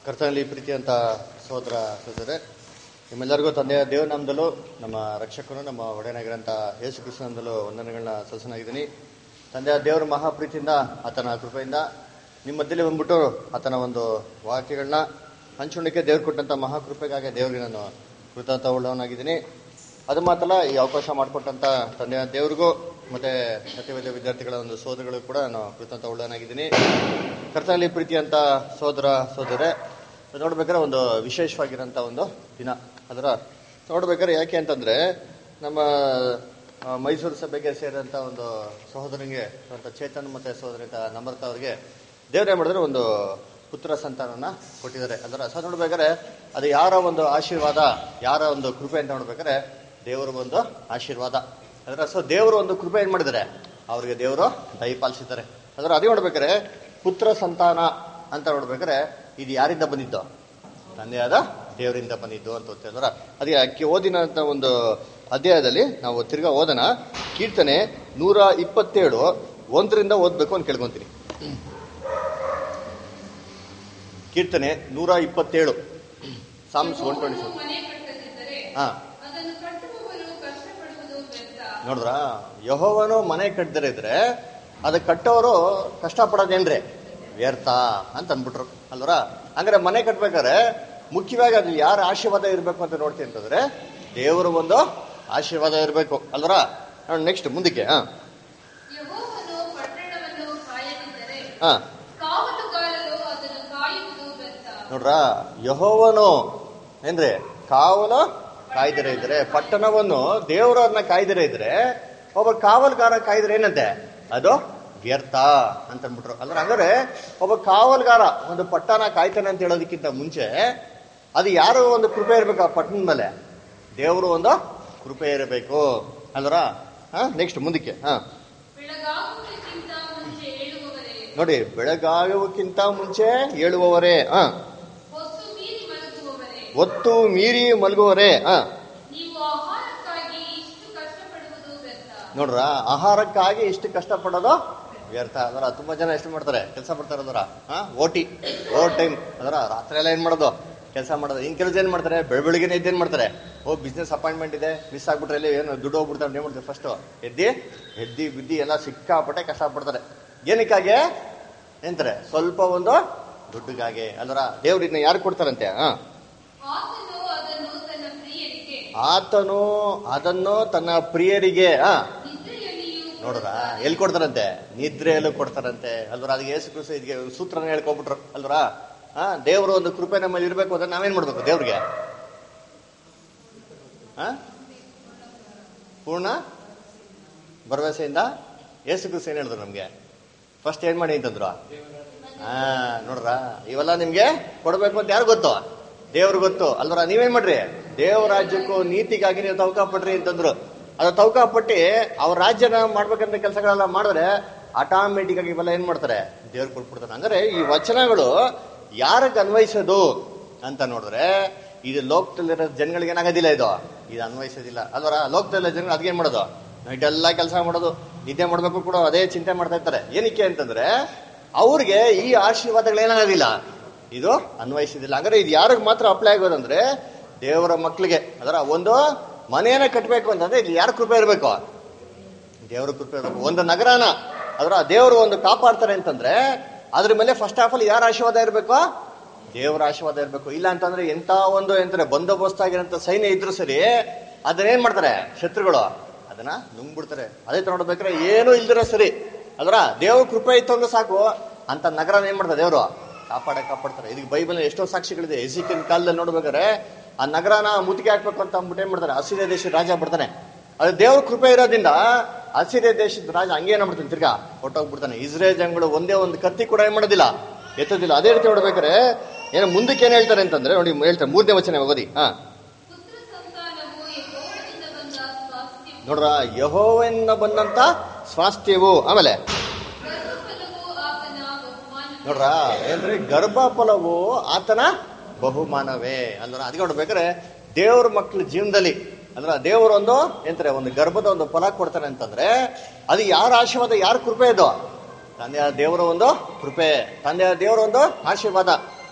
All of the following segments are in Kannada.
ಕರ್ತನಲ್ಲಿ ಪ್ರೀತಿ ಅಂತ ಸಹೋದರ ಸಹೋದರೇ ನಿಮ್ಮೆಲ್ಲರಿಗೂ ತಂದೆಯ ದೇವರ ನಾಮದಲ್ಲೂ ನಮ್ಮ ರಕ್ಷಕರು ನಮ್ಮ ಒಡೆಯನಾಗಿರಂತ ಯೇಸು ಕೃಷ್ಣನದಲ್ಲೂ ವಂದನೆಗಳನ್ನ ಸಲ್ಲಿಸನಾಗಿದ್ದೀನಿ ತಂದೆಯ ದೇವರ ಮಹಾಪ್ರೀತಿಯಿಂದ ಆತನ ಕೃಪೆಯಿಂದ ನಿಮ್ಮ ಮಧ್ಯದಲ್ಲಿ ಬಂದ್ಬಿಟ್ಟು ಆತನ ಒಂದು ವಾಕ್ಯಗಳನ್ನ ಹಂಚುಣಿಕೆ ದೇವ್ರು ಕೊಟ್ಟಂತ ಮಹಾಕೃಪೆಗಾಗಿ ದೇವರಿಗೆ ನಾನು ಕೃತಜ್ಞತ ಉಳ್ಳವನಾಗಿದ್ದೀನಿ ಅದು ಮಾತ್ರ ಈ ಅವಕಾಶ ಮಾಡಿಕೊಟ್ಟಂತ ತಂದೆಯ ದೇವರಿಗೂ ಮತ್ತೆ ಸತ್ಯವೇದ ವಿದ್ಯಾರ್ಥಿಗಳ ಒಂದು ಸೋದರಗಳಿಗೂ ಕೂಡ ನಾನು ಕೃತಜ್ಞತ ಉಳ್ಳವನಾಗಿದ್ದೀನಿ ಕರ್ತನಲ್ಲಿ ಪ್ರೀತಿ ಅಂತ ಸೋದರ ಸೋದರೇ ನೋಡ್ಬೇಕಾದ್ರೆ ಒಂದು ವಿಶೇಷವಾಗಿರೋಂಥ ಒಂದು ದಿನ ಅದರ ನೋಡ್ಬೇಕಾದ್ರೆ ಯಾಕೆ ಅಂತಂದ್ರೆ ನಮ್ಮ ಆ, ಮೈಸೂರು ಸಭೆಗೆ ಸೇರಿದಂಥ ಒಂದು ಸಹೋದರಿಗೆ ಅಂತ ಚೇತನ್ ಮತ್ತೆ ಸಹೋದರಿ ನಮ್ರತ ಅವರಿಗೆ ದೇವ್ರು ಏನ್ ಮಾಡಿದ್ರೆ ಒಂದು ಪುತ್ರ ಸಂತಾನನ ಕೊಟ್ಟಿದ್ದಾರೆ ಅದರ ಸೊ ನೋಡ್ಬೇಕಾದ್ರೆ ಅದು ಯಾರ ಒಂದು ಆಶೀರ್ವಾದ ಯಾರ ಒಂದು ಕೃಪೆ ಅಂತ ನೋಡ್ಬೇಕಾದ್ರೆ ದೇವರ ಒಂದು ಆಶೀರ್ವಾದ ಅದರ ಸೊ ದೇವರು ಒಂದು ಕೃಪೆ ಏನ್ ಮಾಡಿದ್ದಾರೆ ಅವ್ರಿಗೆ ದೇವರು ದಯಪಾಲಿಸಿದ್ದಾರೆ ಅದರ ಅದೇ ನೋಡ್ಬೇಕಾದ್ರೆ ಪುತ್ರ ಸಂತಾನ ಅಂತ ನೋಡ್ಬೇಕಾದ್ರೆ ಇದು ಯಾರಿಂದ ಬಂದಿದ್ದು ತಂದೆಯಾದ ದೇವರಿಂದ ಬಂದಿದ್ದು ಅಂತ ಓದ್ತಿದ್ರ ಅದಕ್ಕೆ ಅಕ್ಕಿ ಓದಿನಂತ ಒಂದು ಅಧ್ಯಾಯದಲ್ಲಿ ನಾವು ತಿರ್ಗಾ ಓದನ ಕೀರ್ತನೆ ನೂರ ಇಪ್ಪತ್ತೇಳು ಒಂದರಿಂದ ಓದ್ಬೇಕು ಅಂತ ಕೇಳ್ಕೊಂತೀನಿ ಕೀರ್ತನೆ ನೂರ ಇಪ್ಪತ್ತೇಳು ಸಾಮ್ಸ್ ಒನ್ ಟ್ವೆಂಟಿ ಯೆಹೋವನು ಮನೆ ಕಟ್ಟದಿದ್ದರೆ ಹಾ ಅದನ್ನು ಕಟ್ಟುವವರು ಕಷ್ಟಪಡುವುದು ವ್ಯರ್ಥ ನೋಡಿದ್ರ ಯಹೋವನು ಮನೆ ಕಟ್ಟದರೆ ಇದ್ರೆ ಅದು ಕಟ್ಟೋರು ಕಷ್ಟಪಡೋದೇನ್ರಿ ವ್ಯರ್ಥ ಅಂತ ಅಂದ್ಬಿಟ್ರು ಅಲ್ವರ ಹಂಗಾರೆ ಮನೆ ಕಟ್ಬೇಕಾದ್ರೆ ಮುಖ್ಯವಾಗಿ ಅದು ಯಾರ ಆಶೀರ್ವಾದ ಇರಬೇಕು ಅಂತ ನೋಡ್ತೀನಿ ಅಂತಂದ್ರೆ ದೇವರ ಒಂದು ಆಶೀರ್ವಾದ ಇರಬೇಕು ಅಲ್ವರ ನೆಕ್ಸ್ಟ್ ಮುಂದಕ್ಕೆ ಹಾ ಯೆಹೋವನು ಪಟ್ಟಣವನ್ನು ಕಾಯದಿದ್ದರೆ ಹಾ ಕಾವಲುಗಾರರು ಅದನ್ನು ಕಾಯುವುದು ವ್ಯರ್ಥ ನೋಡ್ರ ಯಹೋವನು ಏನ್ರಿ ಕಾವಲು ಕಾಯ್ದಿರ ಇದ್ರೆ ಪಟ್ಟಣವನ್ನು ದೇವರನ್ನ ಕಾಯ್ದಿರ ಇದ್ರೆ ಒಬ್ಬ ಕಾವಲ್ಗಾರ ಕಾಯ್ದಿರ ಏನಂತೆ ಅದು ವ್ಯರ್ಥ ಅಂತ ಅಂದ್ಬಿಟ್ರು ಅಂದ್ರೆ ಹಂಗಾರೆ ಒಬ್ಬ ಕಾವಲ್ಗಾರ ಒಂದು ಪಟ್ಟಣ ಕಾಯ್ತಾನೆ ಅಂತ ಹೇಳೋದಕ್ಕಿಂತ ಮುಂಚೆ ಅದು ಯಾರು ಒಂದು ಕೃಪೆ ಇರ್ಬೇಕು ಆ ಪಟ್ಟಣದ ಮೇಲೆ ದೇವರು ಒಂದು ಕೃಪೆ ಇರಬೇಕು ಅಲ್ವರ ಹಾ ನೆಕ್ಸ್ಟ್ ಮುಂದಕ್ಕೆ ಹಾ ಬೆಳಗಾಗುವುದಕ್ಕಿಂತ ಮುಂಚೆ ಏಳುವವರೇ ನೋಡಿ ಬೆಳಗಾಗುವಕ್ಕಿಂತ ಮುಂಚೆ ಹೇಳುವವರೇ ಹಾ ಹೊತ್ತು ಮೀರಿ ಮಲಗುವವರೇ ಒತ್ತು ಮೀರಿ ಮಲಗುವವರೇ ಹಾ ನೀವು ಆಹಾರಕ್ಕಾಗಿ ಇಷ್ಟು ಕಷ್ಟಪಡುವುದು ವ್ಯರ್ಥ ನೋಡ್ರ ಆಹಾರಕ್ಕಾಗಿ ಇಷ್ಟು ಕಷ್ಟಪಡೋದು ವ್ಯರ್ಥ ಅದರ ತುಂಬಾ ಜನ ಎಷ್ಟು ಮಾಡ್ತಾರೆ ಕೆಲಸ ಮಾಡ್ತಾರೆ ಅದರ ಹಾ ಓಟಿ ಓವರ್ ಟೈಮ್ ಅದರ ರಾತ್ರಿ ಎಲ್ಲ ಏನ್ ಮಾಡೋದು ಕೆಲಸ ಮಾಡೋದು ಇನ್ ಕೆಲಸ ಏನ್ ಮಾಡ್ತಾರೆ ಬೆಳ ಬೆಳಿಗ್ಗೆ ಎದ್ದೇನ್ ಮಾಡ್ತಾರೆ ಓ ಬಿಸ್ನೆಸ್ ಅಪಾಯಿಂಟ್ಮೆಂಟ್ ಇದೆ ಮಿಸ್ ಆಗ್ಬಿಟ್ರೆ ಇಲ್ಲಿ ಏನು ದುಡ್ಡು ಹೋಗ್ಬಿಡ್ತಾರೆ ಏನ್ ಮಾಡ್ತಾರೆ ಫಸ್ಟ್ ಎದ್ದಿ ಎದ್ದಿ ಬಿದ್ದಿ ಎಲ್ಲ ಸಿಕ್ಕಾಪಟ್ಟೆ ಕಷ್ಟಪಡ್ತಾರೆ ಏನಕ್ಕಾಗಿ ಎಂತಾರೆ ಸ್ವಲ್ಪ ಒಂದು ದುಡ್ಡಿಗಾಗಿ ಅಲ್ವರ ದೇವ್ರನ್ನ ಯಾರು ಕೊಡ್ತಾರಂತೆ ಹಾ ಆತನು ಅದನ್ನು ತನ್ನ ಪ್ರಿಯರಿಗೆ ಆತನು ಅದನ್ನು ತನ್ನ ಪ್ರಿಯರಿಗೆ ಹಾ ನಿದ್ರೆಯಲ್ಲಿಯೂ ನೋಡ್ರ ಎಲ್ಲಿ ಕೊಡ್ತಾರಂತೆ ನಿದ್ರೆಯಲ್ಲೂ ಕೊಡ್ತಾರಂತೆ ಅಲ್ವರ ಅದಕ್ಕೆ ಯೇಸು ಕ್ರಿಸ್ತ ಇದಕ್ಕೆ ಸೂತ್ರನ ಹೇಳ್ಕೊಬಿಟ್ರು ಅಲ್ವರ ಹಾ ದೇವರು ಒಂದು ಕೃಪೆ ನಮ್ಮಲ್ಲಿ ಇರ್ಬೇಕು ಅಂದ್ರೆ ನಾವೇನ್ ಮಾಡ್ಬೇಕು ದೇವ್ರಿಗೆ ಹಾ ಪೂರ್ಣ ಭರವಸೆಯಿಂದ ಯೇಸು ಕ್ರಿಸ್ತ ಏನ್ ಹೇಳಿದ್ರು ನಮ್ಗೆ ಫಸ್ಟ್ ಏನ್ ಮಾಡಿ ಅಂತಂದ್ರು ಹಾ ನೋಡ್ರ ಇವೆಲ್ಲ ನಿಮ್ಗೆ ಕೊಡ್ಬೇಕು ಅಂತ ಯಾರು ಗೊತ್ತು ದೇವ್ರು ಗೊತ್ತು ಅಲ್ವರ ನೀವೇನ್ ಮಾಡ್ರಿ ದೇವ್ರ ರಾಜ್ಯಕ್ಕೂ ನೀತಿಗಾಗಿ ನೀವು ತವಕ ಪಡ್ರಿ ಅಂತಂದ್ರು ಅದು ತವಕ ಪಟ್ಟಿ ಅವ್ರ ರಾಜ್ಯನ ಮಾಡ್ಬೇಕಂತ ಕೆಲಸಗಳೆಲ್ಲ ಮಾಡಿದ್ರೆ ಆಟೋಮೆಟಿಕ್ ಆಗಿ ಇವೆಲ್ಲ ಏನ್ ಮಾಡ್ತಾರೆ ದೇವ್ರು ಕೊಟ್ಬಿಡ್ತಾರೆ ಹಂಗಾರೆ ಈ ವಚನಗಳು ಯಾರಿಗೆ ಅನ್ವಯಿಸೋದು ಅಂತ ನೋಡಿದ್ರೆ ಇದು ಲೋಕದಲ್ಲಿರೋ ಜನಗಳಿಗೆ ಏನಾಗೋದಿಲ್ಲ ಇದು ಇದು ಅನ್ವಯಿಸೋದಿಲ್ಲ ಅಲ್ವರ ಲೋಕದಲ್ಲಿರೋ ಜನಗಳು ಅದಕ್ಕೆ ಏನ್ ಮಾಡೋದು ನೈಟ್ ಎಲ್ಲ ಕೆಲಸ ಮಾಡೋದು ನಿದ್ದೆ ಮಾಡ್ಬೇಕು ಕೂಡ ಅದೇ ಚಿಂತೆ ಮಾಡ್ತಾ ಇರ್ತಾರೆ ಏನಕ್ಕೆ ಅಂತಂದ್ರೆ ಅವ್ರಿಗೆ ಈ ಆಶೀರ್ವಾದಗಳು ಏನಾಗೋದಿಲ್ಲ ಇದು ಅನ್ವಯಿಸೋದಿಲ್ಲ ಹಂಗಾರೆ ಇದು ಯಾರಿಗೆ ಮಾತ್ರ ಅಪ್ಲೈ ಆಗೋದಂದ್ರೆ ದೇವರ ಮಕ್ಕಳಿಗೆ ಅದರ ಒಂದು ಮನೆಯನ್ನ ಕಟ್ಟಬೇಕು ಅಂತಂದ್ರೆ ಇಲ್ಲಿ ಯಾರ ಕೃಪೆ ಇರಬೇಕು ದೇವರ ಕೃಪೆ ಇರಬೇಕು ಒಂದು ನಗರನ ಅದರ ದೇವರು ಒಂದು ಕಾಪಾಡ್ತಾರೆ ಅಂತಂದ್ರೆ ಅದ್ರ ಮೇಲೆ ಫಸ್ಟ್ ಆಫ್ ಆಲ್ ಯಾರ ಆಶೀರ್ವಾದ ಇರಬೇಕು ದೇವರ ಆಶೀರ್ವಾದ ಇರಬೇಕು ಇಲ್ಲ ಅಂತಂದ್ರೆ ಎಂತ ಒಂದು ಎಂತಾರೆ ಬಂದೋಬಸ್ತ್ ಆಗಿರೋಂಥ ಸೈನ್ಯ ಇದ್ರು ಸರಿ ಅದನ್ನ ಏನ್ ಮಾಡ್ತಾರೆ ಶತ್ರುಗಳು ಅದನ್ನ ನುಂಗ್ಬಿಡ್ತಾರೆ ಅದೇ ತರ ನೋಡ್ಬೇಕಾದ್ರೆ ಏನೂ ಇಲ್ದಿರೋ ಸರಿ ಅಲ್ರ ದೇವ್ರ ಕೃಪೆ ಇತ್ತು ಅಂದ್ರೆ ಸಾಕು ಅಂತ ನಗರನ ಏನ್ ಮಾಡ್ತಾರೆ ದೇವರು ಕಾಪಾಡ ಕಾಪಾಡ್ತಾರೆ ಇದಕ್ಕೆ ಬೈಬಲ್ ಎಷ್ಟೋ ಸಾಕ್ಷಿಗಳಿದೆ ಎಸಿಕಿನ ಕಾಲದಲ್ಲಿ ನೋಡ್ಬೇಕಾದ್ರೆ ಆ ನಗರನ ಮುತ್ತಿಗೆ ಹಾಕ್ಬೇಕು ಅಂತ ಅಂದ್ಬಿಟ್ಟು ಏನ್ ಮಾಡ್ತಾರೆ ಹಸಿರೇ ದೇಶದ ರಾಜ ಬರ್ತಾನೆ ಅದು ದೇವ್ರ ಕೃಪೆ ಇರೋದ್ರಿಂದ ಹಸಿರೇ ದೇಶದ ರಾಜ ಹಂಗೆ ಏನಾಗ್ಬಿಡ್ತಾನೆ ತಿರ್ಗಾ ಹೊಟ್ಟೋಗ್ಬಿಡ್ತಾನೆ ಇಸ್ರೇಲ್ ಜನಗಳು ಒಂದೇ ಒಂದು ಕತ್ತಿ ಕೂಡ ಏನ್ ಮಾಡೋದಿಲ್ಲ ಎತ್ತೋದಿಲ್ಲ ಅದೇ ರೀತಿ ನೋಡ್ಬೇಕಾದ್ರೆ ಏನೋ ಮುಂದಕ್ಕೆ ಏನ್ ಹೇಳ್ತಾರೆ ಅಂತಂದ್ರೆ ನೋಡಿ ಹೇಳ್ತಾರೆ ಮೂರನೇ ವಚನ ಓದಿ ಹಾ ಪುತ್ರ ಸಂತಾನವು ಯೆಹೋವನಿಂದ ಬಂದ ಸ್ವಾಸ್ಥ್ಯವು ನೋಡ್ರ ಯಹೋವನ್ನ ಬಂದಂತ ಸ್ವಾಸ್ಥ್ಯವು ಆಮೇಲೆ ಗರ್ಭಫಲವು ಆತನ ಬಹುಮಾನ ನೋಡ್ರ ಏನ್ರಿ ಗರ್ಭ ಫಲವು ಆತನ ಬಹುಮಾನವೇ ಅಂದ್ರೆ ಅದಕ್ಕೆ ನೋಡ್ಬೇಕಾದ್ರೆ ದೇವ್ರ ಮಕ್ಳ ಜೀವನದಲ್ಲಿ ಅಂದ್ರೆ ದೇವರು ಒಂದು ಎಂತಾರೆ ಒಂದು ಗರ್ಭದ ಒಂದು ಫಲ ಕೊಡ್ತಾನೆ ಅಂತಂದ್ರೆ ಅದು ಯಾರ ಆಶೀರ್ವಾದ ಯಾರ ಕೃಪೆ ಇದು ತಂದೆಯ ದೇವರ ಒಂದು ಕೃಪೆ ತಂದೆಯ ದೇವರ ಒಂದು ಆಶೀರ್ವಾದ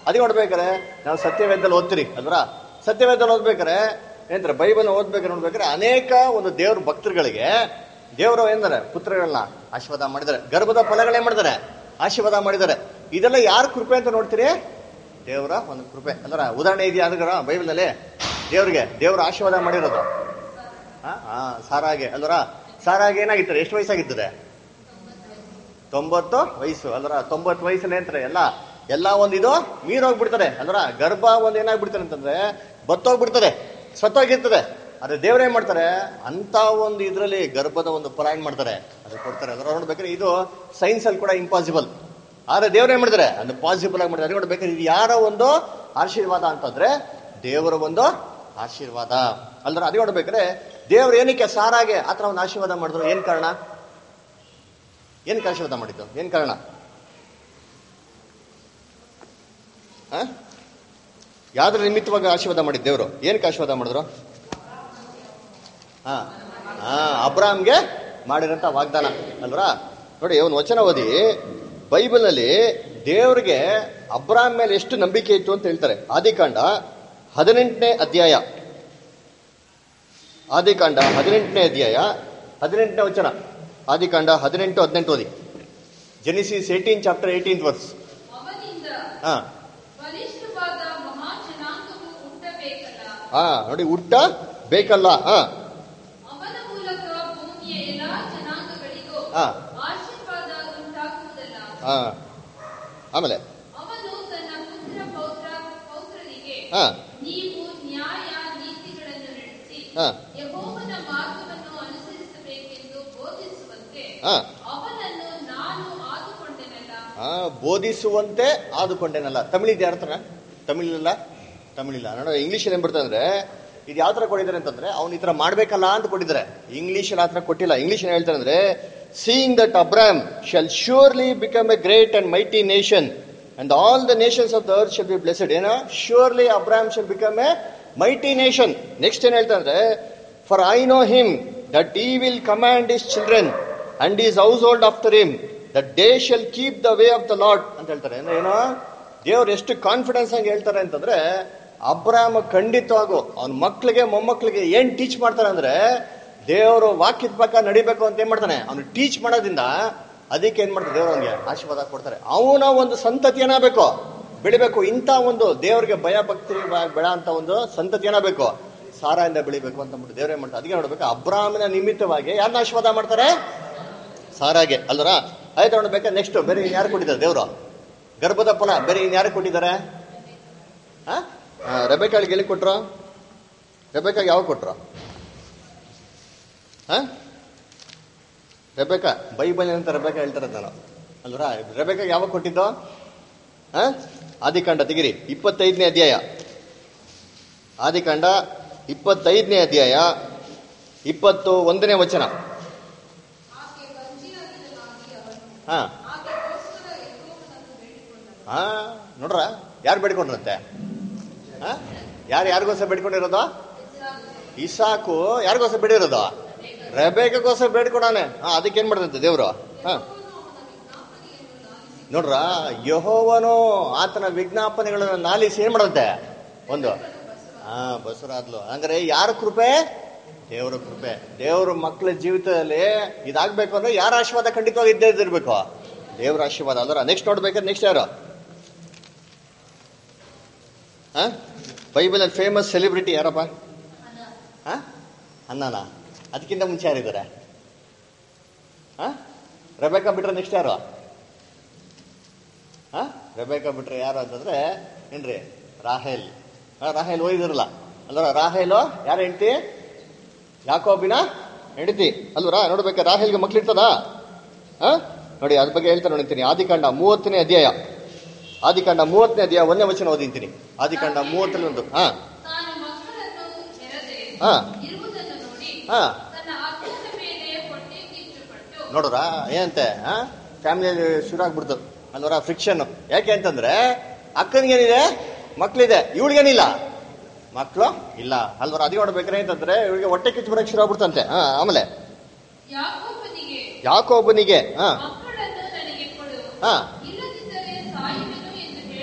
ಅದಕ್ಕೆ ನೋಡ್ಬೇಕಾರೆ ನಾವು ಸತ್ಯವೇದದಲ್ಲಿ ಓದ್ತೀರಿ ಅಲ್ವರ ಸತ್ಯವೇದದಲ್ಲಿ ಓದ್ಬೇಕಾರೆ ಏನಂತಾರೆ ಬೈಬಲ್ ಓದ್ಬೇಕಾರೆ ನೋಡ್ಬೇಕಾರೆ ಅನೇಕ ಒಂದು ದೇವ್ರ ಭಕ್ತರುಗಳಿಗೆ ದೇವರು ಏನಂತಾರೆ ಪುತ್ರಗಳನ್ನ ಆಶೀರ್ವಾದ ಮಾಡಿದ್ದಾರೆ ಗರ್ಭದ ಫಲಗಳೇನ್ ಮಾಡಿದ್ದಾರೆ ಆಶೀರ್ವಾದ ಮಾಡಿದ್ದಾರೆ ಇದೆಲ್ಲ ಯಾರ ಕೃಪೆ ಅಂತ ನೋಡ್ತೀರಿ ದೇವರ ಒಂದು ಕೃಪೆ ಅಲ್ವರ ಉದಾಹರಣೆ ಇದೆಯಾ ಅದರ ಬೈಬಲ್ನಲ್ಲಿ ದೇವ್ರಿಗೆ ದೇವ್ರ ಆಶೀರ್ವಾದ ಮಾಡಿರೋದು ಹಾ ಹಾ ಸಾರಾಗೆ ಅಲ್ವರ ಸಾರಾಗೆ ಏನಾಗಿರ್ತಾರೆ ಎಷ್ಟು ವಯಸ್ಸಾಗಿರ್ತದೆ ತೊಂಬತ್ತು ವಯಸ್ಸು ಅಲ್ವರ ತೊಂಬತ್ತು ವಯಸ್ಸಲ್ಲಿ ಅಂತಾರೆ ಎಲ್ಲ ಎಲ್ಲ ಒಂದು ಇದು ಮೀರೋಗ್ಬಿಡ್ತಾರೆ ಅಲ್ವರ ಗರ್ಭ ಒಂದು ಏನಾಗ್ಬಿಡ್ತಾರೆ ಅಂತಂದ್ರೆ ಬತ್ತೋಗ್ಬಿಡ್ತದೆ ಸತ್ತೋಗಿರ್ತದೆ ಅದೇ ದೇವ್ರ ಏನ್ ಮಾಡ್ತಾರೆ ಅಂತ ಒಂದು ಇದ್ರಲ್ಲಿ ಗರ್ಭದ ಒಂದು ಫಲ ಏನ್ ಮಾಡ್ತಾರೆ ಅದು ಕೊಡ್ತಾರೆ ಅದರ ನೋಡ್ಬೇಕಾದ್ರೆ ಇದು ಸೈನ್ಸ್ ಅಲ್ಲಿ ಕೂಡ ಇಂಪಾಸಿಬಲ್ ಆದ್ರೆ ದೇವ್ರ ಏನ್ ಮಾಡ್ತಾರೆ ಅದು ಪಾಸಿಬಲ್ ಆಗಿ ಮಾಡ್ತಾರೆ ಅದು ನೋಡ್ಬೇಕಾದ್ರೆ ಇದು ಯಾರ ಒಂದು ಆಶೀರ್ವಾದ ಅಂತಂದ್ರೆ ದೇವರ ಒಂದು ಆಶೀರ್ವಾದ ಅಲ್ದ್ರ ಅದೇ ನೋಡ್ಬೇಕಾದ್ರೆ ದೇವ್ರು ಏನಕ್ಕೆ ಸಾರಾಗೆ ಆತರ ಒಂದು ಆಶೀರ್ವಾದ ಮಾಡಿದ್ರು ಏನ್ ಕಾರಣ ಏನಕ್ಕೆ ಆಶೀರ್ವಾದ ಮಾಡಿದ್ದು ಏನ್ ಕಾರಣ ಆ? ಯಾವ್ದ್ರ ನಿಮಿತ್ತವಾಗಿ ಆಶೀರ್ವಾದ ಮಾಡಿದ್ದು ದೇವರು ಏನಕ್ಕೆ ಆಶೀರ್ವಾದ ಮಾಡಿದ್ರು ಹಾ ಹಾ ಅಬ್ರಾಮ್ಗೆ ಮಾಡಿರಂತ ವಾಗ್ದಾನ ಅಲ್ವಾ ನೋಡಿ ಒಂದು ವಚನ ಓದಿ ಬೈಬಲ್ನಲ್ಲಿ ದೇವರಿಗೆ ಅಬ್ರಾಮ್ ಮೇಲೆ ಎಷ್ಟು ನಂಬಿಕೆ ಇತ್ತು ಅಂತ ಹೇಳ್ತಾರೆ ಆದಿಕಾಂಡ ಹದಿನೆಂಟನೇ ಅಧ್ಯಾಯ ಆದಿಕಾಂಡ ಹದಿನೆಂಟನೇ ಅಧ್ಯಾಯ ಹದಿನೆಂಟನೇ ವಚನ ಆದಿಕಾಂಡ ಹದಿನೆಂಟು ಹದಿನೆಂಟು ಓದಿ Genesis eighteen chapter eighteen verse ಅವನಿಂದ ಹಾ ಬಲಿಷ್ಠವಾದ ಮಹಾ ಜನಾಂಗವು ಹುಟ್ಟಬೇಕಲ್ಲ ಹಾ ನೋಡಿ ಹುಟ್ಟ ಬೇಕಲ್ಲ ಹಾ ಅವನ ಮೂಲಕ ಭೂಮಿಯ ಎಲ್ಲಾ ಜನಾಂಗಗಳಿಗೂ ಹಾ ಆಶೀರ್ವಾದ ಉಂಟಾಗುವುದಲ್ಲ ಹಾ ಆಮೇಲೆ ಅವನು ತನ್ನ ಪುತ್ರ ಪೌತ್ರ ಪೌತ್ರರಿಗೆ ಹಾ ನೀವು ನ್ಯಾಯ ನೀತಿಗಳನ್ನು ನಡೆಸಿ ಹಾ ಯೆಹೋವನ ಮಾರ್ಗವನ್ನು ಅನುಸರಿಸಬೇಕೆಂದು ಬೋಧಿಸುವಂತೆ ಹಾ ಅವನನ್ನು ನಾನು ಆದುಕೊಂಡೆನಲ್ಲ ಆ, ಬೋಧಿಸುವಂತೆ ಆದುಕೊಂಡೇನಲ್ಲ ತಮಿಳಿದ್ ಯಾರ ಹತ್ರ ತಮಿಳಿಲ್ಲ ತಮಿಳಿಲ್ಲ ನೋಡ ಇಂಗ್ಲಿಷ್ ಏನ್ ಬರ್ತದೆ ಅಂದ್ರೆ ಇದು ಯಾವ ತರ ಕೊಟ್ಟಿದ್ದಾರೆ ಅಂತಂದ್ರೆ ಅವ್ನು ಈ ತರ ಮಾಡ್ಬೇಕಲ್ಲ ಅಂತ ಕೊಟ್ಟಿದ್ದಾರೆ ಇಂಗ್ಲಿಷ್ ಆ ತರ ಕೊಟ್ಟಿಲ್ಲ ಇಂಗ್ಲಿಷ್ ಏನ್ ಹೇಳ್ತಾರೆ ಅಂದ್ರೆ seeing that Abram shall surely become a great and mighty nation and all the nations of the earth shall be blessed ಏನೋ surely Abram shall become a mighty nation next ಏನ್ ಹೇಳ್ತಾರೆ ಅಂದ್ರೆ for I know him that he will command his children and his household after him that they shall keep the way of the Lord ಅಂತ ಹೇಳ್ತಾರೆ ಅಂದ್ರೆ ಏನೋ ದೇವ್ರು ಎಷ್ಟು ಕಾನ್ಫಿಡೆನ್ಸ್ ಆಗಿ ಹೇಳ್ತಾರೆ ಅಂತಂದ್ರೆ ಅಬ್ರಾಮ ಖಂಡಿತವಾಗೂ ಅವನ ಮಕ್ಳಿಗೆ ಮೊಮ್ಮಕ್ಳಿಗೆ ಏನ್ ಟೀಚ್ ಮಾಡ್ತಾರೆ ಅಂದ್ರೆ ದೇವರು ವಾಕ್ಯದ ಪ್ರಕಾರ ನಡಿಬೇಕು ಅಂತ ಏನ್ ಮಾಡ್ತಾನೆ ಅವನು ಟೀಚ್ ಮಾಡೋದ್ರಿಂದ ಅದಕ್ಕೆ ಏನ್ ಮಾಡ್ತಾರೆ ದೇವ್ರು ಅವನಿಗೆ ಆಶೀರ್ವಾದ ಕೊಡ್ತಾರೆ ಅವನ ಒಂದು ಸಂತತಿ ಏನಾಗಬೇಕು ಬೆಳಿಬೇಕು ಇಂಥ ಒಂದು ದೇವರಿಗೆ ಭಯ ಭಕ್ತಿ ಬೆಳ ಅಂತ ಒಂದು ಸಂತತಿ ಏನಾಗಬೇಕು ಸಾರಾಯಿಂದ ಬೆಳಿಬೇಕು ಅಂತ ಅಂದ್ಬಿಟ್ಟು ದೇವ್ರು ಏನ್ ಮಾಡ್ತಾರೆ ಅದಕ್ಕೆ ನೋಡ್ಬೇಕು ಅಬ್ರಾಹ್ಮನ ನಿಮಿತ್ತವಾಗಿ ಯಾರನ್ನ ಆಶೀರ್ವಾದ ಮಾಡ್ತಾರೆ ಸಾರಾಗೆ ಅಲ್ದರ ಆಯ್ತು ನೋಡ್ಬೇಕಾ ನೆಕ್ಸ್ಟ್ ಬೇರೆ ಇನ್ ಯಾರು ಕೊಟ್ಟಿದ್ದಾರೆ ದೇವರು ಗರ್ಭದ ಫಲ ಬೇರೆ ಇನ್ ಯಾರು ಕೊಟ್ಟಿದ್ದಾರೆ ಆ? ಆ, ರೆಬೆಕಾಳಿಗೆ ಎಲ್ಲಿ ಕೊಟ್ರು ರೆಬೆಕಾಗೆ ಯಾವಾಗ ಕೊಟ್ರು ಹಾ ರೆಬೆಕಾ ಬೈಬಲ್ ಅಂತ ರೆಬೆಕಾ ಹೇಳ್ತಾರೆ ನಾನು ಅಲ್ವರ ರೆಬೆಕಾಗೆ ಯಾವಾಗ ಕೊಟ್ಟಿದ್ದು ಹಾ ಆದಿಕಾಂಡ ತೆಗಿರಿ ಇಪ್ಪತ್ತೈದನೇ ಅಧ್ಯಾಯ ಆದಿಕಾಂಡ ಇಪ್ಪತ್ತೈದನೇ ಅಧ್ಯಾಯ ಇಪ್ಪತ್ತು ಒಂದನೇ ವಚನ ಆಕೆ ಬಂಜಿಯಾಗಿದ್ದನಾಗಿ ಅವನು ಹಾ ಆಕೆಗೋಸ್ಕರ ಯೆಹೋವನನ್ನು ಬೇಡಿಕೊಂಡನು ಹಾ ನೋಡ್ರ ಯಾರು ಬೇಡ್ಕೊಂಡ್ರಂತೆ ಹಾ ಯಾರು ಯಾರಿಗೋಸ್ಕರ ಬೇಡ್ಕೊಂಡಿರೋದು ಇಸಾಕು ಯಾರಿಗೋಸ್ಕರ ಬೇಡಿರೋದು ರೆಬೇಕಗೋಸ್ಕರ ಬೇಡ್ಕೊಡಾನೆ ಹಾ ಅದಕ್ಕೆ ಏನ್ ಮಾಡ್ದಂತೆ ದೇವ್ರು ಹಾ ನೋಡ್ರ ಯಹೋವನು ಆತನ ವಿಜ್ಞಾಪನೆಗಳನ್ನು ನಾಲಿಸಿ ಏನ್ ಮಾಡಂತೆ ಒಂದು ಹಾ ಬಸವರಾದ್ಲು ಹಂಗಾರೆ ಯಾರ ಕೃಪೆ ದೇವರ ಕೃಪೆ ದೇವ್ರ ಮಕ್ಕಳ ಜೀವಿತದಲ್ಲಿ ಇದಾಗ್ಬೇಕು ಅಂದ್ರೆ ಯಾರ ಆಶೀರ್ವಾದ ಖಂಡಿತವಾಗಿ ಇದ್ದೇ ಇದ್ದಿರ್ಬೇಕು ದೇವರ ಆಶೀರ್ವಾದ ಅಲ್ರ ನೆಕ್ಸ್ಟ್ ನೋಡ್ಬೇಕಾದ್ರೆ ನೆಕ್ಸ್ಟ್ ಯಾರು ಹಾ ಬೈಬಲ್ ಅಲ್ಲಿ ಫೇಮಸ್ ಸೆಲೆಬ್ರಿಟಿ ಯಾರಪ್ಪ ಹಾ ಅನ್ನನ ಅದಕ್ಕಿಂತ ಮುಂಚೆ ಯಾರಿದ್ದಾರೆ ಹಾ ರೆಬೇಕಾ ಬಿಟ್ರೆ ನೆಕ್ಸ್ಟ್ ಯಾರು ಹಾ ರೆಬೇಕಾ ಬಿಟ್ರೆ ಯಾರು ಅಂತಂದ್ರೆ ಏನ್ರಿ ರಾಹೇಲ್ ಹಾ ರಾಹೇಲ್ ಓದಿದಿರಲ್ಲ ಅಲ್ವರ ರಾಹೇಲು ಯಾರ ಹೆಂಡತಿ ಯಾಕೋಬಿನ ಹೆಂಡತಿ ಅಲ್ವರ ನೋಡ್ಬೇಕಾ ರಾಹೇಲ್ಗೆ ಮಕ್ಳಿರ್ತದ ಹಾ ನೋಡಿ ಅದ್ರ ಬಗ್ಗೆ ಹೇಳ್ತಾ ನೋಡಿರ್ತೀನಿ ಆದಿಕಾಂಡ ಮೂವತ್ತನೇ ಅಧ್ಯಾಯ ಆದಿಕಾಂಡ ಮೂವತ್ತನೇ ಅಧ್ಯಾಯ ಒಂದನೇ ವಚನ ಓದಿಂತೀನಿ ಆದಿಕಾಂಡ ಮೂವತ್ತರಲ್ಲಿ ಒಂದು ಹಾ ತಾನು ಮಕ್ಕಳನ್ನು ಹೆರದೆ ಹಾ ಇರುವುದನ್ನು ನೋಡಿ ಹಾ ತನ್ನ ಅಕ್ಕನ ಮೇಲೆ ಹೊಟ್ಟೆ ಕಿಚ್ಚುಪಟ್ಟು ನೋಡ್ರ ಏನಂತೆ ಹಾ ಫ್ಯಾಮಿಲಿಯಲ್ಲಿ ಶುರು ಆಗ್ಬಿಡ್ತು ಅಲ್ವರ ಫ್ರಿಕ್ಷನ್ ಯಾಕೆ ಅಂತಂದ್ರೆ ಅಕ್ಕನಿಗೇನಿದೆ ಮಕ್ಳಿದೆ ಇವಳಿಗೇನಿಲ್ಲ ಮಕ್ಳು ಇಲ್ಲ ಅಲ್ವರ ಅದೇ ನೋಡ್ಬೇಕ್ರೆ ಅಂತಂದ್ರೆ ಇವಳಿಗೆ ಹೊಟ್ಟೆ ಕಿಚ್ಚು ಬರಕ್ ಶುರು ಆಗ್ಬಿಡ್ತಂತೆ ಹಾ ಆಮೇಲೆ ಯಾಕೋಬನಿಗೆ ಯಾಕೋಬನಿಗೆ ಹಾ ಮಕ್ಕಳನ್ನು ನನಗೆ ಕೊಡು ಹಾ ಇಲ್ಲದಿದ್ದರೆ ಸಾಯುವೆನು ಎಂದು ಹೇಳಲು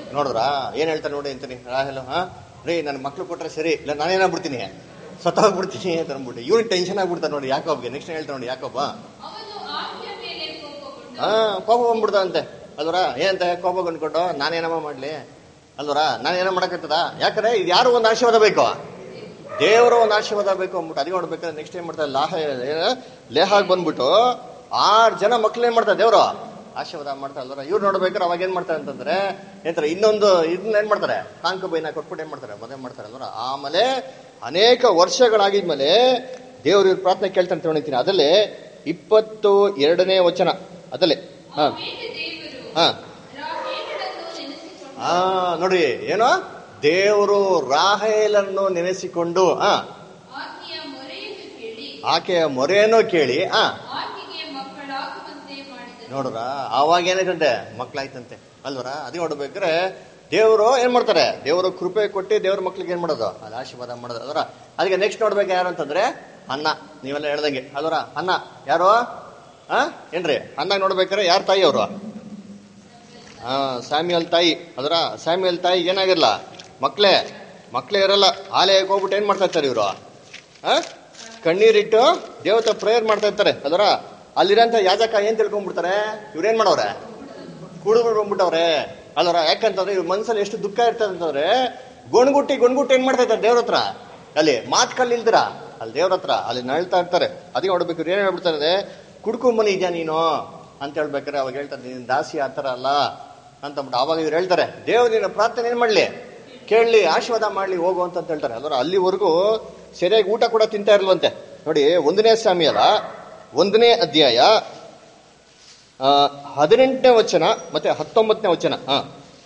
ನೋಡಿದ್ರ ಏನ್ ಹೇಳ್ತಾರೆ ನೋಡಿ ಅಂತೀನಿ ರಾಹೆಲ್ ಹಾ ರೀ ನನ್ನ ಮಕ್ಳು ಕೊಟ್ರೆ ಸರಿ ಇಲ್ಲ ನಾನೇನಾಗ್ಬಿಡ್ತೀನಿ ಸತ್ತೋಗ್ಬಿಡ್ತೀನಿ ಅಂತ ಅಂದ್ಬಿಟ್ಟು ಇವ್ನಿಗೆ ಟೆನ್ಷನ್ ಆಗ್ಬಿಡ್ತಾರೆ ನೋಡಿ ಯಾಕೊಬ್ಗೆ ನೆಕ್ಸ್ಟ್ ಹೇಳ್ತಾರೆ ನೋಡಿ ಯಾಕೊಬ್ಬ ಅವನು ಆಜ್ಞೆಯ ಮೇಲೆ ಕೋಪಗೊಂಡು ಹಾ ಕೋಪ ಬಂದ್ಬಿಡ್ತಾವಂತೆ ಅಲ್ವರ ಏನಂತೆ ಕೋಪ ಬಂದ್ಕೊಂಡು ನಾನೇನಮ್ಮ ಮಾಡ್ಲಿ ಅಲ್ವರ ನಾನೇನೋ ಮಾಡಕತ್ತದ ಯಾಕಂದ್ರೆ ಇದು ಯಾರು ಒಂದು ಆಶೀರ್ವಾದ ಬೇಕು ದೇವರ ಒಂದು ಆಶೀರ್ವಾದ ಬೇಕು ಅಂದ್ಬಿಟ್ಟು ಅದಕ್ಕೆ ನೋಡ್ಬೇಕಾದ್ರೆ ನೆಕ್ಸ್ಟ್ ಏನ್ ಮಾಡ್ತಾರೆ ಲಾಹ ಏನು? ಲೇಹಾಗ್ ಬಂದ್ಬಿಟ್ಟು ಆರು ಜನ ಮಕ್ಳು ಏನ್ ಮಾಡ್ತಾರೆ ದೇವರು ಆಶೀರ್ವಾದ ಮಾಡ್ತಾರೆ ಅಲ್ವರ ಇವ್ರು ನೋಡ್ಬೇಕಾದ್ರೆ ಅವಾಗ ಏನ್ ಮಾಡ್ತಾರೆ ಅಂತಂದ್ರೆ ಏನಂತಾರೆ ಇನ್ನೊಂದು ಇದನ್ನ ಏನ್ ಮಾಡ್ತಾರೆ ಕಾಂಕು ಬೈನ ಕೊಟ್ಬಿಟ್ಟು ಏನ್ ಮಾಡ್ತಾರೆ ಮದುವೆ ಮಾಡ್ತಾರೆ ಅಲ್ವರ ಆಮೇಲೆ ಅನೇಕ ವರ್ಷಗಳಾಗಿದ್ಮೇಲೆ ದೇವ್ರ ಇವ್ರ ಪ್ರಾರ್ಥನೆ ಕೇಳ್ತಾನೆ ತೊಗೊಂಡಿದ್ದೀನಿ ಅದಲ್ಲೇ ಇಪ್ಪತ್ತು ಎರಡನೇ ವಚನ ಅದಲ್ಲೇ ಹಾ ಆಮೇಲೆ ದೇವರು ಹಾ ರಾಹೇಲಳನ್ನು ನೆನೆಸಿಕೊಂಡು ಆ ನೋಡಿ ಏನು ದೇವರು ರಾಹೇಲನ್ನು ನೆನೆಸಿಕೊಂಡು ಆ ಆಕೆಯ ಮೊರೆಯನ್ನು ಕೇಳಿ ಆಕೆಯ ಮೊರೆಯನ್ನು ಕೇಳಿ ಆ ಆಕೆಗೆ ಮಕ್ಕಳಾಗುವಂತೆ ಮಾಡಿದನು ನೋಡ್ರ ಆವಾಗ ಏನಾಯ್ತಂತೆ ಮಕ್ಳಾಯ್ತಂತೆ ಅಲ್ವರ ಅದೇ ನೋಡ್ಬೇಕಾದ್ರೆ ದೇವರು ಏನ್ ಮಾಡ್ತಾರೆ ದೇವರು ಕೃಪೆ ಕೊಟ್ಟು ದೇವ್ರ ಮಕ್ಳಿಗೆ ಏನ್ ಮಾಡೋದು ಅದು ಆಶೀರ್ವಾದ ಮಾಡೋದು ಅದರ ಅದಕ್ಕೆ ನೆಕ್ಸ್ಟ್ ನೋಡ್ಬೇಕು ಯಾರು ಅಂತಂದ್ರೆ ಅನ್ನ ನೀವೆಲ್ಲ ಹೇಳ್ದಂಗೆ ಅಲ್ವರ ಅನ್ನ ಯಾರು ಆ ಏನ್ರಿ ಅನ್ನ ನೋಡ್ಬೇಕಾದ್ರೆ ಯಾರ ತಾಯಿ ಅವರು ಹಾ ಸ್ಯಾಮ್ಯಲ್ ತಾಯಿ ಅದರ ಸ್ಯಾಮ್ಯಲ್ ತಾಯಿ ಏನಾಗಿರಲ್ಲ ಮಕ್ಳೇ ಮಕ್ಳೇ ಇರಲ್ಲ ಆಲಯಕ್ಕೆ ಹೋಗ್ಬಿಟ್ಟು ಏನ್ ಮಾಡ್ತಾ ಇರ್ತಾರೆ ಇವರು ಆ ಕಣ್ಣೀರಿಟ್ಟು ದೇವತೆ ಪ್ರೇಯರ್ ಮಾಡ್ತಾ ಇರ್ತಾರೆ ಅದರ ಅಲ್ಲಿರೋಂಥ ಯಾಜಕ ಏನ್ ತಿಳ್ಕೊಂಡ್ಬಿಡ್ತಾರೆ ಇವ್ರೇನ್ ಮಾಡವ್ರೆ ಕುಡಿದ್ಬಿಟ್ಟು ಬಂದ್ಬಿಟ್ಟವ್ರೆ ಅಲ್ವರ ಯಾಕಂತಂದ್ರೆ ಇವ್ರ ಮನ್ಸಲ್ಲಿ ಎಷ್ಟು ದುಃಖ ಇರ್ತದೆ ಅಂತಂದ್ರೆ ಗೊಣ್ಗುಟ್ಟಿ ಗೊಣ್ಗುಟ್ಟಿ ಏನ್ ಮಾಡ್ತಾ ಇರ್ತಾರೆ ದೇವ್ರ ಹತ್ರ ಅಲ್ಲಿ ಮಾತ್ ಕಲ್ಲಿಲ್ದಿರ ಅಲ್ಲಿ ದೇವ್ರ ಹತ್ರ ಅಲ್ಲಿ ನಳ್ತಾ ಇರ್ತಾರೆ ಅದಕ್ಕೆ ನೋಡ್ಬೇಕು ಇವ್ರು ಏನ್ ಹೇಳ್ಬಿಡ್ತಾರೆ ಕುಡ್ಕೊಂಬನಿ ಇದೆಯಾ ನೀನು ಅಂತ ಹೇಳ್ಬೇಕಾರೆ ಅವಾಗ ಹೇಳ್ತಾರೆ ನೀನ್ ದಾಸಿ ಆ ಥರ ಅಲ್ಲ ಅಂತಂದ್ಬಿಟ್ಟು ಅವಾಗ ಇವ್ರು ಹೇಳ್ತಾರೆ ದೇವ್ರು ನಿನ್ನ ಪ್ರಾರ್ಥನೆ ಏನ್ ಮಾಡ್ಲಿ ಕೇಳಲಿ ಆಶೀರ್ವಾದ ಮಾಡ್ಲಿ ಹೋಗು ಅಂತ ಅಂತ ಹೇಳ್ತಾರೆ ಅಲ್ವರ ಅಲ್ಲಿವರೆಗೂ ಸರಿಯಾಗಿ ಊಟ ಕೂಡ ತಿಂತಾ ಇರ್ಲವಂತೆ ನೋಡಿ ಒಂದನೇ ಸಾಮಿಯಲ ಒಂದನೇ ಅಧ್ಯಾಯ ಆ, ಹದಿನೆಂಟನೇ ವಚನ ಮತ್ತೆ ಹತ್ತೊಂಬತ್ತನೇ ವಚನ ಹಾ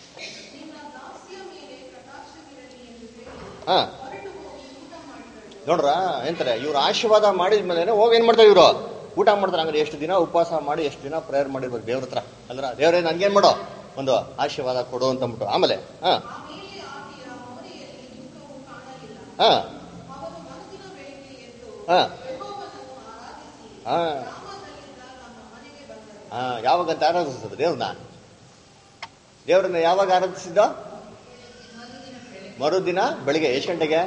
ಹಾ ನೋಡ್ರ ಎಂತಾರೆ ಇವ್ರು ಆಶೀರ್ವಾದ ಮಾಡಿದ್ಮೇಲೆ ಹೋಗಿ ಏನ್ ಮಾಡ್ತಾರೆ ಇವರು ಊಟ ಮಾಡ್ತಾರೆ ಹಂಗಾರೆ ಎಷ್ಟು ದಿನ ಉಪವಾಸ ಮಾಡಿ ಎಷ್ಟು ದಿನ ಪ್ರೇಯರ್ ಮಾಡಿರ್ಬೇಕು ದೇವ್ರ ಹತ್ರ ಅಲ್ರ ದೇವ್ರೇ ನನ್ಗೇನ್ ಮಾಡೋ ಒಂದು ಆಶೀರ್ವಾದ ಕೊಡು ಅಂತ ಅಂದ್ಬಿಟ್ಟು ಆಮೇಲೆ ಹಾ ಹಾ ಹಾ ಹಾ ಹಾ ಯಾವಾಗಂತ ಆರಾಧಿಸಿದ್ರು ದೇವ್ರನ್ನ ದೇವ್ರನ್ನ ಯಾವಾಗ ಆರಾಧಿಸಿದ್ದ ಮರುದಿನ ಬೆಳಿಗ್ಗೆ ಎಷ್ಟು ಗಂಟೆಗೆ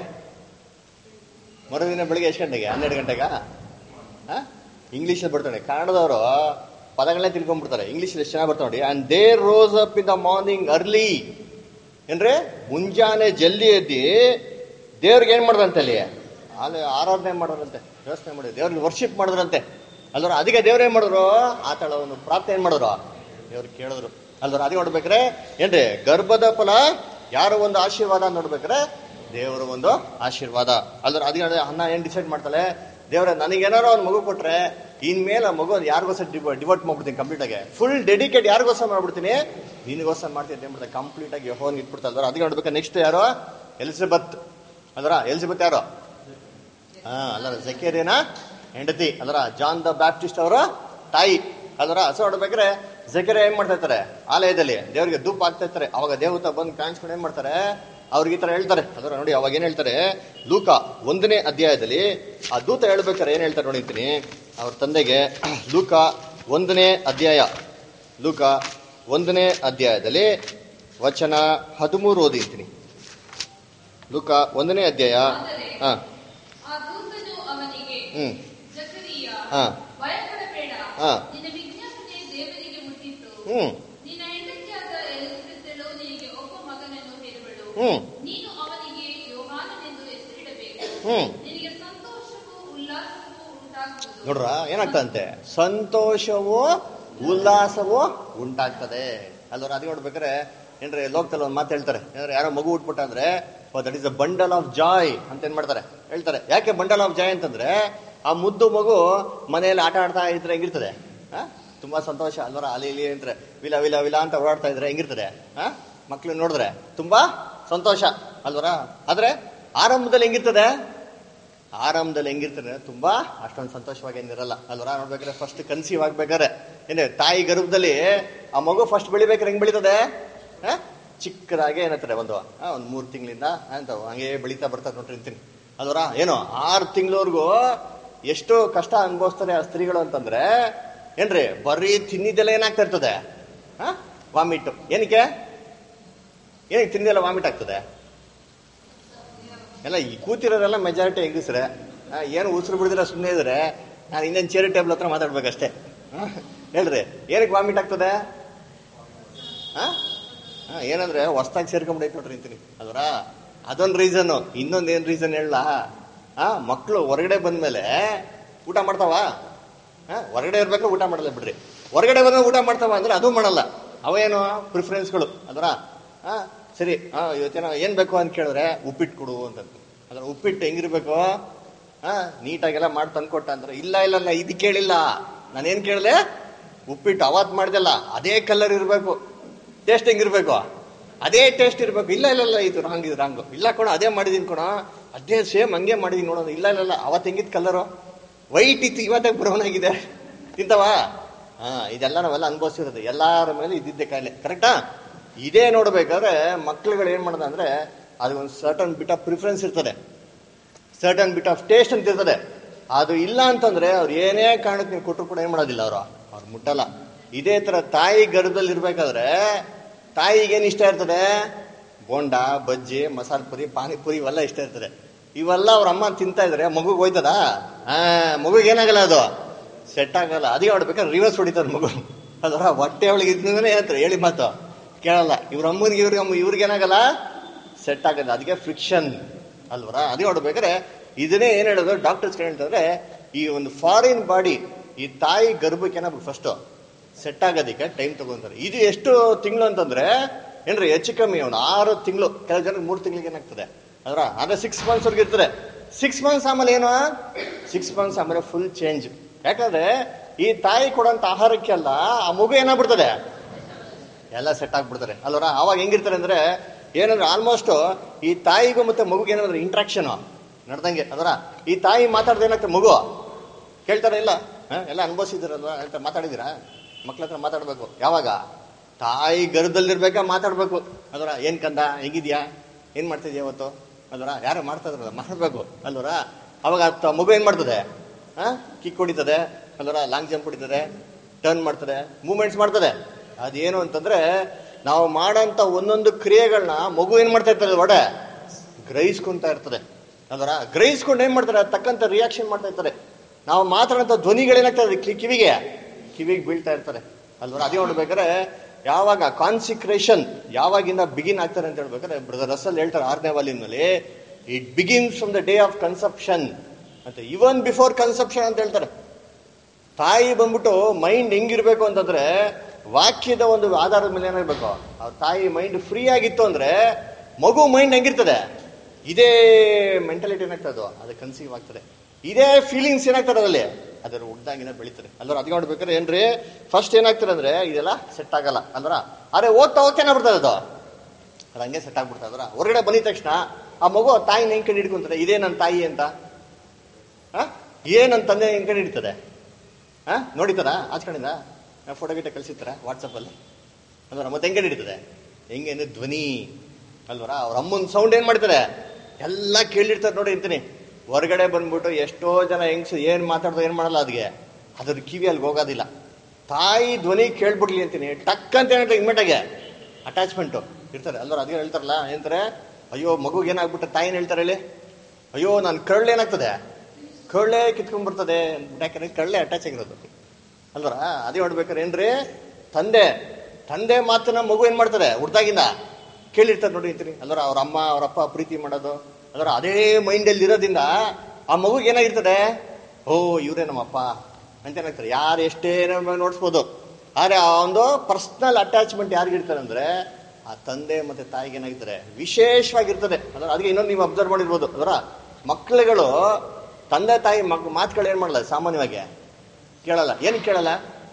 ಮರುದಿನ ಬೆಳಿಗ್ಗೆ ಎಷ್ಟು ಗಂಟೆಗೆ ಹನ್ನೆರಡು ಗಂಟೆಗ ಇಂಗ್ಲೀಷಲ್ಲಿ ಬರ್ತಾನೆ ಕನ್ನಡದವರು ಪದಗಳನ್ನೇ ತಿಳ್ಕೊಂಡ್ಬಿಡ್ತಾರೆ ಇಂಗ್ಲೀಷಲ್ಲಿ ಎಷ್ಟು ಚೆನ್ನಾಗಿ ಬರ್ತಾವೆ ನೋಡಿ and they rose up in the morning early ಏನ್ರಿ ಮುಂಜಾನೆ ಜಲ್ದಿ ಎದ್ದಿ ದೇವ್ರಿಗೆ ಏನ್ ಮಾಡ್ದಂತೆ ಅಲ್ಲಿ ಅಲ್ಲಿ ಆರಾಧನೆ ಮಾಡೋರಂತೆ ಯೋಚನೆ ಮಾಡಿ ದೇವ್ರಿಗೆ ವರ್ಷಿಪ್ ಮಾಡಿದ್ರಂತೆ ಅಲ್ವರ ಅದಕ್ಕೆ ದೇವ್ರು ಏನ್ ಮಾಡಿದ್ರು ಆತಳ ಒಂದು ಪ್ರಾರ್ಥನೆ ಏನ್ ಮಾಡಿದ್ರು ದೇವ್ರು ಕೇಳಿದ್ರು ಅಲ್ವರ ಅದೇ ನೋಡ್ಬೇಕ್ರೆ ಏನ್ರಿ ಗರ್ಭದ ಫಲ ಯಾರೋ ಒಂದು ಆಶೀರ್ವಾದ ನೋಡ್ಬೇಕ್ರೆ ದೇವರ ಒಂದು ಆಶೀರ್ವಾದ ಅಲ್ವರ ಅದಕ್ಕೆ ನೋಡಿ ಅನ್ನ ಏನ್ ಡಿಸೈಡ್ ಮಾಡ್ತಾಳೆ ದೇವ್ರ ನನಗೇನಾರೋ ಒಂದು ಮಗು ಕೊಟ್ರೆ ಇನ್ಮೇಲೆ ಆ ಮಗು ಯಾರಿಗೋಸ್ಕರ ಡಿವೋಟ್ ಮಾಡ್ಬಿಡ್ತೀನಿ ಕಂಪ್ಲೀಟ್ ಆಗಿ ಫುಲ್ ಡೆಡಿಕೇಟ್ ಯಾರಿಗೋಸ್ಕರ ಮಾಡ್ಬಿಡ್ತೀನಿ ನಿನಗೋಸ್ಕರ ಮಾಡ್ತೀನಿ ಏನ್ ಮಾಡ್ತಾರೆ ಕಂಪ್ಲೀಟ್ ಆಗಿ ಹೋಗಿ ಇಟ್ಬಿಡ್ತಾ ಅಲ್ವರ ಅದಕ್ಕೆ ನೋಡ್ಬೇಕು ನೆಕ್ಸ್ಟ್ ಯಾರು ಎಲಿಜಬೆತ್ ಅಲ್ವರ ಎಲಿಜಬೆತ್ ಯಾರು ಹಾ ಅಲ್ಲರ ಜಕೇರಿಯನ ಹೆಂಡತಿ ಅಲ್ವರ ಜಾನ್ ದ ಬ್ಯಾಪ್ಟಿಸ್ಟ್ ಅವರ ತಾಯಿ ಅಲ್ವರ ಹಸ ನೋಡ್ಬೇಕ್ರೆ ಜಕೇರಿಯ ಏನ್ ಮಾಡ್ತಾ ಇರ್ತಾರೆ ಆಲಯದಲ್ಲಿ ದೇವರಿಗೆ ಧೂಪ ಆಗ್ತಾ ಇರ್ತಾರೆ ಅವಾಗ ದೇವತ ಬಂದು ಕಾಣಿಸ್ಕೊಂಡು ಏನ್ ಮಾಡ್ತಾರೆ ಅವ್ರಿಗೆ ಈ ತರ ಹೇಳ್ತಾರೆ ಅದರ ನೋಡಿ ಅವಾಗ ಏನ್ ಹೇಳ್ತಾರೆ ಲೂಕ ಒಂದನೇ ಅಧ್ಯಾಯದಲ್ಲಿ ಆ ದೂತ ಹೇಳ್ಬೇಕಾರೆ ಏನ್ ಹೇಳ್ತಾರೆ ನೋಡಿರ್ತೀನಿ ಅವ್ರ ತಂದೆಗೆ ಲೂಕ ಒಂದನೇ ಅಧ್ಯಾಯ ಲೂಕ ಒಂದನೇ ಅಧ್ಯಾಯದಲ್ಲಿ ವಚನ ಹದಿಮೂರು ಓದಿರ್ತೀನಿ ಲೂಕ ಒಂದನೇ ಅಧ್ಯಾಯ ಹಾ ಆ ದೂತನು ಅವನಿಗೆ ಹ್ಮ್ ಜಕರಿಯ ಹಾ ಭಯಪಡಬೇಡ ಹಾ. ನಿನ್ನ ವಿಜ್ಞಾಪನೆ ದೇವರಿಗೆ ಮುಟ್ಟಿತು ಹ್ಮ್ ನಿನ್ನ ಹೆಂಡತಿಯಾದ ಎಲಿಸಬೆತ್ತಳು ನಿನಗೆ ಒಬ್ಬ ಮಗನನ್ನು ಹೆರುವಳು ಹ್ಮ್ ನೀನು ಅವನಿಗೆ ಯೋಹಾನನೆಂದು ಹೆಸರಿಡಬೇಕು ಹ್ಮ್ ನಿನಗೆ ಸಂತೋಷವೂ ಉಲ್ಲಾಸವೂ ಉಂಟಾಗುವುದು ನೋಡ್ರ ಏನಾಗ್ತದಂತೆ ಸಂತೋಷವು ಉಲ್ಲಾಸವು ಉಂಟಾಗ್ತದೆ ಅಲ್ವರ ಅದೇ ನೋಡ್ಬೇಕಾರೆ ಏನ್ರಿ ಲೋಕದಲ್ಲಿ ಒಂದು ಮಾತು ಹೇಳ್ತಾರೆ ಏನಾದ್ರೆ ಯಾರೋ ಮಗು ಉಟ್ಬಿಟ್ಟ ಅಂದ್ರೆ that is a bundle of joy ಅಂತ ಏನ್ ಮಾಡ್ತಾರೆ ಹೇಳ್ತಾರೆ ಯಾಕೆ ಬಂಡಲ್ ಆಫ್ ಜಾಯ್ ಅಂತಂದ್ರೆ ಆ ಮುದ್ದು ಮಗು ಮನೆಯಲ್ಲಿ ಆಟ ಆಡ್ತಾ ಇದ್ರೆ ಹೆಂಗಿರ್ತದೆ ಆ? ತುಂಬಾ ಸಂತೋಷ ಅಲ್ವರ ಅಲ್ಲಿ ಇಲ್ಲಿ ಅಂದ್ರೆ ವಿಲ ವಿಲ ವಿಲ ಅಂತ ಓಡಾಡ್ತಾ ಇದ್ರೆ ಹೆಂಗಿರ್ತದೆ ಆ ಮಕ್ಳು ನೋಡಿದ್ರೆ ತುಂಬಾ ಸಂತೋಷ ಅಲ್ವರ ಆದ್ರೆ ಆರಂಭದಲ್ಲಿ ಹೆಂಗಿರ್ತದೆ ಆರಂಭದಲ್ಲಿ ಹೆಂಗಿರ್ತಾರೆ ತುಂಬಾ ಅಷ್ಟೊಂದು ಸಂತೋಷವಾಗಿ ಏನಿರಲ್ಲ ಅಲ್ವರ ನೋಡ್ಬೇಕಾದ್ರೆ ಫಸ್ಟ್ ಕನ್ಸೀವ್ ಆಗ್ಬೇಕಾದ್ರೆ ಏನೇ ತಾಯಿ ಗರ್ಭದಲ್ಲಿ ಆ ಮಗು ಫಸ್ಟ್ ಬೆಳಿಬೇಕಾದ್ರೆ ಹೆಂಗ್ ಬೆಳೀತದೆ ಆ? ಚಿಕ್ಕದಾಗೆ ಏನತ್ತಾರೆ ಒಂದು ಆ, ಒಂದು ಮೂರು ತಿಂಗಳಿಂದ ಅಂತ ಹಂಗೆ ಬೆಳೀತಾ ಬರ್ತಾರೆ ನೋಡ್ರಿ ಅಂತೀನಿ ಅಲ್ವರ ಏನೋ ಆರು ತಿಂಗಳವರೆಗೂ ಎಷ್ಟು ಕಷ್ಟ ಅನುಭವಿಸ್ತಾರೆ ಆ ಸ್ತ್ರೀಗಳು ಅಂತಂದ್ರೆ ಏನ್ರಿ ಬರೀ ತಿನ್ನಿದ್ದೆಲ್ಲ ಏನಾಗ್ತಾ ಇರ್ತದೆ ವಾಮಿಟ್ ಏನಕ್ಕೆ ಏನಕ್ಕೆ ತಿಂದೆಲ್ಲ ವಾಮಿಟ್ ಆಗ್ತದೆ ಎಲ್ಲ ಈ ಕೂತಿರೋರೆಲ್ಲ ಮೆಜಾರಿಟಿ ಹೆಂಗಸ್ರೆ ಆ, ಏನು ಉಸಿರು ಬಿಡಿದ್ರೆ ಸುಮ್ಮನೆ ಇದ್ರೆ ನಾನು ಇನ್ನೇನು ಚೇರ್ ಟೇಬಲ್ ಹತ್ರ ಮಾತಾಡ್ಬೇಕಷ್ಟೇ ಆ, ಹೇಳ್ರಿ ಏನಕ್ಕೆ ವಾಮಿಟ್ ಆಗ್ತದೆ ಆ? ಆ, ಏನಂದ್ರೆ ಹೊಸ್ದಾಗಿ ಸೇರ್ಕೊಂಡ್ಬಿಡೈತೆ ನೋಡ್ರಿ ಅಂತೀನಿ ಅದರ ಅದೊಂದು ರೀಸನ್ ಇನ್ನೊಂದು ಏನ್ ರೀಸನ್ ಹೇಳ ಆ ಮಕ್ಕಳು ಹೊರಗಡೆ ಬಂದ್ಮೇಲೆ ಊಟ ಮಾಡ್ತಾವ ಆ, ಹೊರಗಡೆ ಇರ್ಬೇಕು ಊಟ ಮಾಡಲ್ಲ ಬಿಡ್ರಿ ಹೊರಗಡೆ ಬಂದ ಊಟ ಮಾಡ್ತಾವ ಅಂದ್ರೆ ಅದು ಮಾಡಲ್ಲ ಅವೇನು ಪ್ರಿಫರೆನ್ಸ್ಗಳು ಅದರ ಆ ಸರಿ ಆ ಇವತ್ತೇನೋ ಏನ್ ಬೇಕು ಅಂತ ಕೇಳಿದ್ರೆ ಉಪ್ಪಿಟ್ಟು ಕೊಡು ಅಂತ ಅದ್ರ ಉಪ್ಪಿಟ್ಟು ಹೆಂಗಿರ್ಬೇಕು ಆ ನೀಟಾಗೆಲ್ಲ ಮಾಡಿ ತಂದ್ಕೊಟ್ಟ ಅಂದ್ರೆ ಇಲ್ಲ ಇಲ್ಲ ನಾ ಇದು ಕೇಳಿಲ್ಲ ನಾನೇನ್ ಕೇಳಿದೆ ಉಪ್ಪಿಟ್ಟು ಅವತ್ ಮಾಡ್ದಲ್ಲ ಅದೇ ಕಲರ್ ಇರಬೇಕು ಟೇಸ್ಟ್ ಹೆಂಗಿರ್ಬೇಕು ಅದೇ ಟೇಸ್ಟ್ ಇರ್ಬೇಕು ಇಲ್ಲ ಇಲ್ಲ ಇಲ್ಲ ಇದು ರಾಂಗ್ ಇದು ರಾಂಗ್ ಇಲ್ಲ ಕಣ ಅದೇ ಮಾಡಿದೀನಿ ಕಣ ಅದೇ ಸೇಮ್ ಹಂಗೆ ಮಾಡಿದೀನಿ ನೋಡೋದು ಇಲ್ಲ ಇಲ್ಲ ಇಲ್ಲ ಅವತ್ತು ಹೆಂಗಿದ್ ಕಲರು ವೈಟ್ ಇತ್ತು ಇವತ್ತೇ ಬ್ರೌನ್ ಆಗಿದೆ ತಿಂತವಾ ಹಾ ಇದೆಲ್ಲ ನಾವೆಲ್ಲ ಅನುಭವಿಸಿರೋದು ಎಲ್ಲಾರ ಮೇಲೆ ಇದ್ದಿದ್ದೆ ಕಾಯಿಲೆ ಕರೆಕ್ಟಾ ಇದೇ ನೋಡ್ಬೇಕಾದ್ರೆ ಮಕ್ಳುಗಳು ಏನ್ ಮಾಡೋದು ಅಂದ್ರೆ ಅದಕ್ಕೊಂದು ಸರ್ಟನ್ ಬಿಟ್ ಆಫ್ ಪ್ರಿಫರೆನ್ಸ್ ಇರ್ತದೆ ಸರ್ಟನ್ ಬಿಟ್ ಆಫ್ ಟೇಸ್ಟ್ ಅಂತ ಇರ್ತದೆ ಅದು ಇಲ್ಲ ಅಂತಂದ್ರೆ ಅವ್ರು ಏನೇ ಕಾರಣಕ್ಕೆ ನೀವು ಕೊಟ್ಟರು ಕೂಡ ಏನ್ ಮಾಡೋದಿಲ್ಲ ಅವರು ಅವ್ರು ಮುಟ್ಟಲ್ಲ ಇದೇ ತರ ತಾಯಿ ಗರ್ಭದಲ್ಲಿ ಇರ್ಬೇಕಾದ್ರೆ ತಾಯಿಗೇನು ಇಷ್ಟ ಇರ್ತದೆ ಬೋಂಡ ಬಜ್ಜಿ ಮಸಾಲೆ ಪುರಿ ಪಾನಿಪುರಿ ಇವೆಲ್ಲ ಇಷ್ಟ ಇರ್ತದೆ ಇವೆಲ್ಲ ಅವ್ರ ಅಮ್ಮ ತಿಂತಾ ಇದ್ರೆ ಮಗುಗೆ ಹೋಯ್ತದ ಆ ಮಗುಗೆ ಏನಾಗಲ್ಲ ಅದು ಸೆಟ್ ಆಗಲ್ಲ ಅದೇ ಹೊಡ್ಬೇಕಾದ್ರೆ ರಿವರ್ಸ್ ಹೊಡಿತದ ಮಗು ಅದರ ಹೊಟ್ಟೆ ಒಳಗೆ ಇದ್ನೇ ಹೇಳ್ತಾರೆ ಹೇಳಿ ಮಾತು ಕೇಳಲ್ಲ ಇವ್ರ ಅಮ್ಮನಿಗೆ ಇವ್ರಿಗೆ ಅಮ್ಮ ಇವ್ರಿಗೆ ಏನಾಗಲ್ಲ ಸೆಟ್ ಆಗಲ್ಲ ಅದಕ್ಕೆ ಫ್ರಿಕ್ಷನ್ ಅಲ್ವರ ಅದೇ ಹೊಡ್ಬೇಕಾದ್ರೆ ಇದನ್ನೇ ಏನ್ ಹೇಳೋದು ಡಾಕ್ಟರ್ಸ್ ಹೇಳ್ತಾರೆ ಈ ಒಂದು ಫಾರಿನ್ ಬಾಡಿ ಈ ತಾಯಿ ಗರ್ಭಕ್ಕೆ ಏನಾಗ್ಬೇಕು ಫಸ್ಟ್ ಸೆಟ್ ಆಗೋದಕ್ಕೆ ಟೈಮ್ ತಗೊಂತಾರೆ ಇದು ಎಷ್ಟು ತಿಂಗಳು ಅಂತಂದ್ರೆ ಏನ್ರಿ ಹೆಚ್ಚು ಕಮ್ಮಿ ಒಂದು ಆರು ತಿಂಗಳು ಕೆಲವು ಜನಕ್ಕೆ ಮೂರು ತಿಂಗಳಿಗೆ ಏನಾಗ್ತದೆ ಅದರ ಅಂದ್ರೆ ಸಿಕ್ಸ್ ಮಂತ್ಸ್ ವರ್ಗೆ ಇರ್ತದೆ ಸಿಕ್ಸ್ ಮಂತ್ಸ್ ಆಮೇಲೆ ಏನು ಸಿಕ್ಸ್ ಮಂತ್ಸ್ ಆಮೇಲೆ ಫುಲ್ ಚೇಂಜ್ ಯಾಕಂದ್ರೆ ಈ ತಾಯಿ ಕೊಡೋಂತ ಆಹಾರಕ್ಕೆಲ್ಲ ಆ ಮಗು ಏನಾಗ್ಬಿಡ್ತದೆ ಎಲ್ಲ ಸೆಟ್ ಆಗ್ಬಿಡ್ತಾರೆ ಅಲ್ವರ ಅವಾಗ ಹೆಂಗಿರ್ತಾರೆ ಅಂದ್ರೆ ಏನಂದ್ರೆ ಆಲ್ಮೋಸ್ಟ್ ಈ ತಾಯಿಗೂ ಮತ್ತೆ ಮಗುಗೆ ಏನಂದ್ರೆ ಇಂಟ್ರಾಕ್ಷನ್ ನಡ್ದಂಗೆ ಅದರ ಈ ತಾಯಿ ಮಾತಾಡ್ದೆ ಏನಾಗ್ತದೆ ಮಗು ಕೇಳ್ತಾರ ಇಲ್ಲ ಹ? ಎಲ್ಲ ಅನುಭವಿಸಿದಿರಲ್ವಾ ಅಂತ ಮಾತಾಡಿದಿರಾ ಮಕ್ಳ ಹತ್ರ ಮಾತಾಡ್ಬೇಕು ಯಾವಾಗ ತಾಯಿ ಗರ್ಭದಲ್ಲಿರ್ಬೇಕಾ ಮಾತಾಡ್ಬೇಕು ಅದರ ಏನ್ ಕಂದ ಹೆಂಗಿದ್ಯಾ ಏನ್ ಮಾಡ್ತಿದ್ಯಾ ಇವತ್ತು ಅಲ್ವರ ಯಾರು ಮಾಡ್ತಾ ಇದ್ರಲ್ಲ ಮಾಡ್ಬೇಕು ಅಲ್ವರ ಅವಾಗ ಆ ಮಗು ಏನ್ ಮಾಡ್ತದೆ ಹ ಕಿಕ್ ಹೊಡಿತದೆ ಅಲ್ವರ ಲಾಂಗ್ ಜಂಪ್ ಹೊಡಿತದೆ ಟರ್ನ್ ಮಾಡ್ತದೆ ಮೂವ್ಮೆಂಟ್ಸ್ ಮಾಡ್ತದೆ ಅದೇನು ಅಂತಂದ್ರೆ ನಾವು ಮಾಡೋಂಥ ಒಂದೊಂದು ಕ್ರಿಯೆಗಳನ್ನ ಮಗು ಏನ್ ಮಾಡ್ತಾ ಇರ್ತದೆ ಒಡೆ ಗ್ರಹಿಸ್ಕೊಂತ ಇರ್ತದೆ ಅದರ ಗ್ರಹಿಸ್ಕೊಂಡು ಏನ್ ಮಾಡ್ತಾರೆ ಅದ್ ತಕ್ಕಂತ ರಿಯಾಕ್ಷನ್ ಮಾಡ್ತಾ ಇರ್ತಾರೆ ನಾವು ಮಾತಾಡೋಂಥ ಧ್ವನಿಗಳೇನಾಗ್ತದೆ ಕಿ- ಕಿವಿಗೆ ಕಿವಿಗೆ ಬೀಳ್ತಾ ಇರ್ತಾರೆ ಅಲ್ವರ ಅದೇ ನೋಡ್ಬೇಕಾದ್ರೆ ಯಾವಾಗ ಕಾನ್ಸಿಕ್ರೇಷನ್ ಯಾವಾಗಿಂದ ಬಿಗಿನ್ ಆಗ್ತಾರೆ ಅಂತ ಹೇಳ್ಬೇಕಾದ್ರೆ ಬ್ರದರ್ ರಸಲ್ ಹೇಳ್ತಾರೆ ಆರನೇ ವಾಲಿನಲ್ಲಿ it begins from the day of conception even ಇವನ್ ಬಿಫೋರ್ ಕನ್ಸಪ್ಷನ್ ಅಂತ ಹೇಳ್ತಾರೆ ತಾಯಿ ಬಂದ್ಬಿಟ್ಟು ಮೈಂಡ್ ಹೆಂಗಿರ್ಬೇಕು ಅಂತಂದ್ರೆ ವಾಕ್ಯದ ಒಂದು ಆಧಾರದ ಮೇಲೆ ಏನಾಗ್ಬೇಕು ಆ ತಾಯಿ ಮೈಂಡ್ ಫ್ರೀ ಆಗಿತ್ತು ಅಂದ್ರೆ ಮಗು ಮೈಂಡ್ ಹೆಂಗಿರ್ತದೆ ಇದೇ ಮೆಂಟಾಲಿಟಿ ಏನಾಗ್ತದೆ ಅದು ಅದು ಕನ್ಸೀವ್ ಆಗ್ತದೆ ಇದೇ ಫೀಲಿಂಗ್ಸ್ ಏನಾಗ್ತದೆ ಅದರಲ್ಲಿ ಅದರ ಉಡ್ದಾಗಿನ ಬೆಳೀತದೆ ಅಲ್ವರ ಅದಕ್ಕೆ ನೋಡ್ಬೇಕಾದ್ರೆ ಏನ್ರಿ ಫಸ್ಟ್ ಏನಾಗ್ತದೆ ಅಂದ್ರೆ ಇದೆಲ್ಲ ಸೆಟ್ ಆಗಲ್ಲ ಅಲ್ವರ ಆದ್ರೆ ಓದ್ತಾ ಓದ್ತಾ ಏನಾಗ್ಬಿಡ್ತದೆ ಅದು ಅದು ಹಂಗೆ ಸೆಟ್ ಆಗ್ಬಿಡ್ತದೆ ಅದರ ಹೊರಗಡೆ ಬಂದಿದ ತಕ್ಷಣ ಆ ಮಗು ಆ ತಾಯಿನ ಹೆಂಗ್ ಕಂಡು ಹಿಡ್ಕೊಂತಾರೆ ಇದೇ ನನ್ನ ತಾಯಿ ಅಂತ ಆ? ಏನ್ ನನ್ನ ತಂದೆ ಹೆಂಗ್ ಕಂಡು ಹಿಡಿತದೆ ಹಾ ನೋಡಿತಾರ ಆಚ್ಕೊಂಡಿಂದ ಫೋಟೋ ಗಿಟ ಕಳಿಸಿರ್ತಾರ ವಾಟ್ಸಪ್ಪಲ್ಲಿ ಅಲ್ವರ ಮತ್ತೆ ಹೆಂಗೆ ಹಿಡಿತದೆ ಹೆಂಗೆ ಅಂದ್ರೆ ಧ್ವನಿ ಅಲ್ವರ ಅವ್ರ ಅಮ್ಮನ ಸೌಂಡ್ ಏನ್ ಮಾಡ್ತಾರೆ ಎಲ್ಲ ಕೇಳಿರ್ತಾರೆ ನೋಡಿ ಅಂತೀನಿ ಹೊರಗಡೆ ಬಂದ್ಬಿಟ್ಟು ಎಷ್ಟೋ ಜನ ಹೆಂಗ್ಸ್ ಏನ್ ಮಾತಾಡ್ದೋ ಏನ್ ಮಾಡಲ್ಲ ಅದಕ್ಕೆ ಅದ್ರ ಕಿವಿ ಅಲ್ಲಿ ಹೋಗೋದಿಲ್ಲ ತಾಯಿ ಧ್ವನಿ ಕೇಳ್ಬಿಡ್ಲಿ ಅಂತೀನಿ ಟಕ್ ಅಂತ ಹೇಳ್ತಾರೆ ಇಮ್ಮಿಡಿಯಾಗೆ ಅಟ್ಯಾಚ್ಮೆಂಟು ಇರ್ತಾರೆ ಅಲ್ವರ ಅದೇ ಹೇಳ್ತಾರಲ್ಲ ಏನಂತಾರೆ ಅಯ್ಯೋ ಮಗುಗೆ ಏನಾಗ್ಬಿಟ್ಟು ತಾಯಿನ ಹೇಳ್ತಾರೆ ಹೇಳಿ ಅಯ್ಯೋ ನಾನು ಕಳ್ಳು ಏನಾಗ್ತದೆ ಕಳ್ಳೆ ಕಿತ್ಕೊಂಡ್ಬರ್ತದೆ ಯಾಕಂದ್ರೆ ಕಳ್ಳೆ ಅಟ್ಯಾಚ್ ಆಗಿರೋದು ಅಲ್ವರ ಅದೇ ನೋಡ್ಬೇಕಾರೆ ಏನ್ರಿ ತಂದೆ ತಂದೆ ಮಾತನ್ನ ಮಗು ಏನ್ ಮಾಡ್ತಾರೆ ಹುಡ್ದಾಗಿಂದ ಕೇಳಿರ್ತಾರೆ ನೋಡಿ ಅಂತೀನಿ ಅಲ್ವರ ಅವ್ರ ಅಮ್ಮ ಅವ್ರ ಅಪ್ಪ ಪ್ರೀತಿ ಮಾಡೋದು ಅಲ್ವರ ಅದೇ ಮೈಂಡಲ್ಲಿ ಇರೋದ್ರಿಂದ ಆ ಮಗುಗೆ ಏನಾಗಿರ್ತದೆ ಓ ಇವರೇ ನಮ್ಮಪ್ಪ ಅಂತ ಏನಾಗ್ತಾರೆ ಯಾರು ಎಷ್ಟೇ ನೋಡಿಸ್ಬೋದು ಆದ್ರೆ ಆ ಒಂದು ಪರ್ಸನಲ್ ಅಟ್ಯಾಚ್ಮೆಂಟ್ ಯಾರಿಗಿರ್ತಾರೆ ಅಂದ್ರೆ ಆ ತಂದೆ ಮತ್ತೆ ತಾಯಿಗೆ ಏನಾಗಿರ್ತಾರೆ ವಿಶೇಷವಾಗಿರ್ತದೆ ಅದರ ಅದಕ್ಕೆ ಇನ್ನೊಂದು ನೀವು ಅಬ್ಸರ್ವ್ ಮಾಡಿರ್ಬೋದು ಅದರ ಮಕ್ಕಳುಗಳು ತಂದೆ ತಾಯಿ ಮಕ್ ಮಾತುಗಳು ಏನ್ ಮಾಡಲ್ಲ ಸಾಮಾನ್ಯವಾಗಿ ಕೇಳಲ್ಲ ಏನಕ್ಕೆ ಕೇಳಲ್ಲ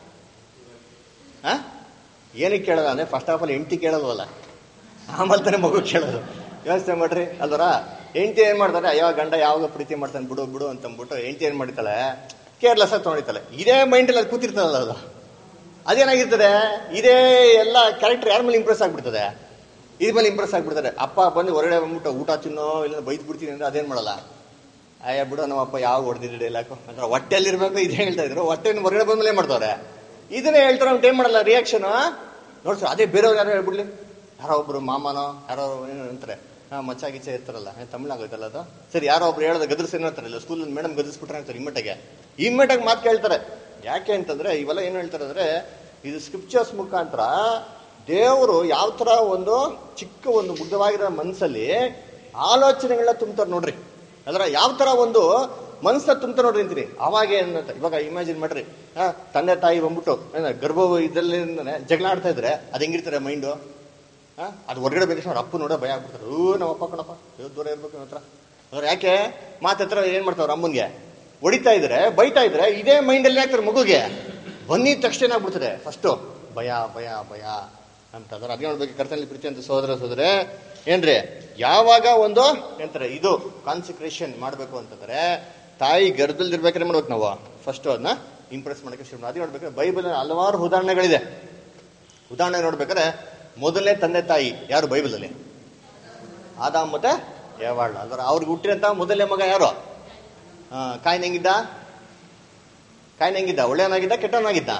ಆ ಏನಕ್ಕೆ ಕೇಳಲ್ಲ ಅಂದ್ರೆ ಫಸ್ಟ್ ಆಫ್ ಆಲ್ ಹೆಂಡತಿ ಕೇಳಲ್ವಲ್ಲ ಆಮೇಲೆ ತಾನೇ ಮಗು ಕೇಳೋದು ಯೋಚನೆ ಮಾಡ್ರಿ ಅಲ್ವರ ಹೆಂಡತಿ ಏನ್ ಮಾಡ್ತಾರೆ ಅಯ್ಯೋ ಗಂಡ ಯಾವಾಗ ಪ್ರೀತಿ ಮಾಡ್ತಾನೆ ಬಿಡು ಬಿಡು ಅಂತ ಅಂದ್ಬಿಟ್ಟು ಹೆಂಡತಿ ಏನ್ ಮಾಡಿತಾಳೆ ಕೇರ್ಲೆಸ್ ಆಗಿ ತೊಗೊಂಡಿತಾಳೆ ಇದೇ ಮೈಂಡಲ್ಲಿ ಅದು ಕೂತಿರ್ತದಲ್ಲ ಅದು ಅದೇನಾಗಿರ್ತದೆ ಇದೇ ಎಲ್ಲ ಕ್ಯಾರೆಕ್ಟರ್ ಯಾರ ಮೇಲೆ ಇಂಪ್ರೆಸ್ ಆಗ್ಬಿಡ್ತದೆ ಇದ್ರ ಮೇಲೆ ಇಂಪ್ರೆಸ್ ಆಗ್ಬಿಡ್ತಾರೆ ಅಪ್ಪ ಬಂದು ಹೊರಗಡೆ ಬಂದ್ಬಿಟ್ಟು ಊಟ ತಿನ್ನೋ ಇಲ್ಲ ಬೈದ್ ಬಿಡ್ತೀನಿ ಅಂದ್ರೆ ಅದೇನ್ ಮಾಡಲ್ಲ ಅಯ್ಯ ಬಿಡು ನಮ್ಮಪ್ಪ ಯಾವ ಹೊಡೆದಿದ್ದು ಡೈಲಾಕು ಅಂದ್ರೆ ಹೊಟ್ಟೆಲ್ಲಿರ್ಬೇಕು ಇದೇ ಹೇಳ್ತಾ ಇದ್ರು ಹೊಟ್ಟೆ ಹೊರಗಡೆ ಬಂದ್ಮೇಲೆ ಏನ್ ಮಾಡ್ತಾವ್ರೆ ಇದನ್ನೇ ಹೇಳ್ತಾರೆ ಅವ್ನು ಏನ್ ಮಾಡಲ್ಲ ರಿಯಾಕ್ಷನ್ ನೋಡ್ಸ ಅದೇ ಬೇರೆಯವ್ರು ಯಾರು ಹೇಳ್ಬಿಡ್ಲಿ ಯಾರೋ ಒಬ್ರು ಮಾಮನೋ ಯಾರೋ ಏನೋ ಅಂತಾರೆ ಹಾ ಮಚ್ಚ ಗಿಚ್ಚ ಇರ್ತಾರಲ್ಲ ಏ, ತಮಿಳಾಗೋಯ್ತಲ್ಲ ಅದು ಸರಿ ಯಾರೋ ಒಬ್ರು ಹೇಳೋದು ಗದರ್ಸಿ ಏನಂತಾರಲ್ಲ ಸ್ಕೂಲಲ್ಲಿ ಮೇಡಮ್ ಗದರ್ಸ್ಬಿಟ್ರೆ ಅಂತಾರೆ ಇಮ್ಮಟಗೆ ಇಮ್ಮಟಾಗಿ ಮಾತು ಕೇಳ್ತಾರೆ ಯಾಕೆ ಅಂತಂದ್ರೆ ಇವೆಲ್ಲ ಏನು ಹೇಳ್ತಾರೆ ಅಂದ್ರೆ ಇದು ಸ್ಕ್ರಿಪ್ಚರ್ಸ್ ಮುಖಾಂತರ ದೇವರು ಯಾವ ತರ ಒಂದು ಚಿಕ್ಕ ಒಂದು ಮುಗ್ಧವಾಗಿರೋ ಮನಸ್ಸಲ್ಲಿ ಆಲೋಚನೆಗಳನ್ನ ತುಂಬ್ತಾರೆ ನೋಡ್ರಿ ಅದರ ಯಾವ ತರ ಒಂದು ಮನಸ್ಸನ್ನ ತುಂಬ್ತಾರೆ ನೋಡ್ರಿ ಅಂತೀನಿ ಅವಾಗ ಏನಂತ ಇವಾಗ ಇಮ್ಯಾಜಿನ್ ಮಾಡ್ರಿ ಆ, ತಂದೆ ತಾಯಿ ಬಂದ್ಬಿಟ್ಟು ಏನ ಗರ್ಭ ಇದ್ರಲ್ಲಿ ಜಗಳ ಆಡ್ತಾ ಇದ್ರೆ ಅದು ಹೆಂಗಿರ್ತಾರೆ ಮೈಂಡು ಅದು ಹೊರಗಡೆ ಬಂದ ಅವ್ರ ಅಪ್ಪ ನೋಡೋ ಭಯ ಆಗ್ಬಿಡ್ತಾರೆ ಓ ನಮ್ಮ ಅಪ್ಪ ಕಣಪ್ಪ ಏ, ದೂರ ಇರ್ಬೇಕು ನನ್ನ ಹತ್ರ ಅವ್ರು ಯಾಕೆ ಮಾತು ಹತ್ರ ಏನ್ ಮಾಡ್ತಾವ್ರ ಅಮ್ಮನ್ಗೆ ಹೊಡಿತಾ ಇದ್ರೆ ಬೈತಾ ಇದ್ರೆ ಇದೇ ಮೈಂಡಲ್ಲಿ ಹಾಕ್ತಾರೆ ಮಗುಗೆ ಬಂದಿದ ತಕ್ಷಣ ಏನಾಗ್ಬಿಡ್ತದೆ ಫಸ್ಟು ಭಯ ಭಯ ಭಯ ಅಂತ ಅದ್ರ ಅದೇ ನೋಡ್ಬೇಕು ಕರ್ತನಲ್ಲಿ ಪ್ರೀತಿ ಅಂತ ಸೋದರ ಸೋದರ ಏನ್ರಿ ಯಾವಾಗ ಒಂದು ಎಂತಾರೆ ಇದು ಕಾನ್ಸಿಕ್ರೇಷನ್ ಮಾಡಬೇಕು ಅಂತಂದ್ರೆ ತಾಯಿ ಗರ್ಭದಲ್ಲಿ ಇರ್ಬೇಕಾದ್ರೆ ಮಾಡ್ಬೇಕು ನಾವು ಫಸ್ಟ್ ಅದನ್ನ ಇಂಪ್ರೆಸ್ ಮಾಡಕ್ಕೆ ಶುರು ಮಾಡಿ ಅದೇ ನೋಡ್ಬೇಕಾದ್ರೆ ಬೈಬಲ್ ಹಲವಾರು ಉದಾಹರಣೆಗಳಿದೆ ಉದಾಹರಣೆ ನೋಡ್ಬೇಕಾದ್ರೆ ಮೊದಲನೇ ತಂದೆ ತಾಯಿ ಯಾರು ಬೈಬಲಲ್ಲಿ ಆದಾಮ್ ಮತ್ತೆ ಯಾವಾಳ ಅಂದ್ರೆ ಅವ್ರಿಗೆ ಹುಟ್ಟಿರಂತ ಮೊದಲನೇ ಮಗ ಯಾರು ಆ, ಕಾಯಿನ್ ಹೆಂಗಿದ್ದ ಕಾಯಿನ್ ಹೆಂಗಿದ್ದ ಒಳ್ಳೆಯವನಾಗಿದ್ದ ಕೆಟ್ಟವನಾಗಿದ್ದ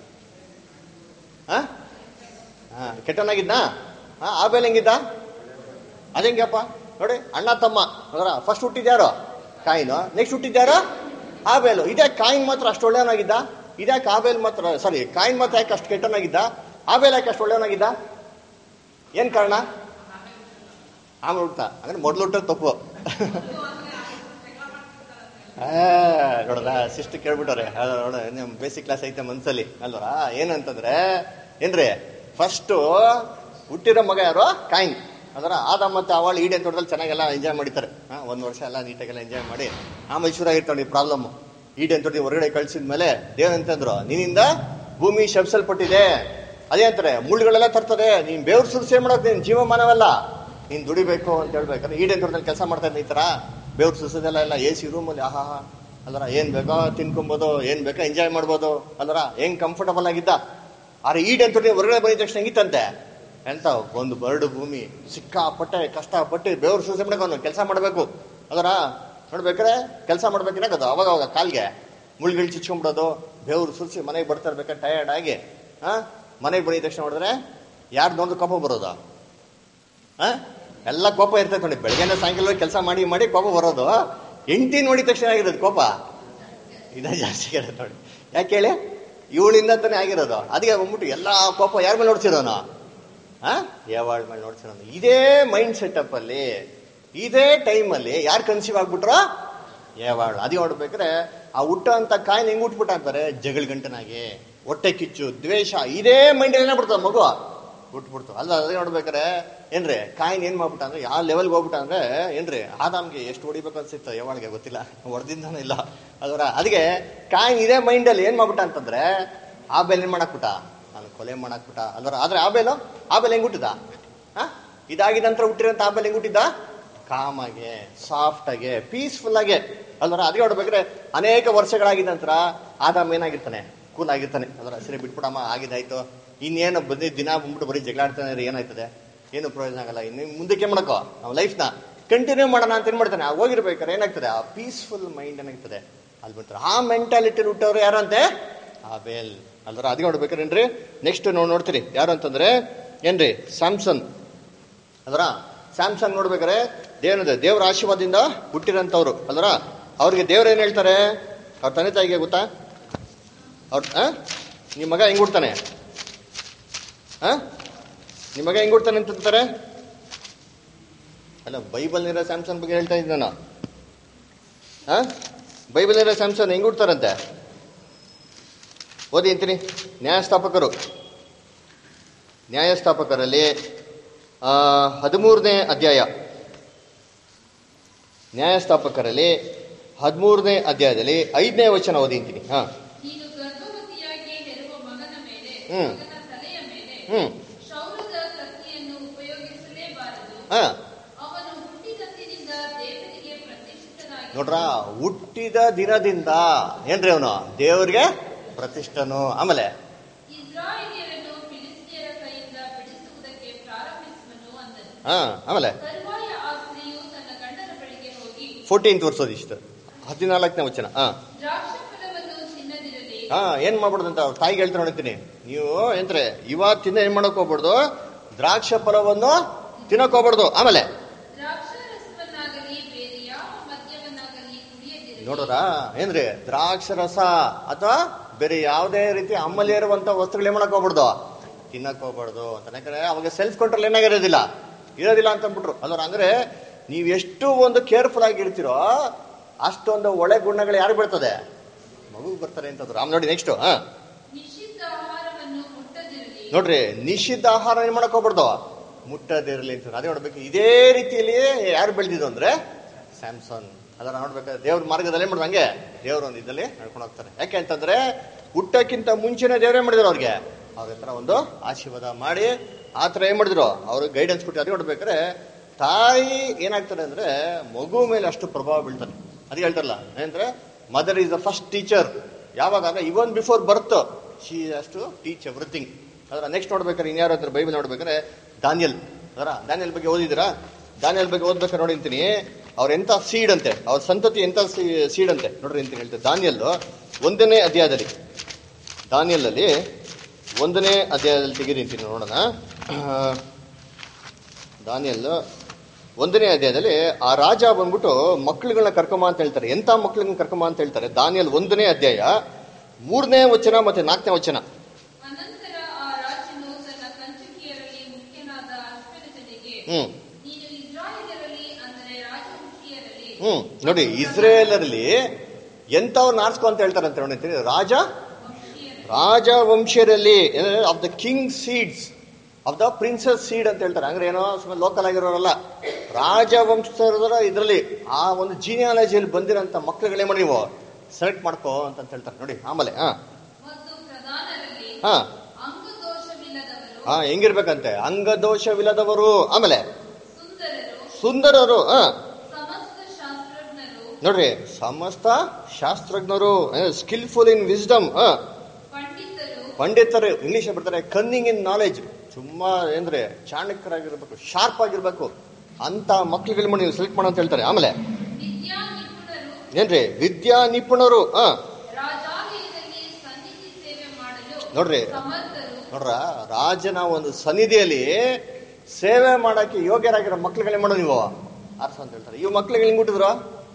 ಆ? ಆ, ಕೆಟ್ಟವನಾಗಿದ್ದ ಆ, ಆಬೇಲ್ ಹೆಂಗಿದ್ದ ಅದೇಂಗಪ್ಪ ನೋಡಿ ಅಣ್ಣ ತಮ್ಮ ಅದರ ಫಸ್ಟ್ ಹುಟ್ಟಿದ್ಯಾರು ಕಾಯಿನು ನೆಕ್ಸ್ಟ್ ಹುಟ್ಟಿದ್ಯಾರು ಆಬೇಲು ಇದೇ ಕಾಯಿನ್ ಮಾತ್ರ ಅಷ್ಟು ಒಳ್ಳೆಯವನಾಗಿದ್ದ ಇದ್ಯಾಕೆ ಆಬೇಲ್ ಮಾತ್ರ ಸಾರಿ ಕಾಯಿನ್ ಮಾತ್ರ ಯಾಕೆ ಅಷ್ಟು ಕೆಟ್ಟವನಾಗಿದ್ದ ಆಬೇಲ್ ಯಾಕೆ ಅಷ್ಟು ಒಳ್ಳೆಯವನಾಗಿದ್ದ ಏನ್ ಕಾರಣ ಆಮೇಲೆ ಹುಡ್ತಾ ಅಂದ್ರೆ ಮೊದಲು ಹುಟ್ಟೋದು ತಪ್ಪು ಆ, ನೋಡದ ಸಿಸ್ಟ್ ಕೇಳ್ಬಿಟ್ಟವ್ರೆ ಅದ್ ನೋಡ ನಿಮ್ ಬೇಸಿಕ್ ಕ್ಲಾಸ್ ಐತೆ ಮನ್ಸಲ್ಲಿ ಅಲ್ವಾ ಏನಂತಂದ್ರೆ ಏನ್ರಿ ಫಸ್ಟ್ ಹುಟ್ಟಿರೋ ಮಗ ಯಾರು ಕಾಯಿನ್ ಅದರ ಆದ ಮತ್ತೆ ಅವಳು ಈಡೇನ್ ತೋಟದಲ್ಲಿ ಚೆನ್ನಾಗೆಲ್ಲ ಎಂಜಾಯ್ ಮಾಡಿತಾರೆ ಹಾ ಒಂದ್ ವರ್ಷ ಎಲ್ಲ ನೀಟಾಗೆಲ್ಲ ಎಂಜಾಯ್ ಮಾಡಿ ಆಮೇಲೆ ಶುರು ಆಗಿರ್ತಾವೆ ಈ ಪ್ರಾಬ್ಲಮ್ ಈಡೇನ್ ತೋಟ ಹೊರಗಡೆ ಕಳ್ಸಿದ ಮೇಲೆ ದೇವ್ ಅಂತಂದ್ರು ನಿನ್ನಿಂದ ಭೂಮಿ ಶಬ್ಸಲ್ಪಟ್ಟಿದೆ ಅದೇ ಅಂತಾರೆ ಮುಳ್ಳುಗಳೆಲ್ಲ ತರ್ತದೆ ನೀನ್ ಬೇವ್ರ ಸುರಿಸೇ ಮಾಡೋದು ನೀನ್ ಜೀವಮಾನವಲ್ಲ ನೀನ್ ದುಡಿಬೇಕು ಅಂತ ಹೇಳ್ಬೇಕಂದ್ರೆ ಈಡೇನ್ ತೋಟದಲ್ಲಿ ಕೆಲಸ ಮಾಡ್ತಾ ಇದ್ದ ಈ ತರ ಬೇವ್ರ ಸುರಿಸೋದೆಲ್ಲ ಎಲ್ಲ ಎ ಸಿ ರೂಮಲ್ಲಿ ಆಹಾ ಅಲ್ರ ಏನ್ ಬೇಕೋ ತಿನ್ಕೊಬೋದು ಏನ್ ಬೇಕೋ ಎಂಜಾಯ್ ಮಾಡ್ಬೋದು ಅಲ್ರ ಹೆಂಗ್ ಕಂಫರ್ಟಬಲ್ ಆಗಿದ್ದ ಆದ್ರೆ ಈಡೇನ್ ತೋಟ ಹೊರಗಡೆ ಬಂದಿದ ತಕ್ಷಣ ಹೆಂಗಿತ್ತಂತೆ ಎಂತ ಒಂದು ಬರಡು ಭೂಮಿ ಸಿಕ್ಕಾಪಟ್ಟೆ ಕಷ್ಟಪಟ್ಟು ಬೇವ್ರ ಸುರಿಸಿ ಮಾಡಕ್ಕೆ ಅವನು ಕೆಲಸ ಮಾಡಬೇಕು ಅದರ ನೋಡ್ಬೇಕಾರೆ ಕೆಲಸ ಮಾಡ್ಬೇಕಿನಾಗದು ಅವಾಗ ಅವಾಗ ಕಾಲ್ಗೆ ಮುಳ್ಳುಗಳು ಚಿಚ್ಕೊಂಡ್ಬಿಡೋದು ಬೇವ್ರು ಸುರಿಸಿ ಮನೆಗೆ ಬರ್ತಾ ಇರ್ಬೇಕಾದ್ರೆ ಟಯರ್ಡ್ ಆಗಿ ಆ ಮನೆಗೆ ಬಂದಿದ ತಕ್ಷಣ ನೋಡಿದ್ರೆ ಯಾರ್ದೊಂದು ಕೋಪ ಬರೋದು ಆ ಎಲ್ಲ ಕೋಪ ಇರ್ತೈತೆ ನೋಡಿ ಬೆಳಗ್ಗೆನ ಸಾಯಂಕಾಲ ಕೆಲಸ ಮಾಡಿ ಮಾಡಿ ಕೋಪ ಬರೋದು ಹೆಂಡತಿ ನೋಡಿದ ತಕ್ಷಣ ಆಗಿರೋದು ಕೋಪ ಇದ ಜಾಸ್ತಿ ಇರೋದು ನೋಡಿ ಯಾಕೆ ಹೇಳಿ ಇವಳಿಂದ ತಾನೇ ಆಗಿರೋದು ಅದಕ್ಕೆ ಬಂದ್ಬಿಟ್ಟು ಎಲ್ಲ ಕೋಪ ಯಾರ ಮೇಲೆ ನೋಡ್ಸಿರೋನು ಆ ಯಾವಾಳ ಮೇಲೆ ನೋಡ್ಸಿರೋನು ಇದೇ ಮೈಂಡ್ ಸೆಟಪ್ ಅಲ್ಲಿ ಇದೇ ಟೈಮಲ್ಲಿ ಯಾರು ಕನ್ಸೀವ್ ಆಗ್ಬಿಟ್ರೋ ಯಾವಾಳ ಅದೇ ನೋಡ್ಬೇಕಾದ್ರೆ ಆ ಹುಟ್ಟ ಅಂತ ಕಾಯಿನ ಹೆಂಗ್ ಹುಟ್ಬಿಟ್ಟ ಅಂತಾರೆ ಜಗಳ ಗಂಟನಾಗಿ ಹೊಟ್ಟೆ ಕಿಚ್ಚು ದ್ವೇಷ ಇದೇ ಮೈಂಡ್ ಏನಾಗ್ಬಿಡ್ತದ ಮಗು ಹುಟ್ಬಿಡ್ತು ಅಲ್ಲ ಅದೇ ನೋಡ್ಬೇಕಾರೆ ಏನ್ರಿ ಕಾಯಿನ್ ಏನ್ ಮಾಡ್ಬಿಟ್ಟ ಅಂದ್ರೆ ಯಾವ ಲೆವೆಲ್ಗೆ ಹೋಗ್ಬಿಟ್ಟ ಅಂದ್ರೆ ಏನ್ರಿ ಆದಾಮ್ಗೆ ಎಷ್ಟು ಹೊಡಿಬೇಕು ಅನ್ಸಿತ್ತು ಯಾವಾಳಿಗೆ ಗೊತ್ತಿಲ್ಲ ಹೊಡೆದಿಂದನೂ ಇಲ್ಲ ಅದರ ಅದಕ್ಕೆ ಕಾಯಿನ್ ಇದೇ ಮೈಂಡ್ ಅಲ್ಲಿ ಏನ್ ಮಾಡ್ಬಿಟ್ಟ ಅಂತಂದ್ರೆ ಆಬೇಲ್ ಏನ್ ಮಾಡಾಕ್ಬಿಟ್ಟ ನಾನು ಕೊಲೆ ಮಾಡಾಕ್ಬಿಟ್ಟ ಅಲ್ವರ ಆದ್ರೆ ಆಬೇಲು ಆಬೇಲ್ ಹೆಂಗ್ ಹುಟ್ಟಿದ ಆ? ಇದಾಗಿದ ನಂತರ ಹುಟ್ಟಿರೋಂಥ ಆಬೇಲ್ ಹೆಂಗ್ ಹುಟ್ಟಿದ್ದ ಕಾಮಾಗೆ ಸಾಫ್ಟ್ ಆಗಿ ಪೀಸ್ಫುಲ್ ಆಗಿ ಅಲ್ವರ ಅದಕ್ಕೆ ನೋಡ್ಬೇಕ್ರೆ ಅನೇಕ ವರ್ಷಗಳಾಗಿದ ನಂತರ ಆದಾಮ್ ಏನಾಗಿರ್ತಾನೆ ಕೂಲ್ ಆಗಿರ್ತಾನೆ ಅದರ ಸರಿ ಬಿಟ್ಬಿಡಮ್ಮ ಆಗಿದಾಯ್ತು ಇನ್ನೇನು ಬಂದಿ ದಿನ ಬಂದ್ಬಿಟ್ಟು ಬರೀ ಜಗಳ ಆಡ್ತಾನೆ ಅಂದ್ರೆ ಏನಾಯ್ತದೆ ಏನು ಪ್ರಯೋಜನ ಆಗಲ್ಲ ಇನ್ನು ಮುಂದಕ್ಕೆ ಮಾಡಕೋ ನಾವು ಲೈಫ್ನ ಕಂಟಿನ್ಯೂ ಮಾಡೋಣ ಅಂತ ಏನ್ ಮಾಡ್ತಾನೆ ಆ ಹೋಗಿರ್ಬೇಕಾದ್ರೆ ಏನಾಗ್ತದೆ ಆ ಪೀಸ್ಫುಲ್ ಮೈಂಡ್ ಏನಾಗ್ತದೆ ಅಲ್ಲಿ ಬಿಡ್ತಾರೆ ಆ ಮೆಂಟಾಲಿಟಿ ಹುಟ್ಟವ್ರು ಯಾರಂತೆ ಆ ಬೇಲ್ ಅಲ್ದ್ರ ಅದಕ್ಕೆ ನೋಡ್ಬೇಕಾರೇನ್ರಿ ನೆಕ್ಸ್ಟ್ ನಾವು ನೋಡ್ತೀರಿ ಯಾರು ಅಂತಂದ್ರೆ ಏನ್ರಿ ಸ್ಯಾಮ್ಸನ್ ಅದರ ಸ್ಯಾಮ್ಸಂಗ್ ನೋಡ್ಬೇಕಾರೆ ದೇವನದ ದೇವರ ಆಶೀರ್ವಾದದಿಂದ ಹುಟ್ಟಿರಂತವ್ರು ಅಲ್ರ ಅವ್ರಿಗೆ ದೇವ್ರು ಏನ್ ಹೇಳ್ತಾರೆ ಅವ್ರ ತಂದೆ ತಾಯಿಗೆ ಗೊತ್ತಾ ಅವ್ರ ಆ? ನಿಮ್ ಮಗ ಹೆಂಗ್ ಹುಡ್ತಾನೆ ಆ ನಿಮ್ ಮಗ ಹೆಂಗ್ ಹುಡ್ತಾನೆ ಅಂತಂತಾರೆ ಅಲ್ಲ ಬೈಬಲ್ ಇರೋ ಸ್ಯಾಮ್ಸಂಗ್ ಬಗ್ಗೆ ಹೇಳ್ತಾ ಇದ್ದೆ ನಾನು ಆ ಬೈಬಲ್ ಇರೋ ಸ್ಯಾಮ್ಸಂಗ್ ಹೆಂಗ್ ಹುಡ್ತಾರಂತೆ ಓದಿ ಅಂತೀನಿ ನ್ಯಾಯಸ್ಥಾಪಕರು ನ್ಯಾಯಸ್ಥಾಪಕರಲ್ಲಿ ಆ, ಹದಿಮೂರನೇ ಅಧ್ಯಾಯ ನ್ಯಾಯಸ್ಥಾಪಕರಲ್ಲಿ ಹದಿಮೂರನೇ ಅಧ್ಯಾಯದಲ್ಲಿ ಐದನೇ ವಚನ ಓದಿಂತೀನಿ ಹಾ ನೀನು ಗರ್ಭವತಿಯಾಗಿ ಹೆರುವ ಮಗನ ಮೇಲೆ ಹ್ಮ್. ಮಗನ ತಲೆಯ ಮೇಲೆ ಹ್ಮ್ ಕ್ಷೌರದ ಕತ್ತಿಯನ್ನು ಉಪಯೋಗಿಸಲೇಬಾರದು ಹಾ ಅವನು ಹುಟ್ಟಿದಂದಿನಿಂದ ದೇವರಿಗೆ ಪ್ರತಿಷ್ಠಿತನಾಗಿ ನೋಡ್ರ ಹುಟ್ಟಿದ ದಿನದಿಂದ ಏನ್ರಿ ಅವನು ದೇವ್ರಿಗೆ ಪ್ರತಿಷ್ಠನು ಆಮೇಲೆ ಇಸ್ರಾಯೇಲಿಯರನ್ನು ಫಿಲಿಸ್ತಿಯರ ಕೈಯಿಂದ ಬಿಡಿಸುವುದಕ್ಕೆ ಪ್ರಾರಂಭಿಸುವನು ಅಂದನು ಹಾ ಆಮೇಲೆ ತರುವಾಯ ಆ ಸ್ತ್ರೀಯು ತನ್ನ ಗಂಡನ ಬಳಿಗೆ ಹೋಗಿ ಫೋರ್ಟೀನ್ ತೋರಿಸೋದು ಇಷ್ಟು ಹದಿನಾಲ್ಕನೇ ವಚನ ಹಾ ದ್ರಾಕ್ಷಫಲವನ್ನು ತಿನ್ನದಿರಲಿ ಹಾ ಏನ್ ಮಾಡ್ಬಿಡ್ದು ಅಂತ ಅವ್ರ ತಾಯಿಗೆ ಹೇಳ್ತಾರೆ ನೋಡ್ತೀನಿ ನೀವು ಏನ್ರೆ ಇವತ್ತಿಂದ ಏನ್ ಮಾಡಕ್ ಹೋಗ್ಬಾರ್ದು ದ್ರಾಕ್ಷ ಫಲವನ್ನು ತಿನ್ನಕ್ ಹೋಗ್ಬಾರ್ದು ಆಮೇಲೆ ದ್ರಾಕ್ಷಾರಸವನ್ನಾಗಲಿ ಬೇರೆ ಯಾವ ಮದ್ಯವನ್ನಾಗಲಿ ಕುಡಿಯದಿರಲಿ ನೋಡ್ರ ಏನ್ರಿ ದ್ರಾಕ್ಷ ರಸ ಅಥವಾ ಬೇರೆ ಯಾವುದೇ ರೀತಿ ಅಮ್ಮಲ್ಲಿ ಇರುವಂತ ವಸ್ತುಗಳು ಏನ್ ಮಾಡಕ್ ಹೋಗ್ಬಾರ್ದು ತಿನ್ನಕ್ ಹೋಗ್ಬಾರ್ದು ಅಂತ ಯಾಕಂದ್ರೆ ಅವಾಗ ಸೆಲ್ಫ್ ಕಂಟ್ರೋಲ್ ಏನಾಗಿರೋದಿಲ್ಲ ಇರೋದಿಲ್ಲ ಅಂತ ಅಂದ್ಬಿಟ್ರು ಅಲ್ವ ಅಂದ್ರೆ ನೀವು ಎಷ್ಟು ಒಂದು ಕೇರ್ಫುಲ್ ಆಗಿರ್ತೀರೋ ಅಷ್ಟೊಂದು ಒಳ್ಳೆ ಗುಣಗಳು ಯಾರು ಬರ್ತದೆ ಮಗು ಬರ್ತಾರೆ ಅಂತಂದ್ರು ಆಮೇಲೆ ನೋಡಿ ನೆಕ್ಸ್ಟ್ ಹಾ ನಿಷಿದ್ಧ ಆಹಾರವನ್ನು ಮುಟ್ಟದಿರಲಿ ನೋಡ್ರಿ ನಿಷಿದ್ಧ ಆಹಾರ ಏನ್ ಮಾಡಕ್ ಹೋಗ್ಬಾರ್ದು ಮುಟ್ಟದಿರಲಿ ಅಂತ ಅದೇ ನೋಡ್ಬೇಕು ಇದೇ ರೀತಿಯಲ್ಲಿ ಯಾರು ಬೆಳೆದಿದ್ದು ಅಂದ್ರೆ ಸ್ಯಾಮ್ಸನ್ ಅದರ ನೋಡ್ಬೇಕಾದ್ರೆ ದೇವ್ರ ಮಾರ್ಗದಲ್ಲಿ ಏನ್ ಮಾಡಿದ್ರು ಹಂಗೆ ದೇವ್ರ ಒಂದು ಇದ್ದಲ್ಲಿ ನಡ್ಕೊಂಡು ಹೋಗ್ತಾರೆ ಯಾಕೆ ಅಂತಂದ್ರೆ ಹುಟ್ಟಕ್ಕಿಂತ ಮುಂಚೆನೆ ದೇವ್ರೇ ಮಾಡಿದ್ರು ಅವ್ರಿಗೆ ಅವ್ರ ಹತ್ರ ಒಂದು ಆಶೀರ್ವಾದ ಮಾಡಿ ಆ ಥರ ಏನ್ ಮಾಡಿದ್ರು ಅವ್ರಿಗೆ ಗೈಡೆನ್ಸ್ ಕೊಟ್ಟು ಅದೇ ನೋಡ್ಬೇಕಾದ್ರೆ ತಾಯಿ ಏನಾಗ್ತಾರೆ ಅಂದ್ರೆ ಮಗು ಮೇಲೆ ಅಷ್ಟು ಪ್ರಭಾವ ಬೀಳ್ತಾರೆ ಅದೇ ಹೇಳ್ತಾರಲ್ಲ ಏನಂದ್ರೆ mother is the first teacher ಯಾವಾಗ ಅಂದ್ರೆ even before birth she has to teach everything ಅದರ ನೆಕ್ಸ್ಟ್ ನೋಡ್ಬೇಕಾದ್ರೆ ಇನ್ಯಾರ ಹತ್ರ ಬೈಬಲ್ ನೋಡ್ಬೇಕಾದ್ರೆ ದಾನಿಯಲ್ ಅದರ ದಾನಿಯಲ್ ಬಗ್ಗೆ ಓದಿದಿರಾ ದಾನಿಯಲ್ ಬಗ್ಗೆ ಓದ್ಬೇಕಾದ್ರೆ ನೋಡಿ ಅಂತೀನಿ ಅವ್ರ ಎಂತ ಸೀಡ್ ಅಂತೆ ಅವ್ರ ಸಂತತಿ ಎಂತ ಸೀಡ್ ಅಂತೆ ನೋಡ್ರಿ ಅಂತ ಹೇಳ್ತಾರೆ ದಾನಿಯಲ್ ಒಂದನೇ ಅಧ್ಯಾಯದಲ್ಲಿ ದಾನಿಯಲ್ಲಲ್ಲಿ ಒಂದನೇ ಅಧ್ಯಾಯದಲ್ಲಿ ತೆಗೀರಿ ಅಂತೀನಿ ನೋಡೋಣ ಆ, ದಾನಿಯಲ್ ಒಂದನೇ ಅಧ್ಯಾಯದಲ್ಲಿ ಆ ರಾಜ ಬಂದ್ಬಿಟ್ಟು ಮಕ್ಳುಗಳನ್ನ ಕರ್ಕೊಂಬ ಅಂತ ಹೇಳ್ತಾರೆ ಎಂತ ಮಕ್ಳುಗಳನ್ನ ಕರ್ಕೊಂಬ ಅಂತ ಹೇಳ್ತಾರೆ ದಾನಿಯಲ್ ಒಂದನೇ ಅಧ್ಯಾಯ ಮೂರನೇ ವಚನ ಮತ್ತೆ ನಾಲ್ಕನೇ ವಚನ ಅನಂತರ ಆ ರಾಜನು ತನ್ನ ಕಂಚುಕಿಯರಲ್ಲಿ ಮುಖ್ಯನಾದ ಅಶ್ವರಜನಿಗೆ ಹ್ಮ್ ನೀನು ಇಸ್ರಾಯೇಲರಲ್ಲಿ ಅಂದರೆ ರಾಜವಂಶೀಯರಲ್ಲಿ ಹ್ಮ್ ನೋಡಿ ಇಸ್ರೇಲರಲ್ಲಿ ಎಂತವ್ರನ್ನ ಆರಿಸ್ಕೊ ಅಂತ ಹೇಳ್ತಾರೆ ಅಂತ ನೋಡಿರ್ತೀನಿ ರಾಜ ವಂಶೀಯರಲ್ಲಿ ರಾಜವಂಶೀಯರಲ್ಲಿ of the king seeds of the princes seed ಅಂತ ಹೇಳ್ತಾರೆ ಅಂದ್ರೆ ಏನೋ ಸುಮ್ಮನೆ ಲೋಕಲ್ ಆಗಿರೋರಲ್ಲ ರಾಜವಂಶಸ್ಥರ ಇದರಲ್ಲಿ ಆ ಒಂದು ಜೀನಿಯಾಲಜಿಯಲ್ಲಿ ಬಂದಿರೋಂಥ ಮಕ್ಳುಗಳೇ ಮಾಡಿ ನೀವು ಸೆಲೆಕ್ಟ್ ಮಾಡ್ಕೋ ಅಂತ ಹೇಳ್ತಾರೆ ನೋಡಿ ಆಮೇಲೆ ಹಾ ಮತ್ತು ಪ್ರಧಾನರಲ್ಲಿ ಹಾ ಅಂಗದೋಷವಿಲ್ಲದವರು ಹಾ ಹೆಂಗಿರ್ಬೇಕಂತೆ ಅಂಗದೋಷವಿಲ್ಲದವರು ಆಮೇಲೆ ಸುಂದರರು ಸುಂದರರು ಹಾ ಸಮಸ್ತ ಶಾಸ್ತ್ರಜ್ಞರು ನೋಡ್ರಿ ಸಮಸ್ತ ಶಾಸ್ತ್ರಜ್ಞರು ಸ್ಕಿಲ್ಫುಲ್ ಇನ್ ವಿಸ್ಡಮ್ ಹಾ ಪಂಡಿತರು ಪಂಡಿತರು ಇಂಗ್ಲಿಷ್ ಬರ್ತಾರೆ ಕನ್ನಿಂಗ್ ಇನ್ ನಾಲೆಜ್ ತುಂಬಾ ಏನ್ರೆ ಚಾಣಕ್ಯರಾಗಿರ್ಬೇಕು ಶಾರ್ಪ್ ಆಗಿರ್ಬೇಕು ಅಂತ ಮಕ್ಳುಗಳು ಮಾಡಿ ನೀವು ಸೆಲೆಕ್ಟ್ ಮಾಡೋ ಅಂತ ಹೇಳ್ತಾರೆ ಆಮೇಲೆ ವಿದ್ಯಾ ನಿಪುಣರು ಏನ್ರಿ ವಿದ್ಯಾ ನಿಪುಣರು ಹ ರಾಜಾಲಯದಲ್ಲಿ ಸನ್ನಿಧಿ ಸೇವೆ ಮಾಡಲು ನೋಡ್ರಿ. ಸಮರ್ಥರು ನೋಡ್ರ ರಾಜನ ಒಂದು ಸನ್ನಿಧಿಯಲ್ಲಿ ಸೇವೆ ಮಾಡಕ್ಕೆ ಯೋಗ್ಯರಾಗಿರೋ ಮಕ್ಳುಗಳೇ ಮಾಡೋ ನೀವು ಅರ್ಥ ಅಂತ ಹೇಳ್ತಾರೆ ಇವ್ ಮಕ್ಳಿಗೆ ಹೆಂಗ್ ಹುಟ್ಟಿದ್ರು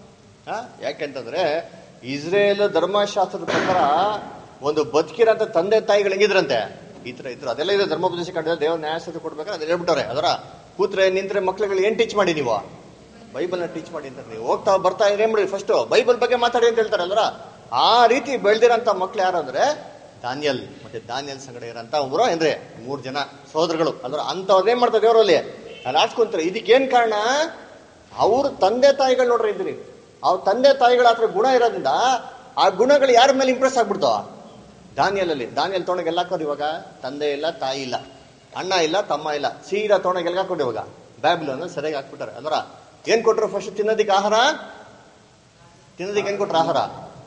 ಹಾ ಯಾಕೆಂತಂದ್ರೆ ಇಸ್ರೇಲ್ ಧರ್ಮಶಾಸ್ತ್ರದ ಪ್ರಕಾರ ಒಂದು ಬದುಕಿರಂತ ತಂದೆ ತಾಯಿಗಳು ಹೆಂಗಿದ್ರಂತೆ ಈ ತರ ಇದ್ರು ಅದೆಲ್ಲ ಇದೆ ಧರ್ಮೋಪದೇಶ ಕಂಡ ದೇವ್ರ ನ್ಯಾಯಸ್ಥಾನ ಕೊಡ್ಬೇಕಾದ್ರೆ ಅದನ್ನ ಹೇಳ್ಬಿಟ್ಟಾರೆ ಅದರ ಕೂತ್ರೆ ನಿಂತ್ರೆ ಮಕ್ಳುಗಳು ಏನ್ ಟೀಚ್ ಮಾಡಿ ನೀವು ಬೈಬಲ್ನ ಟೀಚ್ ಮಾಡಿ ಅಂತ ನೀವು ಹೋಗ್ತಾ ಬರ್ತಾ ಇದ್ರೆ ಏನ್ ಮಾಡಿ ಫಸ್ಟ್ ಬೈಬಲ್ ಬಗ್ಗೆ ಮಾತಾಡಿ ಅಂತ ಹೇಳ್ತಾರೆ ಅಲ್ರ ಆ ರೀತಿ ಬೆಳೆದಿರಂತ ಮಕ್ಳು ಯಾರು ಅಂದ್ರೆ ದಾನಿಯಲ್ ಮತ್ತೆ ದಾನಿಯಲ್ ಸಂಗಡ ಇರೋಂತ ಒಬ್ರು ಅಂದ್ರೆ ಮೂರ್ ಜನ ಸಹೋದರಗಳು ಅಲ್ರ ಅಂತವ್ರನ್ನ ಏನ್ ಮಾಡ್ತಾರೆ ದೇವರಲ್ಲಿ ಅಲ್ಲಿ ಆಡ್ಸ್ಕೊಂತಾರೆ ಇದಕ್ಕೇನ್ ಕಾರಣ ಅವ್ರ ತಂದೆ ತಾಯಿಗಳು ನೋಡ್ರಿ ಇದ್ರಿ ಅವ್ರ ತಂದೆ ತಾಯಿಗಳ ಹತ್ರ ಗುಣ ಇರೋದ್ರಿಂದ ಆ ಗುಣಗಳು ಯಾರ ಮೇಲೆ ಇಂಪ್ರೆಸ್ ಆಗ್ಬಿಡ್ತಾವ ದಾನಿಯಲಲ್ಲಿ ದಾನಿಯಲ್ ತೊಗೊಂಡಾಗ ಎಲ್ಲ ಹಾಕೋರು ಇವಾಗ ತಂದೆ ಇಲ್ಲ ತಾಯಿ ಇಲ್ಲ ಅಣ್ಣ ಇಲ್ಲ ತಮ್ಮ ಇಲ್ಲ ಸೀದಾ ತೊಗೊಂಡಾಗ ಎಲ್ಲ ಹಾಕೊಂಡು ಇವಾಗ ಬ್ಯಾಬ್ಲನ್ನು ಸರಿಯಾಗಿ ಹಾಕ್ಬಿಟ್ಟಾರೆ ಅಂದ್ರ ಏನ್ ಕೊಟ್ರು ಫಸ್ಟ್ ತಿನ್ನೋದಿಕ್ಕೆ ಆಹಾರ ತಿನ್ನೋದಿಕ್ಕೆ ಏನ್ ಕೊಟ್ರು ಆಹಾರ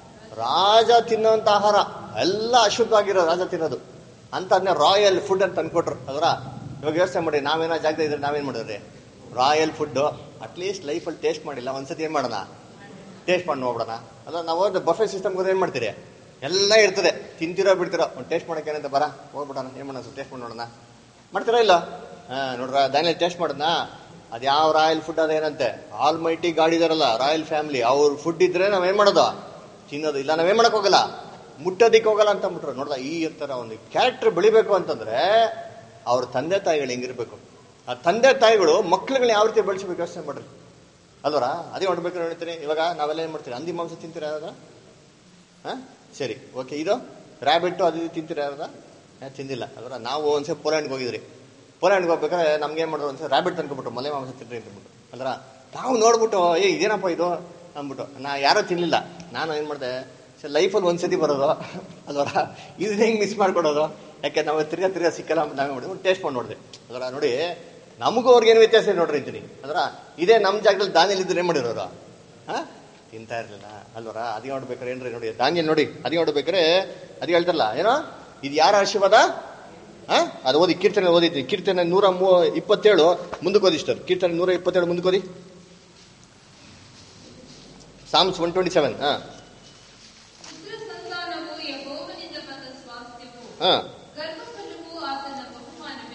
ರಾಜ ತಿನ್ನೋಂತ ಆಹಾರ ಎಲ್ಲ ಅಶುದ್ಧವಾಗಿರೋ ರಾಜ ತಿನ್ನೋದು ಅಂತ ಅದನ್ನ ರಾಯಲ್ ಫುಡ್ ಅಂತ ಅನ್ಕೊಟ್ರು ಅದರ ಇವಾಗ ಯೋಚನೆ ಮಾಡಿ ನಾವೇನೋ ಜಾಗದ ಇದ್ರೆ ನಾವೇನ್ ಮಾಡಿದ್ರಿ ರಾಯಲ್ ಫುಡ್ ಅಟ್ಲೀಸ್ಟ್ ಲೈಫಲ್ಲಿ ಟೇಸ್ಟ್ ಮಾಡಿಲ್ಲ ಒಂದ್ಸತಿ ಏನ್ ಮಾಡೋಣ ಟೇಸ್ಟ್ ಮಾಡಿ ನೋಡ್ಬಿಡೋಣ ಅಲ್ಲ ನಾವು ಬಫೆ ಸಿಸ್ಟಮ್ ಏನ್ ಮಾಡ್ತೀರಿ ಎಲ್ಲ ಇರ್ತದೆ ತಿಂತಿರೋ ಬಿಡ್ತಿರೋ ಒಂದು ಟೇಸ್ಟ್ ಮಾಡಕ್ಕೆ ಏನಂತ ಬರ ಹೋಗ್ಬಿಡೋಣ ಏನ್ ಮಾಡೋಣ ಟೇಸ್ಟ್ ಮಾಡಿ ನೋಡೋಣ ಮಾಡ್ತೀರಾ ಇಲ್ಲ ಹಾ ನೋಡ್ರ ದಾನಿಯಲ್ಲಿ ಟೇಸ್ಟ್ ಮಾಡೋಣ ಅದು ಯಾವ ರಾಯಲ್ ಫುಡ್ ಅದೇನಂತೆ ಆಲ್ ಮೈಟಿ ಗಾಡಿ ಇದಾರಲ್ಲ ರಾಯಲ್ ಫ್ಯಾಮಿಲಿ ಅವ್ರ ಫುಡ್ ಇದ್ರೆ ನಾವೇನ್ ಮಾಡೋದು ತಿನ್ನೋದು ಇಲ್ಲ ನಾವೇನ್ ಮಾಡಕ್ ಹೋಗಲ್ಲ ಮುಟ್ಟೋದಿಕ್ ಹೋಗಲ್ಲ ಅಂತ ಅಂದ್ಬಿಟ್ರು ನೋಡ್ದ ಈ ತರ ಒಂದು ಕ್ಯಾರೆಕ್ಟರ್ ಬೆಳಿಬೇಕು ಅಂತಂದ್ರೆ ಅವ್ರ ತಂದೆ ತಾಯಿಗಳು ಹೆಂಗಿರ್ಬೇಕು ಆ ತಂದೆ ತಾಯಿಗಳು ಮಕ್ಳುಗಳನ್ನ ಯಾವ ರೀತಿ ಬೆಳೆಸಬೇಕು ಯೋಚನೆ ಮಾಡ್ರಿ ಅಲ್ವರ ಅದೇ ನೋಡ್ಬೇಕು ಹೇಳ್ತೀನಿ ಇವಾಗ ನಾವೆಲ್ಲ ಏನ್ ಮಾಡ್ತೀವಿ ಹಂದಿ ಮಾಂಸ ತಿಂತೀರಾ ಯಾವ್ದ ಹಾ ಸರಿ ಓಕೆ ಇದು ರ್ಯಾಬಿಟ್ಟು ಅದು ಇದು ತಿಂತೀರಾ ಯಾವ್ದ ಹಾ, ತಿಂದಿಲ್ಲ ಅದರ ನಾವು ಒಂದ್ಸರಿ ಪೋಲ್ಯಾಂಡ್ಗೆ ಹೋಗಿದ್ರಿ ಪೋಲ್ಯಾಂಡ್ಗೆ ಹೋಗ್ಬೇಕಾದ್ರೆ ನಮ್ಗೆ ಏನ್ ಮಾಡೋದು ಒಂದ್ಸರಿ ರ್ಯಾಬಿಟ್ ತಂದ್ಕೊಬಿಟ್ರು ಮಲೆ ಮಾಂಸ ತಿನ್ರಿ ಅಂತಬಿಟ್ಟು ಅಲ್ರ ನಾವು ನೋಡ್ಬಿಟ್ಟು ಏ ಇದೇನಪ್ಪ ಇದು ಅಂದ್ಬಿಟ್ಟು ನಾ ಯಾರೋ ತಿನ್ಲಿಲ್ಲ ನಾನು ಏನ್ ಮಾಡಿದೆ ಸರ್ ಲೈಫಲ್ಲಿ ಒಂದ್ಸತಿ ಬರೋದು ಅಲ್ವರ ಇದನ್ನ ಹೆಂಗ್ ಮಿಸ್ ಮಾಡ್ಕೊಡೋದು ಯಾಕೆ ನಾವು ತಿರ್ಗಾ ತಿರ್ಗಾ ಸಿಕ್ಕಲ್ಲ ಅಂತ ನಾವೇ ಮಾಡಿದ್ವಿ ಟೇಸ್ಟ್ ಮಾಡಿ ನೋಡಿದೆ ಅದರ ನೋಡಿ ನಮಗೂ ಅವ್ರಿಗೆ ಏನು ವ್ಯತ್ಯಾಸ ಇದೆ ನೋಡ್ರಿ ಅಂತೀನಿ ಅದರ ಇದೇ ನಮ್ಮ ಜಾಗದಲ್ಲಿ ದಾನಿಯಲ್ಲಿ ಇದ್ರೆ ಏನ್ ಮಾಡಿರೋರು ಹಾ ತಿಂತಾ ಇರ್ಲಿಲ್ಲ ಅಲ್ವರ ಅದೇ ನೋಡ್ಬೇಕಾರೆ ಏನ್ರಿ ನೋಡಿ ದಾನಿಯಲ್ ನೋಡಿ ಅದೇ ನೋಡ್ಬೇಕಾರೆ ಅದೇ ಹೇಳ್ತಾರಲ್ಲ ಏನೋ ಇದು ಯಾರ ಆಶೀರ್ವಾದ ಹಾ ಅದು ಓದಿ ಕೀರ್ತನೆ ಓದಿದ್ರಿ ಕೀರ್ತನೆ ನೂರ ಮೂ ಇಪ್ಪತ್ತೇಳು ಮುಂದಕ್ಕೆ ಓದಿ ಇಷ್ಟರು ಕೀರ್ತನೆ ನೂರ ಇಪ್ಪತ್ತೇಳು ಮುಂದಕ್ಕೆ ಓದಿ ಸಾಮ್ಸ್ ಒನ್ ಟ್ವೆಂಟಿ ಸೆವೆನ್ ಹಾ ಪುತ್ರ ಸಂತಾನವು ಯೆಹೋವನಿಂದ ಬಂದ ಸ್ವಾಸ್ಥ್ಯವು ಹಾ ಗರ್ಭಫಲವು ಆತನ ಬಹುಮಾನವೇ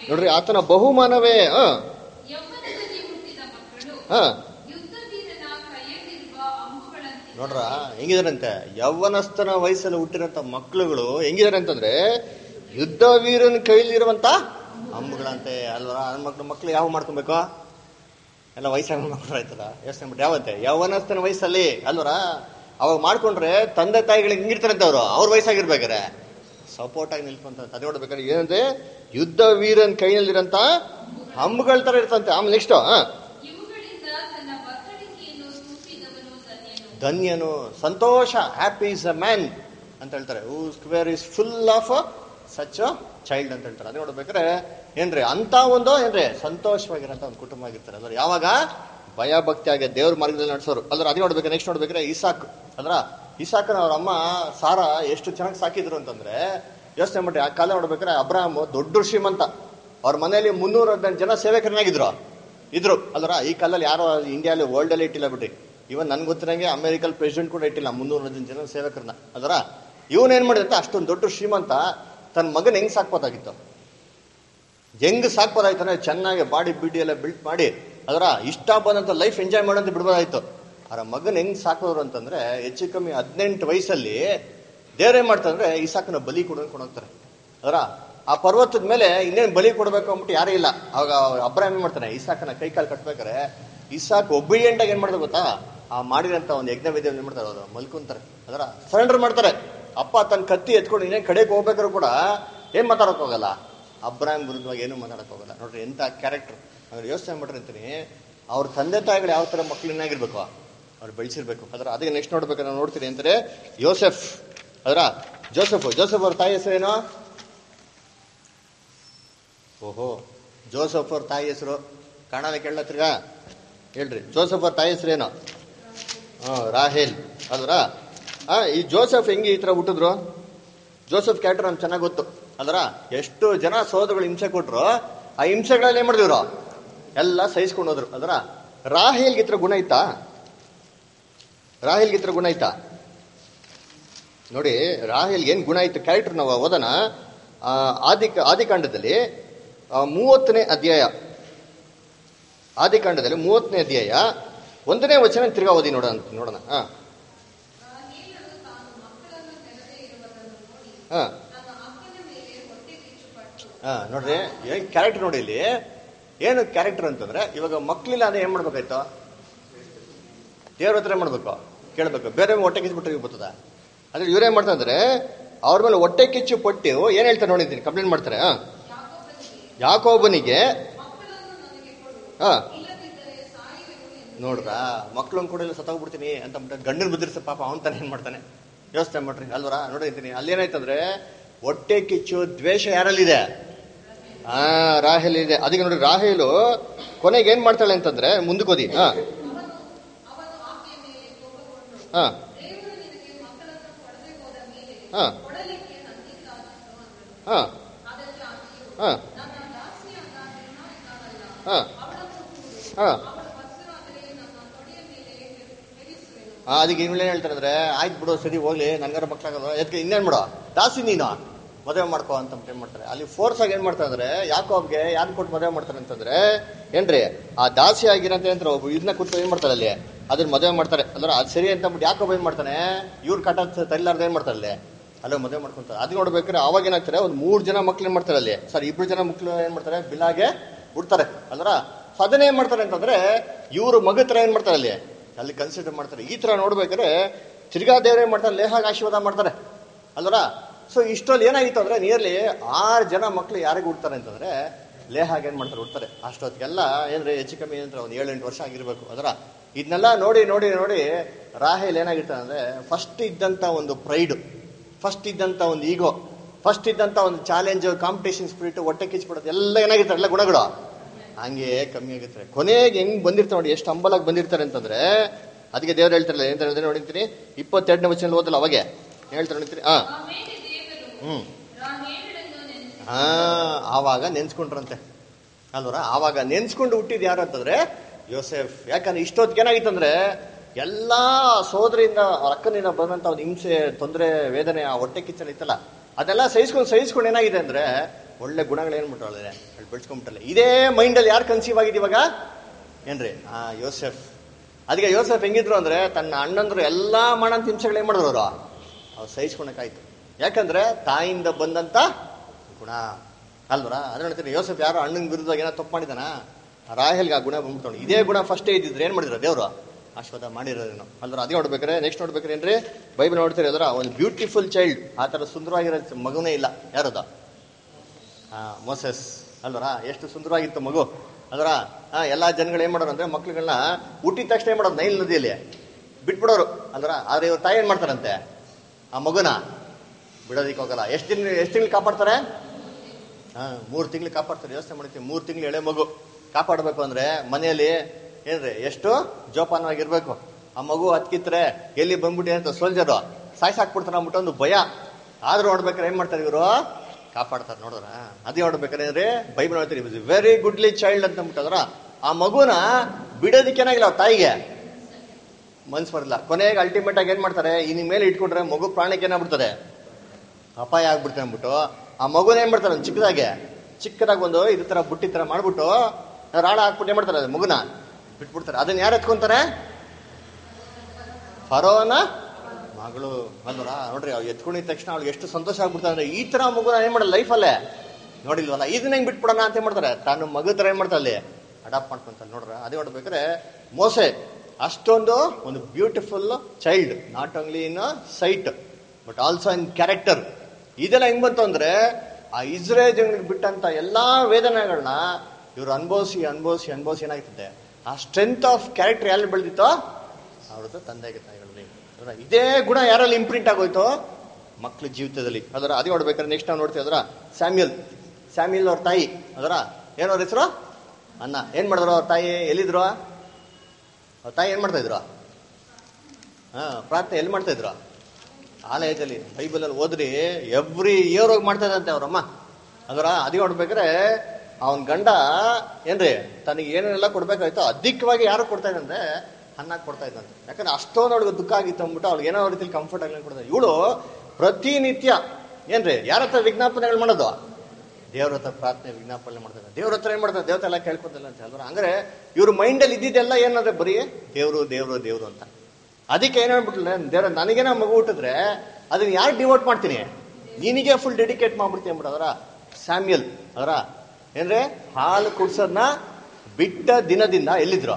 ನೋಡ್ರಿ ಆತನ ಬಹುಮಾನವೇ ಹ ಯೌವನದಲ್ಲಿ ಹುಟ್ಟಿದ ಮಕ್ಕಳು ಹ ಯುದ್ಧ ವೀರನ ಕೈಯಲ್ಲಿರುವ ಅಂಬುಗಳಂತೆ ನೋಡ್ರ ಹೆಂಗಿದಾರಂತೆ ಯೌವನಸ್ಥನ ವಯಸ್ಸಲ್ಲಿ ಹುಟ್ಟಿರಂತ ಮಕ್ಳುಗಳು ಹೆಂಗಿದಾರೆ ಅಂತಂದ್ರೆ ಯುದ್ಧ ವೀರನ ಕೈಲಿರುವಂತ ಅಂಬುಗಳಂತೆ ಅಲ್ವಾ ನನ್ನ ಮಕ್ಳು ಮಕ್ಳು ಯಾವ ಮಾಡ್ಕೊಬೇಕು ಎಲ್ಲ ವಯಸ್ಸಾಗ ಮಕ್ಕಳು ಆಯ್ತಲ್ಲ ಯೋಚನೆ ಬಿಟ್ಟು ಯಾವತ್ತೆ ಯೌವನಸ್ಥನ ವಯಸ್ಸಲ್ಲಿ ಅಲ್ವರ ಅವಾಗ ಮಾಡ್ಕೊಂಡ್ರೆ ತಂದೆ ತಾಯಿಗಳಿಗೆ ಹೆಂಗಿರ್ತಾರಂತೆ ಅವರು ಅವ್ರ ವಯಸ್ಸಾಗಿರ್ಬೇಕಾರೆ ಸಪೋರ್ಟ್ ಆಗಿ ನಿಲ್ಕೊಂತ ಅದೇ ನೋಡ್ಬೇಕಾದ್ರೆ ಏನಂದ್ರೆ ಯುದ್ಧ ವೀರನ್ ಕೈನಲ್ಲಿರಂತ ಅಂಬುಗಳ ತರ ಇರ್ತಂತೆ ಆಮೇಲೆ ನೆಕ್ಸ್ಟ್ ಇವುಗಳಿಂದ ತನ್ನ ಬತ್ತಳಿಕೆಯನ್ನು ತೂಪಿದವನು ಧನ್ಯನು ಧನ್ಯನು ಸಂತೋಷ ಹ್ಯಾಪಿ ಇಸ್ ಅ ಮ್ಯಾನ್ ಅಂತ ಹೇಳ್ತಾರೆ who square is full of such child ಅಂತ ಹೇಳ್ತಾರೆ ಅದೇ ನೋಡ್ಬೇಕಾದ್ರೆ ಏನ್ರಿ ಅಂತ ಒಂದು ಏನ್ರಿ ಸಂತೋಷವಾಗಿರೋಂಥ ಒಂದು ಕುಟುಂಬ ಆಗಿರ್ತಾರೆ ಅಂದ್ರೆ ಯಾವಾಗ ಭಯ ಭಕ್ತಿ ಆಗಿ ದೇವ್ರ ಮಾರ್ಗದಲ್ಲಿ ನಡೆಸೋರು ಅದ್ರ ಅದೇ ನೋಡ್ಬೇಕು ನೆಕ್ಸ್ಟ್ ನೋಡ್ಬೇಕಾದ್ರೆ ಇಸಾಕ್ ಅದ್ರ ಇಸಾಕನ ಅವ್ರ ಅಮ್ಮ ಸಾರಾ ಎಷ್ಟು ಚೆನ್ನಾಗಿ ಸಾಕಿದ್ರು ಅಂತಂದ್ರೆ ಯೋಚನೆ ಮಾಡಿ ಆ ಕಾಲ ನೋಡ್ಬೇಕಾದ್ರೆ ಅಬ್ರಾಹಮ್ ದೊಡ್ಡ ಶ್ರೀಮಂತ ಅವ್ರ ಮನೆಯಲ್ಲಿ ಮುನ್ನೂರ ಹದಿನೆಂಟು ಜನ ಸೇವಕರನ್ನಾಗಿದ್ರು ಇದ್ರು ಅಲ್ರ ಈ ಕಾಲದಲ್ಲಿ ಯಾರೋ ಇಂಡಿಯಾಲಿ ವರ್ಲ್ಡ್ ಅಲ್ಲಿ ಇಟ್ಟಿಲ್ಲ ಬಿಟ್ರಿ ಇವನ್ ನನ್ಗೆ ಗೊತ್ತಿರಂಗೆ ಅಮೆರಿಕಲ್ ಪ್ರೆಸಿಡೆಂಟ್ ಕೂಡ ಇಟ್ಟಿಲ್ಲ ಮುನ್ನೂರ ಹದಿನೆಂಟು ಜನ ಸೇವಕರನ್ನ ಅದರ ಇವನ್ ಏನ್ ಮಾಡಿದಂತ ಅಷ್ಟೊಂದು ದೊಡ್ಡ ಶ್ರೀಮಂತ ತನ್ನ ಮಗನ ಹೆಂಗ್ ಸಾಕ್ಬೋದಾಗಿತ್ತು ಹೆಂಗ್ ಸಾಕ್ಬೋದಾಯ್ತು ಚೆನ್ನಾಗಿ ಬಾಡಿ ಬಿಡಿ ಎಲ್ಲ ಬಿಲ್ಟ್ ಮಾಡಿ ಅದರ ಇಷ್ಟ ಬಂದಂತ ಲೈಫ್ ಎಂಜಾಯ್ ಮಾಡೋಂತ ಬಿಡ್ಬೋದಾಯ್ತು ಅವರ ಮಗನ್ ಹೆಂಗ್ ಸಾಕೋರು ಅಂತಂದ್ರೆ ಹೆಚ್ಚು ಕಮ್ಮಿ ಹದಿನೆಂಟು ವಯಸ್ಸಲ್ಲಿ ದೇವ್ರೇನ್ ಮಾಡ್ತಾರೆ ಈ ಸಾಕನ ಬಲಿ ಕೊಡೋನ್ ಕೊಡೋಗ್ತಾರೆ ಅದರ ಆ ಪರ್ವತದ ಮೇಲೆ ಇನ್ನೇನು ಬಲಿ ಕೊಡಬೇಕು ಅಂದ್ಬಿಟ್ಟು ಯಾರೂ ಇಲ್ಲ ಅವಾಗ ಅಬ್ರಾಹಿಂ ಏನ್ ಮಾಡ್ತಾನೆ ಇಸಾಕನ ಕೈ ಕಾಲು ಕಟ್ಬೇಕಾರೆ ಇಸಾಕ್ ಒಬ್ಬಿಡಿಯಂಟ್ ಆಗಿ ಏನ್ ಮಾಡ್ತಾರೆ ಗೊತ್ತಾ ಆ ಮಾಡಿದಂತ ಒಂದು ಯಜ್ಞ ವಿದ್ಯೆ ಏನ್ ಮಾಡ್ತಾರೆ ಅವರು ಮಲ್ಕೊಂತಾರೆ ಅದರ ಸರೆಂಡರ್ ಮಾಡ್ತಾರೆ ಅಪ್ಪ ತನ್ನ ಕತ್ತಿ ಎತ್ಕೊಂಡು ಇನ್ನೇನು ಕಡೆಗೆ ಹೋಗ್ಬೇಕಾದ್ರು ಕೂಡ ಏನ್ ಮಾತಾಡಕ್ ಹೋಗಲ್ಲ ಅಬ್ರಾಹಿಂ ವಿರುದ್ಧವಾಗಿ ಏನು ಮಾತಾಡಕ್ ಹೋಗಲ್ಲ ನೋಡ್ರಿ ಎಂತ ಕ್ಯಾರೆಕ್ಟರ್ ಅವ್ರು ಯೋಚನೆ ಮಾಡ್ರಿ ಅಂತೀನಿ ಅವ್ರ ತಂದೆ ತಾಯಿಗಳು ಯಾವ ತರ ಮಕ್ಳನ್ನಾಗಿರ್ಬೇಕು ಅವ್ರು ಬೆಳೆಸಿರ್ಬೇಕು ಅದರ ಅದಕ್ಕೆ ನೆಕ್ಸ್ಟ್ ನೋಡ್ಬೇಕು ನಾವು ನೋಡ್ತೀನಿ ಅಂತಾರೆ ಯೋಸೆಫ್ ಅದರ ಜೋಸೆಫ್ ಜೋಸೆಫ್ ಅವ್ರ ತಾಯಿ ಹೆಸರೇನು ಓಹೋ ಜೋಸೆಫ್ ಅವ್ರ ತಾಯಿ ಹೆಸರು ಕಾಣಲ್ಲ ಕೇಳಲ್ಲ ತಿರ್ಗಾ ಹೇಳ್ರಿ ಜೋಸೆಫ್ ಅವ್ರ ತಾಯಿ ಹೆಸರೇನು ಹಾ ರಾಹೇಲ್ ಅಲ್ವರ ಆ ಈ ಜೋಸೆಫ್ ಹೆಂಗೆ ಈ ತರ ಹುಟ್ಟಿದ್ರು ಜೋಸೆಫ್ ಕ್ಯಾರೆಕ್ಟರ್ ನಮ್ಗೆ ಚೆನ್ನಾಗಿ ಗೊತ್ತು ಅಲ್ರ ಎಷ್ಟು ಜನ ಸೋದರುಗಳು ಹಿಂಸೆ ಕೊಟ್ರು ಆ ಹಿಂಸೆಗಳಲ್ಲಿ ಏನ್ ಮಾಡಿದ್ರು ಎಲ್ಲ ಸಹಿಸ್ಕೊಂಡು ಹೋದ್ರು ಅದರ ರಾಹೇಲ್ಗೆ ಇತ್ರ ಗುಣ ಇತ್ತಾ ರಾಹೇಲ್ಗೆ ಇತ್ರ ಗುಣ ಇತ್ತಾ ನೋಡಿ ರಾಹೇಲ್ಗೆ ಏನ್ ಗುಣ ಇತ್ತು ಕ್ಯಾರೆಕ್ಟರ್ ನಾವು ಓದೋಣ ಆ, ಆದಿ ಆದಿಕಾಂಡದಲ್ಲಿ ಆ, ಮೂವತ್ತನೇ ಅಧ್ಯಾಯ ಆದಿಕಾಂಡದಲ್ಲಿ ಮೂವತ್ತನೇ ಅಧ್ಯಾಯ ಒಂದನೇ ವಚನ ತಿರ್ಗಾ ಓದಿ ನೋಡೋಣ ನೋಡೋಣ ಹಾ ರಾಹೇಲಳು ತಾನು ಮಕ್ಕಳನ್ನು ಹೆರದೇ ಇರುವುದನ್ನು ನೋಡಿ ಹಾ ತನ್ನ ಅಪ್ಪನ ಮೇಲೆ ಹೊಟ್ಟೆ ಕಿಚ್ಚುಪಟ್ಟು ಹಾ ನೋಡ್ರಿ ಏನ್ ಕ್ಯಾರೆಕ್ಟರ್ ನೋಡಿ ಇಲ್ಲಿ ಏನು ಕ್ಯಾರೆಕ್ಟರ್ ಅಂತಂದ್ರೆ ಇವಾಗ ಮಕ್ಳಿಲ್ಲ ಅಂದ್ರೆ ಏನ್ ಮಾಡ್ಬೇಕಾಯ್ತು ದೇವ್ರ ಹತ್ರ ಏನ್ ಮಾಡ್ಬೇಕು ಕೇಳ್ಬೇಕು ಬೇರೆ ಹೊಟ್ಟೆ ಕಿಚ್ಬಿಟ್ರೆ ಬರ್ತದ ಆದ್ರೆ ಇವ್ರೇನ್ ಮಾಡ್ತಾರೆ ಅಂದ್ರೆ ಅವ್ರ ಮೇಲೆ ಹೊಟ್ಟೆ ಕಿಚ್ಚು ಪಟ್ಟು ಏನ್ ಹೇಳ್ತಾರೆ ನೋಡಿದ್ದೀನಿ ಕಂಪ್ಲೇಂಟ್ ಮಾಡ್ತಾರೆ ಹಾ ಯಾಕೋಬನಿಗೆ ಮಕ್ಕಳನ್ನು ನನಗೆ ಕೊಡು ಹಾ ಇಲ್ಲದಿದ್ದರೆ ಸಾಯುವೆನು ಎಂದು ನೋಡ್ರಾ ಮಕ್ಳನ್ನ ಕೂಡ ಸತ್ತೋಗ್ಬಿಡ್ತೀನಿ ಅಂತ ಗಂಡನ ಬುದ್ಧಿರ್ಸ ಪಾಪ ಅವನ್ ತಾನೇ ಏನ್ ಮಾಡ್ತಾನೆ ಯೋಚನೆ ಮಾಡ್ರಿ ಅಲ್ವರ ನೋಡಿರ್ತೀನಿ ಅಲ್ಲೇನಾಯ್ತಂದ್ರೆ ಹೊಟ್ಟೆ ಕಿಚ್ಚು ದ್ವೇಷ ಯಾರಲ್ಲಿದೆ ಆ ರಾಹೇಲ್ ಇದೆ ಅದಕ್ಕೆ ನೋಡಿ ರಾಹೇಲು ಕೊನೆಗೆ ಏನ್ ಮಾಡ್ತಾಳೆ ಅಂತಂದ್ರೆ ಮುಂದಕ್ಕೆ ಓದಿ ಹಾ ಅವನು ಆಕೆಯ ಮೇಲೆ ಕೋಪಗೊಂಡು ಹಾ ದೇವರು ನಿನಗೆ ಮಕ್ಕಳನ್ನು ಕೊಡದೆ ಹೋದ ಮೇಲೆ ಹಾ ಕೊಡಲಿಕ್ಕೆ ನನ್ನಿಂದಾದೀತು ಅಂದನು ಹಾ ಅದಕ್ಕೆ ಆಕೆಯು ಹಾ ನನ್ನ ದಾಸಿಯಾದ ದಿನ ಇದ್ದಾಳಲ್ಲ ಹಾ ಅವಳನ್ನು ಕೂಡು ಹಾ ಅವಳ ವಸ್ತ್ರವಾದರೆ ನನ್ನ ತೊಡೆಯ ಮೇಲೆ ಹೆರಿಸುವೆನು ಆ, ಅದಕ್ಕೆ ಇವಳೇನ್ ಹೇಳ್ತಾರೆ ಅಂದ್ರೆ ಆಯ್ತು ಬಿಡು ಸರಿ ಹೋಗ್ಲಿ ನಂಗಾರ ಮಕ್ಳಾಗಲ್ಲ ಎದಕ್ಕೆ ಇನ್ನೇನ್ ಬಿಡು ದಾಸಿ ನೀನು ಮದುವೆ ಮಾಡ್ಕೋ ಅಂತ ಏನ್ ಮಾಡ್ತಾರೆ ಅಲ್ಲಿ ಫೋರ್ಸ್ ಆಗಿ ಏನ್ ಮಾಡ್ತಾರೆ ಅಂದ್ರೆ ಯಾಕೋಬ್ಗೆ ಯಾರು ಕೊಟ್ಟು ಮದುವೆ ಮಾಡ್ತಾರೆ ಅಂತಂದ್ರೆ ಏನ್ರಿ ಆ ದಾಸಿ ಆಗಿರಂತ ಏನಂತಾರೆ ಒಬ್ಬ ಇದನ್ನ ಕೂತು ಏನ್ ಮಾಡ್ತಾರೆ ಅಲ್ಲಿ ಅದನ್ನ ಮದುವೆ ಮಾಡ್ತಾರೆ ಅಂದ್ರೆ ಅದು ಸರಿ ಅಂತ ಅಂದ್ಬಿಟ್ಟು ಯಾಕೋಬ್ ಏನ್ ಮಾಡ್ತಾನೆ ಇವ್ರ ಕಟ ತೈಲಾರ್ದ ಏನ್ ಮಾಡ್ತಾರೆ ಅಲ್ಲಿ ಅಲ್ಲೇ ಮದುವೆ ಮಾಡ್ಕೊಂತಾರೆ ಅದು ನೋಡ್ಬೇಕಾದ್ರೆ ಅವಾಗ ಏನಾಗ್ತಾರೆ ಒಂದು ಮೂರು ಜನ ಮಕ್ಳು ಏನ್ ಮಾಡ್ತಾರೆ ಅಲ್ಲಿ ಸರ್ ಇಬ್ರು ಜನ ಮಕ್ಳು ಏನ್ ಮಾಡ್ತಾರೆ ಬಿಲಾಗೆ ಬಿಡ್ತಾರೆ ಅಲ್ರ ಸೊ ಅದನ್ನ ಏನ್ ಮಾಡ್ತಾರೆ ಅಂತಂದ್ರೆ ಇವ್ರು ಮಗತ್ರ ಏನ್ ಮಾಡ್ತಾರೆ ಅಲ್ಲಿ ಅಲ್ಲಿ ಕನ್ಸಿಡರ್ ಮಾಡ್ತಾರೆ ಈ ತರ ನೋಡ್ಬೇಕಾದ್ರೆ ತಿರ್ಗಾ ದೇವ್ರು ಏನ್ ಮಾಡ್ತಾರೆ ಲೇಹಾಗ ಆಶೀರ್ವಾದ ಮಾಡ್ತಾರೆ ಅಲ್ವರ ಸೊ ಇಷ್ಟರಲ್ಲಿ ಏನಾಗಿತ್ತು ಅಂದ್ರೆ ನಿಯರ್ಲಿ ಆರು ಜನ ಮಕ್ಳು ಯಾರಿಗೆ ಹುಡ್ತಾರೆ ಅಂತಂದ್ರೆ ಲೇಹಾಗ ಏನ್ ಮಾಡ್ತಾರೆ ಹುಡ್ತಾರೆ ಅಷ್ಟೊತ್ತಿಗೆಲ್ಲ ಏನ್ರಿ ಹೆಚ್ಚು ಕಮ್ಮಿ ಏನಂದ್ರೆ ಒಂದು ಏಳೆಂಟು ವರ್ಷ ಆಗಿರ್ಬೇಕು ಅದರ ಇದನ್ನೆಲ್ಲ ನೋಡಿ ನೋಡಿ ನೋಡಿ ರಾಹೇಲ್ ಏನಾಗಿರ್ತಾರೆ ಅಂದ್ರೆ ಫಸ್ಟ್ ಇದ್ದಂತ ಒಂದು ಪ್ರೈಡ್ ಫಸ್ಟ್ ಇದ್ದಂತ ಒಂದು ಈಗೋ ಫಸ್ಟ್ ಇದ್ದಂತ ಒಂದು ಚಾಲೆಂಜ್ ಕಾಂಪಿಟೇಷನ್ ಸ್ಪಿರಿಟ್ ಹೊಟ್ಟೆ ಕಿಚ್ಬಿಡೋದು ಎಲ್ಲ ಏನಾಗಿರ್ತಾರೆ ಎಲ್ಲ ಗುಣಗಳು ಹಂಗೆ ಕಮ್ಮಿ ಆಗಿರ್ತಾರೆ ಕೊನೆಗೆ ಹೆಂಗ್ ಬಂದಿರ್ತಾರೆ ನೋಡಿ ಎಷ್ಟು ಹಂಬಲಾಗಿ ಬಂದಿರ್ತಾರೆ ಅಂತಂದ್ರೆ ಅದಕ್ಕೆ ದೇವ್ರು ಹೇಳ್ತಾರಲ್ಲ ಏನ್ ಹೇಳಿದ್ರೆ ನೋಡಿರ್ತೀನಿ ಇಪ್ಪತ್ತೆರಡನೇ ವಚನ ಓದಲ್ಲ ಅವಾಗೆ ಹೇಳ್ತಾರೆ ನೋಡಿರ್ತೀನಿ ಹಾ ಆಮೇಲೆ ದೇವರು ಹ್ಮ್ ರಾಹೇಲಳನ್ನು ನೆನೆಸಿ ಹಾ ಆವಾಗ ನೆನ್ಸ್ಕೊಂಡ್ರಂತೆ ಅಲ್ವರ ಆವಾಗ ನೆನ್ಸ್ಕೊಂಡು ಹುಟ್ಟಿದ್ ಯಾರು ಅಂತಂದ್ರೆ ಯೋಸೆಫ್ ಯಾಕಂದ್ರೆ ಇಷ್ಟೊತ್ತಿಗೆ ಏನಾಗಿತ್ತಂದ್ರೆ ಎಲ್ಲಾ ಸೋದರಿಯಿಂದ ಅವ್ರ ಅಕ್ಕನಿಂದ ಬಂದಂತ ಒಂದು ಹಿಂಸೆ ತೊಂದರೆ ವೇದನೆ ಆ ಹೊಟ್ಟೆ ಕಿಚ್ಚನ ಇತ್ತಲ್ಲ ಅದೆಲ್ಲ ಸಹಿಸ್ಕೊಂಡು ಸಹಿಸ್ಕೊಂಡು ಏನಾಗಿದೆ ಅಂದ್ರೆ ಒಳ್ಳೆ ಗುಣಗಳು ಏನು ಬಿಟ್ಟಳೆ ಅಲ್ಲಿ ಬೆಳೆಸ್ಕೊಂಡ್ಬಿಟ್ಟಲ್ಲ ಇದೇ ಮೈಂಡಲ್ಲಿ ಯಾರು ಕನ್ಸೀವ್ ಆಗಿದೆ ಇವಾಗ ಏನ್ರಿ ಆ ಯೋಸೆಫ್ ಅದಕ್ಕೆ ಯೋಸೆಫ್ ಹೆಂಗಿದ್ರು ಅಂದ್ರೆ ತನ್ನ ಅಣ್ಣಂದ್ರು ಎಲ್ಲಾ ಮಾಡಂತ ಹಿಂಸೆಗಳು ಏನ್ ಮಾಡಿದ್ರು ಅವರು ಅವ್ರು ಸಹಿಸ್ಕೊಳಕಾಯ್ತು ಯಾಕಂದ್ರೆ ತಾಯಿಯಿಂದ ಬಂದಂತ ಗುಣ ಅಲ್ವರ ಅದ್ರ ಹೇಳ್ತೀನಿ ಯೋಸೆಫ್ ಯಾರು ಅಣ್ಣನ ವಿರುದ್ಧ ಏನೋ ತಪ್ಪು ಮಾಡಿದಾನ ರಾಹೆಲ್ಗೆ ಆ ಗುಣ ಬಂದ್ಬಿಟ್ಟು ಇದೇ ಗುಣ ಫಸ್ಟೇ ಇದ್ದಿದ್ರೆ ಏನ್ ಮಾಡಿದ್ರು ದೇವ್ರು ಆಶೀರ್ವಾದ ಮಾಡಿರೋದೇನು ಅಲ್ದ್ರ ಅದೇ ನೋಡ್ಬೇಕಾರೆ ನೆಕ್ಸ್ಟ್ ನೋಡ್ಬೇಕಾರೆ ಏನ್ರಿ ಬೈಬಲ್ ನೋಡ್ತೀರಿ ಅದರ ಒಂದು ಬ್ಯೂಟಿಫುಲ್ ಚೈಲ್ಡ್ ಆ ಥರ ಸುಂದರವಾಗಿರೋ ಮಗುನೇ ಇಲ್ಲ ಯಾರದ ಹಾ ಮೋಸಸ್ ಅಲ್ವರ ಎಷ್ಟು ಸುಂದರವಾಗಿತ್ತು ಮಗು ಅಲ್ವರ ಹಾ ಎಲ್ಲಾ ಜನಗಳು ಏನ್ ಮಾಡೋರು ಅಂದ್ರೆ ಮಕ್ಳುಗಳನ್ನ ಹುಟ್ಟಿದ ತಕ್ಷಣ ಏನ್ ಮಾಡೋದು ನೈಲ್ ನದಿಯಲ್ಲಿ ಬಿಟ್ಬಿಡೋರು ಅಲ್ವರ ಆದ್ರೆ ಇವ್ರ ತಾಯಿ ಏನ್ ಮಾಡ್ತಾರಂತೆ ಆ ಮಗುನ ಬಿಡೋದಿಕ್ಕೆ ಹೋಗಲ್ಲ ಎಷ್ಟು ದಿನ ಎಷ್ಟು ತಿಂಗಳು ಕಾಪಾಡ್ತಾರೆ ಹಾ ಮೂರು ತಿಂಗಳು ಕಾಪಾಡ್ತಾರೆ ಯೋಚನೆ ಮಾಡ್ತೀವಿ ಮೂರು ತಿಂಗಳು ಎಳೆ ಮಗು ಕಾಪಾಡಬೇಕು ಅಂದ್ರೆ ಮನೆಯಲ್ಲಿ ಏನ್ರಿ ಎಷ್ಟು ಜೋಪಾನವಾಗಿರ್ಬೇಕು ಆ ಮಗು ಹತ್ಕಿತ್ರೆ ಎಲ್ಲಿ ಬಂದ್ಬಿಟ್ಟು ಏನಂತ ಸೋಲ್ಜರು ಸಾಯ್ಸಾಕ್ಬಿಡ್ತಾರ ಅಂದ್ಬಿಟ್ಟು ಒಂದು ಭಯ ಆದ್ರೂ ನೋಡ್ಬೇಕಾರೆ ಏನ್ ಮಾಡ್ತಾರೆ ಇವರು ಕಾಪಾಡ್ತಾರೆ ನೋಡಿದ್ರ ಅದೇ ನೋಡ್ಬೇಕಾರೆ ಅಂದ್ರೆ ಬೈಬಲ್ ನೋಡ್ತೀರಿ ವೆರಿ ಗುಡ್ಲಿ ಚೈಲ್ಡ್ ಅಂತ ಅಂದ್ಬಿಟ್ಟದ್ರ ಆ ಮಗುನ ಬಿಡೋದಿಕ್ಕೇನಾಗಿಲ್ಲ ಅವ್ರ ತಾಯಿಗೆ ಮನ್ಸ್ ಬರಲ್ಲ ಕೊನೆಗೆ ಅಲ್ಟಿಮೇಟ್ ಆಗಿ ಏನ್ ಮಾಡ್ತಾರೆ ಇನ್ ಮೇಲೆ ಇಟ್ಕೊಂಡ್ರೆ ಮಗು ಪ್ರಾಣಕ್ಕೆ ಏನಾಗ್ಬಿಡ್ತಾರೆ ಅಪಾಯ ಆಗ್ಬಿಡ್ತಾರೆ ಅಂದ್ಬಿಟ್ಟು ಆ ಮಗುನ ಏನ್ ಮಾಡ್ತಾರೆ ಒಂದ್ ಚಿಕ್ಕದಾಗೆ ಚಿಕ್ಕದಾಗಿ ಒಂದು ಇದ್ರ ತರ ಬುಟ್ಟಿ ತರ ಮಾಡ್ಬಿಟ್ಟು ರಾಳ ಹಾಕ್ಬಿಟ್ಟು ಏನ್ ಮಾಡ್ತಾರೆ ಅದು ಮಗುನ ಬಿಟ್ಬಿಡ್ತಾರೆ ಅದನ್ನ ಯಾರು ಎತ್ಕೊಂತಾರೆ ಫರೋನ ಮಗಳು ಅಲ್ವರ ನೋಡ್ರಿ ಅವ್ರು ಎತ್ಕೊಂಡಿದ ತಕ್ಷಣ ಅವ್ಳಿಗೆ ಎಷ್ಟು ಸಂತೋಷ ಆಗ್ಬಿಡ್ತಾರೆ ಅಂದ್ರೆ ಈ ತರ ಮಗುನ ಏನ್ ಮಾಡಲ್ಲ ಲೈಫಲ್ಲೇ ನೋಡಿಲ್ವಲ್ಲ ಇದನ್ನ ಹೆಂಗ್ ಬಿಟ್ಬಿಡೋಣ ಅಂತ ಏನ್ ಮಾಡ್ತಾರೆ ತಾನು ಮಗು ತರ ಏನ್ ಮಾಡ್ತಾರೆ ಅಲ್ಲಿ ಅಡಾಪ್ಟ್ ಮಾಡ್ಕೊಂತಾರೆ ನೋಡ್ರ ಅದೇ ನೋಡ್ಬೇಕಾದ್ರೆ ಮೋಸೆ ಅಷ್ಟೊಂದು ಒಂದು beautiful child not only in sight but also in character ಇದೆಲ್ಲ ಹೆಂಗ್ ಬಂತು ಅಂದ್ರೆ ಆ ಇಸ್ರೇಲ್ ಜನಗಳಿಗೆ ಬಿಟ್ಟಂತ ಎಲ್ಲಾ ವೇದನೆಗಳನ್ನ ಇವ್ರು ಅನುಭವಿಸಿ ಅನುಭವಿಸಿ ಅನುಭವಿಸಿ ಏನಾಗ್ತದೆ ಆ ಸ್ಟ್ರೆಂತ್ ಆಫ್ ಕ್ಯಾರೆಕ್ಟರ್ ಎಲ್ಲಿ ಬೆಳೆದಿತ್ತೋ ಅವ್ರದ್ದು ತಂದೆಗೆ ತಾಯಿಗಳಲ್ಲಿ ಅದರ ಇದೇ ಗುಣ ಯಾರಲ್ಲಿ ಇಂಪ್ರಿಂಟ್ ಆಗೋಯ್ತೋ ಮಕ್ಳ ಜೀವಿತದಲ್ಲಿ ಅದರ ಅದೇ ನೋಡ್ಬೇಕಾದ್ರೆ ನೆಕ್ಸ್ಟ್ ನಾವು ನೋಡ್ತೀವಿ ಅದರ ಸ್ಯಾಮ್ಯಲ್ ಸ್ಯಾಮ್ಯಲ್ ಅವ್ರ ತಾಯಿ ಅದರ ಏನವ್ರ ಹೆಸರು ಅನ್ನ ಏನ್ ಮಾಡಿದ್ರು ಅವ್ರ ತಾಯಿ ಎಲ್ಲಿದ್ರು ಅವ್ರ ತಾಯಿ ಏನ್ ಮಾಡ್ತಾ ಇದ್ರು ಹಾ ಪ್ರಾರ್ಥನೆ ಎಲ್ಲಿ ಮಾಡ್ತಾ ಇದ್ರು ಆಲಯದಲ್ಲಿ ಬೈಬಲಲ್ಲಿ ಓದ್ರಿ ಎವ್ರಿ ಇಯರ್ ಹೋಗಿ ಮಾಡ್ತಾ ಇದ್ದಂತೆ ಅವ್ರಮ್ಮ ಅದರ ಅದೇ ನೋಡ್ಬೇಕಾದ್ರೆ ಅವನ್ ಗಂಡ ಏನ್ರಿ ತನಗೆ ಏನೇನೆಲ್ಲ ಕೊಡ್ಬೇಕಾಯ್ತೋ ಅಧಿಕವಾಗಿ ಯಾರು ಕೊಡ್ತಾ ಇದ್ದಂತೆ ಅನ್ನ ಕೊಡ್ತಾ ಇದ್ದಂತೆ ಯಾಕಂದ್ರೆ ಅಷ್ಟೊಂದು ಅವಳಿಗೆ ದುಃಖ ಆಗಿತ್ತು ಅಂದ್ಬಿಟ್ಟು ಅವ್ಳಿಗೆ ಏನೋ ರೀತಿಲಿ ಕಂಫರ್ಟ್ ಆಗಲಿ ಕೊಡ್ತಾರೆ ಇವಳು ಪ್ರತಿನಿತ್ಯ ಏನ್ರಿ ಯಾರ ಹತ್ರ ವಿಜ್ಞಾಪನೆಗಳು ಮಾಡೋದು ದೇವ್ರ ಹತ್ರ ಪ್ರಾರ್ಥನೆ ವಿಜ್ಞಾಪನೆ ಮಾಡ್ತಾರೆ ದೇವ್ರ ಹತ್ರ ಏನ್ ಮಾಡ್ತಾರೆ ದೇವತೆ ಎಲ್ಲ ಕೇಳ್ಕೊತಿಲ್ಲ ಅಂತ ಹೇಳಿದ್ರು ಅಂದ್ರೆ ಇವ್ರ ಮೈಂಡಲ್ಲಿ ಇದ್ದಿದ್ದೆಲ್ಲ ಏನಂದ್ರೆ ಬರೀ ದೇವ್ರು ದೇವ್ರು ದೇವ್ರು ಅಂತ ಅದಕ್ಕೆ ಏನ್ ಹೇಳ್ಬಿಟ್ಲೆ ದೇವ್ರ ನನಗೇನ ಮಗು ಹುಟ್ಟಿದ್ರೆ ಅದನ್ನ ಯಾರು ಡಿವೋಟ್ ಮಾಡ್ತೀನಿ ನಿನಗೆ ಫುಲ್ ಡೆಡಿಕೇಟ್ ಮಾಡ್ಬಿಡ್ತೀನಿ ಅಂದ್ಬಿಟ್ಟು ಅದರ ಸ್ಯಾಮ್ಯಲ್ ಅದರ ಏನ್ರೆ ಹಾಲು ಕುಡ್ಸೋದನ್ನ ಬಿಟ್ಟ ದಿನದಿಂದ ಎಲ್ಲಿದ್ರು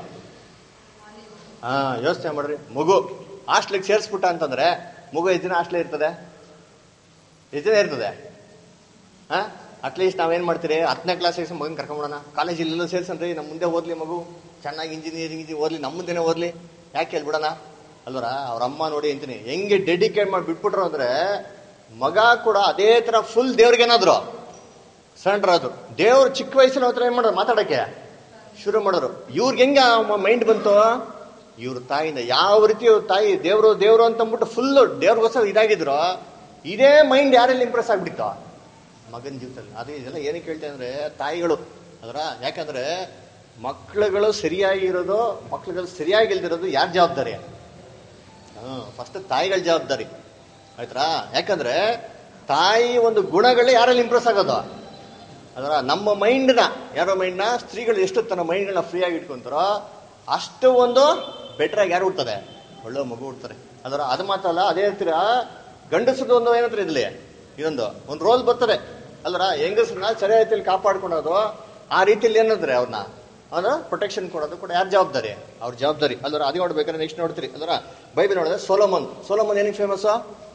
ಹಾ ಯೋಚನೆ ಮಾಡ್ರಿ ಮಗು ಹಾಸ್ಟ್ಲಿಗೆ ಸೇರಿಸ್ಬಿಟ್ಟ ಅಂತಂದ್ರೆ ಮಗು ಎಷ್ಟು ದಿನ ಹಾಸ್ಟ್ಲೇ ಇರ್ತದೆ ಎಷ್ಟು ದಿನ ಇರ್ತದೆ ಹಾ ಅಟ್ಲೀಸ್ಟ್ ನಾವೇನ್ ಮಾಡ್ತೀರಿ ಹತ್ತನೇ ಕ್ಲಾಸಿಗೆ ಮಗನ್ ಕರ್ಕೊಂಬಿಡೋಣ ಕಾಲೇಜ್ ಇಲ್ಲೆಲ್ಲ ಸೇರ್ಸನ್ರಿ ನಮ್ಮ ಮುಂದೆ ಓದ್ಲಿ ಮಗು ಚೆನ್ನಾಗಿ ಇಂಜಿನಿಯರಿಂಗ್ ಓದ್ಲಿ ನಮ್ಮ ಮುಂದೆನೆ ಓದ್ಲಿ ಯಾಕೆ ಹೇಳ್ಬಿಡೋಣ ಅಲ್ವರ ಅವ್ರ ಅಮ್ಮ ನೋಡಿ ಅಂತೀನಿ ಹೆಂಗೆ ಡೆಡಿಕೇಟ್ ಮಾಡಿ ಬಿಟ್ಬಿಟ್ರು ಅಂದ್ರೆ ಮಗ ಕೂಡ ಅದೇ ತರ ಫುಲ್ ದೇವ್ರಿಗೇನಾದ್ರು ಸಣ್ಣ ದೇವ್ರು ಚಿಕ್ಕ ವಯಸ್ಸಿನ ಹತ್ರ ಏನ್ ಮಾಡೋರು ಮಾತಾಡಕ್ಕೆ ಶುರು ಮಾಡೋರು ಇವ್ರಿಗೆ ಹೆಂಗ ಮೈಂಡ್ ಬಂತು ಇವ್ರ ತಾಯಿಯಿಂದ ಯಾವ ರೀತಿ ಇವ್ರ ತಾಯಿ ದೇವ್ರು ದೇವ್ರು ಅಂತ ಅಂದ್ಬಿಟ್ಟು ಫುಲ್ ದೇವ್ರಿಗೋಸ್ಕರ ಇದಾಗಿದ್ರು ಇದೇ ಮೈಂಡ್ ಯಾರೆಲ್ಲಿ ಇಂಪ್ರೆಸ್ ಆಗ್ಬಿಟ್ಟಿತ್ತು ಮಗನ ಜೀವಿತದಲ್ಲಿ ಅದೇ ಇದೆಲ್ಲ ಏನಕ್ಕೆ ಹೇಳ್ತೇನೆ ಅಂದ್ರೆ ತಾಯಿಗಳು ಅದರ ಯಾಕಂದ್ರೆ ಮಕ್ಳುಗಳು ಸರಿಯಾಗಿರೋದು ಮಕ್ಳುಗಳು ಸರಿಯಾಗಿಲ್ದಿರೋದು ಯಾರ ಜವಾಬ್ದಾರಿ ಹ್ಮ್ ಫಸ್ಟ್ ತಾಯಿಗಳ ಜವಾಬ್ದಾರಿ ಆಯ್ತಾ ಯಾಕಂದ್ರೆ ತಾಯಿ ಒಂದು ಗುಣಗಳು ಯಾರಲ್ಲಿ ಇಂಪ್ರೆಸ್ ಆಗೋದು ಅದರ ನಮ್ಮ ಮೈಂಡ್ನ ಯಾರೋ ಮೈಂಡ್ನ ಸ್ತ್ರೀಗಳು ಎಷ್ಟು ತನ್ನ ಮೈಂಡ್ಗಳನ್ನ ಫ್ರೀ ಆಗಿ ಇಟ್ಕೊಂತಾರೋ ಅಷ್ಟು ಒಂದು ಬೆಟರ್ ಆಗಿ ಯಾರು ಹುಡ್ತಾರೆ ಒಳ್ಳೆ ಮಗು ಹುಡ್ತಾರೆ ಅದರ ಅದು ಮಾತ್ರ ಅಲ್ಲ ಅದೇ ಹೇಳ್ತೀರ ಗಂಡಸರದ್ದು ಒಂದು ಏನಂತಾರೆ ಇದ್ಲಿ ಇದೊಂದು ಒಂದು ರೋಲ್ ಬರ್ತದೆ ಅಲ್ರ ಹೆಂಗಸರನ್ನ ಸರಿಯಾದ ರೀತಿಯಲ್ಲಿ ಕಾಪಾಡ್ಕೊಳೋದು ಆ ರೀತಿಯಲ್ಲಿ ಏನಂದ್ರೆ ಅವ್ರನ್ನ ಅವನ ಪ್ರೊಟೆಕ್ಷನ್ ಕೊಡೋದು ಕೂಡ ಯಾರ ಜವಾಬ್ದಾರಿ ಅವ್ರ ಜವಾಬ್ದಾರಿ ಅಲ್ರ ಅದೇ ನೋಡ್ಬೇಕಾದ್ರೆ ನೆಕ್ಸ್ಟ್ ನೋಡ್ತೀರಿ ಅಲ್ರ ಬೈಬಲ್ ನೋಡಿದ್ರೆ ಸೋಲೋಮನ್ ಸೋಲೋಮನ್ ಏನಕ್ಕೆ ಫೇಮಸ್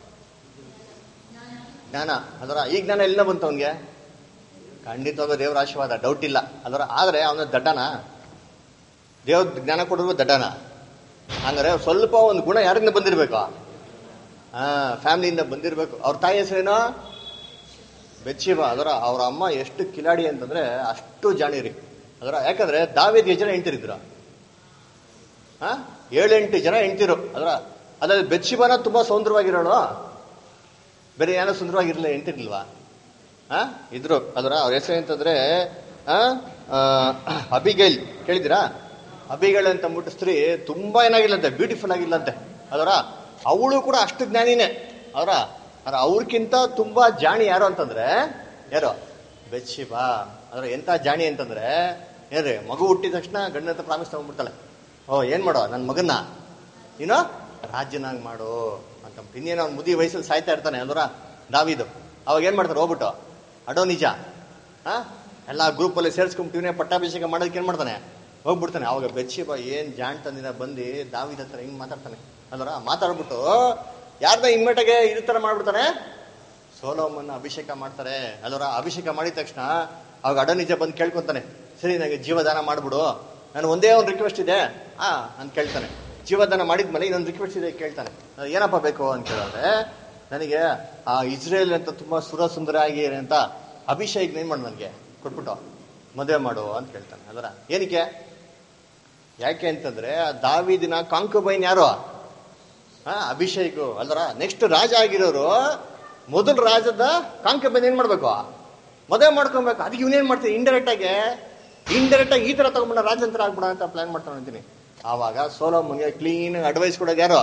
ಜ್ಞಾನ ಅದರ ಈ ಜ್ಞಾನ ಎಲ್ಲ ಬಂತು ಅವನ್ಗೆ ಖಂಡಿತವಾಗ ದೇವರ ಆಶೀರ್ವಾದ ಡೌಟ್ ಇಲ್ಲ ಅದರ ಆದ್ರೆ ಅವನ ದಡ್ಡನ ದೇವ್ರ ಜ್ಞಾನ ಕೊಡೋದು ದಡ್ಡನ ಹಂಗಾರೆ ಸ್ವಲ್ಪ ಒಂದು ಗುಣ ಯಾರಿಂದ ಬಂದಿರ್ಬೇಕು ಹಾ ಫ್ಯಾಮಿಲಿಯಿಂದ ಬಂದಿರ್ಬೇಕು ಅವ್ರ ತಾಯಿ ಹೆಸರೇನೋ ಬೆಚ್ಚಿವ ಅದರ ಅವ್ರ ಅಮ್ಮ ಎಷ್ಟು ಕಿಲಾಡಿ ಅಂತಂದ್ರೆ ಅಷ್ಟು ಜಾಣಿರಿ ಅದರ ಯಾಕಂದ್ರೆ ದಾವೇದ್ ಎಷ್ಟು ಜನ ಹೆಂಡ್ತಿರಿದ್ರು ಹಾ ಏಳೆಂಟು ಜನ ಹೆಂಡ್ತಿರು ಅದರ ಅದ್ರಲ್ಲಿ ಬೆಚ್ಚಿಬನ ತುಂಬಾ ಸೌಂದರ್ಯವಾಗಿರೋಳು ಬೇರೆ ಏನೋ ಸುಂದರವಾಗಿರ್ಲಿಲ್ಲ ಹೆಂಡ್ತಿರ್ಲಿಲ್ವಾ ಹಾ ಇದ್ರು ಅದರ ಅವ್ರ ಹೆಸರು ಅಂತಂದ್ರೆ ಆ, ಆ, ಅಬಿಗೈಲ್ ಕೇಳಿದಿರಾ ಅಬಿಗೈಲ್ ಅಂತ ಅಂದ್ಬಿಟ್ಟು ಸ್ತ್ರೀ ತುಂಬಾ ಏನಾಗಿಲ್ಲಂತೆ ಬ್ಯೂಟಿಫುಲ್ ಆಗಿಲ್ಲಂತೆ ಅದರ ಅವಳು ಕೂಡ ಅಷ್ಟು ಜ್ಞಾನಿನೇ ಅವರ ಅವ್ರಕ್ಕಿಂತ ತುಂಬಾ ಜಾಣಿ ಯಾರು ಅಂತಂದ್ರೆ ಯಾರು ಬೆಚ್ಚಿಬಾ ಅಂದ್ರೆ ಎಂತ ಜಾಣಿ ಅಂತಂದ್ರೆ ಏನ್ರಿ ಮಗು ಹುಟ್ಟಿದ ತಕ್ಷಣ ಗಂಡನ ಹತ್ರ ಪ್ರಾಮಿಸ್ ತಗೊಂಡ್ಬಿಡ್ತಾಳೆ ಓ ಏನ್ ಮಾಡೋ ನನ್ನ ಮಗನ್ನ ನೀನು ರಾಜ್ಯನಾಗ್ ಮಾಡು ಅಂತ ಇನ್ನೇನು ಅವ್ನು ಮುದಿ ವಯಸ್ಸಲ್ಲಿ ಸಾಯ್ತಾ ಇರ್ತಾನೆ ಅಲ್ವರ ದಾವಿದು ಅವಾಗ ಏನ್ ಮಾಡ್ತಾರೆ ಹೋಗ್ಬಿಟ್ಟು ಅಡೋ ನಿಜ ಆ ಎಲ್ಲ ಗ್ರೂಪಲ್ಲಿ ಸೇರಿಸ್ಕೊಂಡು ಇವನೇ ಪಟ್ಟಾಭಿಷೇಕ ಮಾಡೋದಕ್ಕೆ ಏನ್ ಮಾಡ್ತಾನೆ ಹೋಗ್ಬಿಡ್ತಾನೆ ಅವಾಗ ಬೆಚ್ಚಿಬ ಏನ್ ಜಾಣ್ ತಂದಿನ ಬಂದು ದಾವಿದ ಹತ್ರ ಹಿಂಗ್ ಮಾತಾಡ್ತಾನೆ ಅಲ್ವರ ಮಾತಾಡ್ಬಿಟ್ಟು ಯಾರ್ದ ಇಮ್ಮೆಟಾಗೆ ಇದೇ ತರ ಮಾಡ್ಬಿಡ್ತಾನೆ ಸೋಲೋಮನ್ನ ಅಭಿಷೇಕ ಮಾಡ್ತಾರೆ ಅಲ್ವರ ಅಭಿಷೇಕ ಮಾಡಿದ ತಕ್ಷಣ ಅವಾಗ ಅಡನಿಜ ಬಂದು ಕೇಳ್ಕೊಂತಾನೆ ಸರಿ ನನಗೆ ಜೀವದಾನ ಮಾಡ್ಬಿಡು ನಾನು ಒಂದೇ ಒಂದು ರಿಕ್ವೆಸ್ಟ್ ಇದೆ ಆ ಅಂತ ಕೇಳ್ತಾನೆ ಜೀವದಾನ ಮಾಡಿದ್ಮೇಲೆ ಇನ್ನೊಂದು ರಿಕ್ವೆಸ್ಟ್ ಇದೆ ಕೇಳ್ತಾನೆ ನಾನು ಏನಪ್ಪ ಬೇಕು ಅಂತ ಕೇಳಿದ್ರೆ ನನಗೆ ಆ ಇಸ್ರೇಲ್ ಅಂತ ತುಂಬಾ ಸುರ ಸುಂದರ ಆಗಿ ಅಂತ ಅಭಿಷೇಕ್ ಏನ್ ಮಾಡು ನನಗೆ ಕೊಟ್ಬಿಟ್ಟು ಮದುವೆ ಮಾಡು ಅಂತ ಕೇಳ್ತಾನೆ ಅಲ್ವರ ಏನಕ್ಕೆ ಯಾಕೆ ಅಂತಂದ್ರೆ ಆ ದಾವಿದಿನ ಕಾಂಕುಬೈನ್ ಯಾರು ಹಾ ಅಭಿಷೇಕ್ ಅಲ್ವರ ನೆಕ್ಸ್ಟ್ ರಾಜ ಆಗಿರೋರು ಮೊದಲು ರಾಜದ ಕಾಂಕುಬೈನ್ ಏನ್ ಮಾಡ್ಬೇಕು ಮದುವೆ ಮಾಡ್ಕೊಬೇಕು ಅದಕ್ಕೆ ಇವನೇನ್ ಮಾಡ್ತೀನಿ ಇಂಡೈರೆಕ್ಟ್ ಆಗಿ ಇಂಡೈರೆಕ್ಟ್ ಆಗಿ ಈ ತರ ತಗೊಂಡ್ಬಿಡ ರಾಜಂತರ ಆಗ್ಬಿಡ ಅಂತ ಪ್ಲಾನ್ ಮಾಡ್ತಾನೆ ಅಂತೀನಿ ಆವಾಗ ಸೋಲೋಮನ್ಗೆ ಕ್ಲೀನ್ ಅಡ್ವೈಸ್ ಕೊಡೋದು ಯಾರು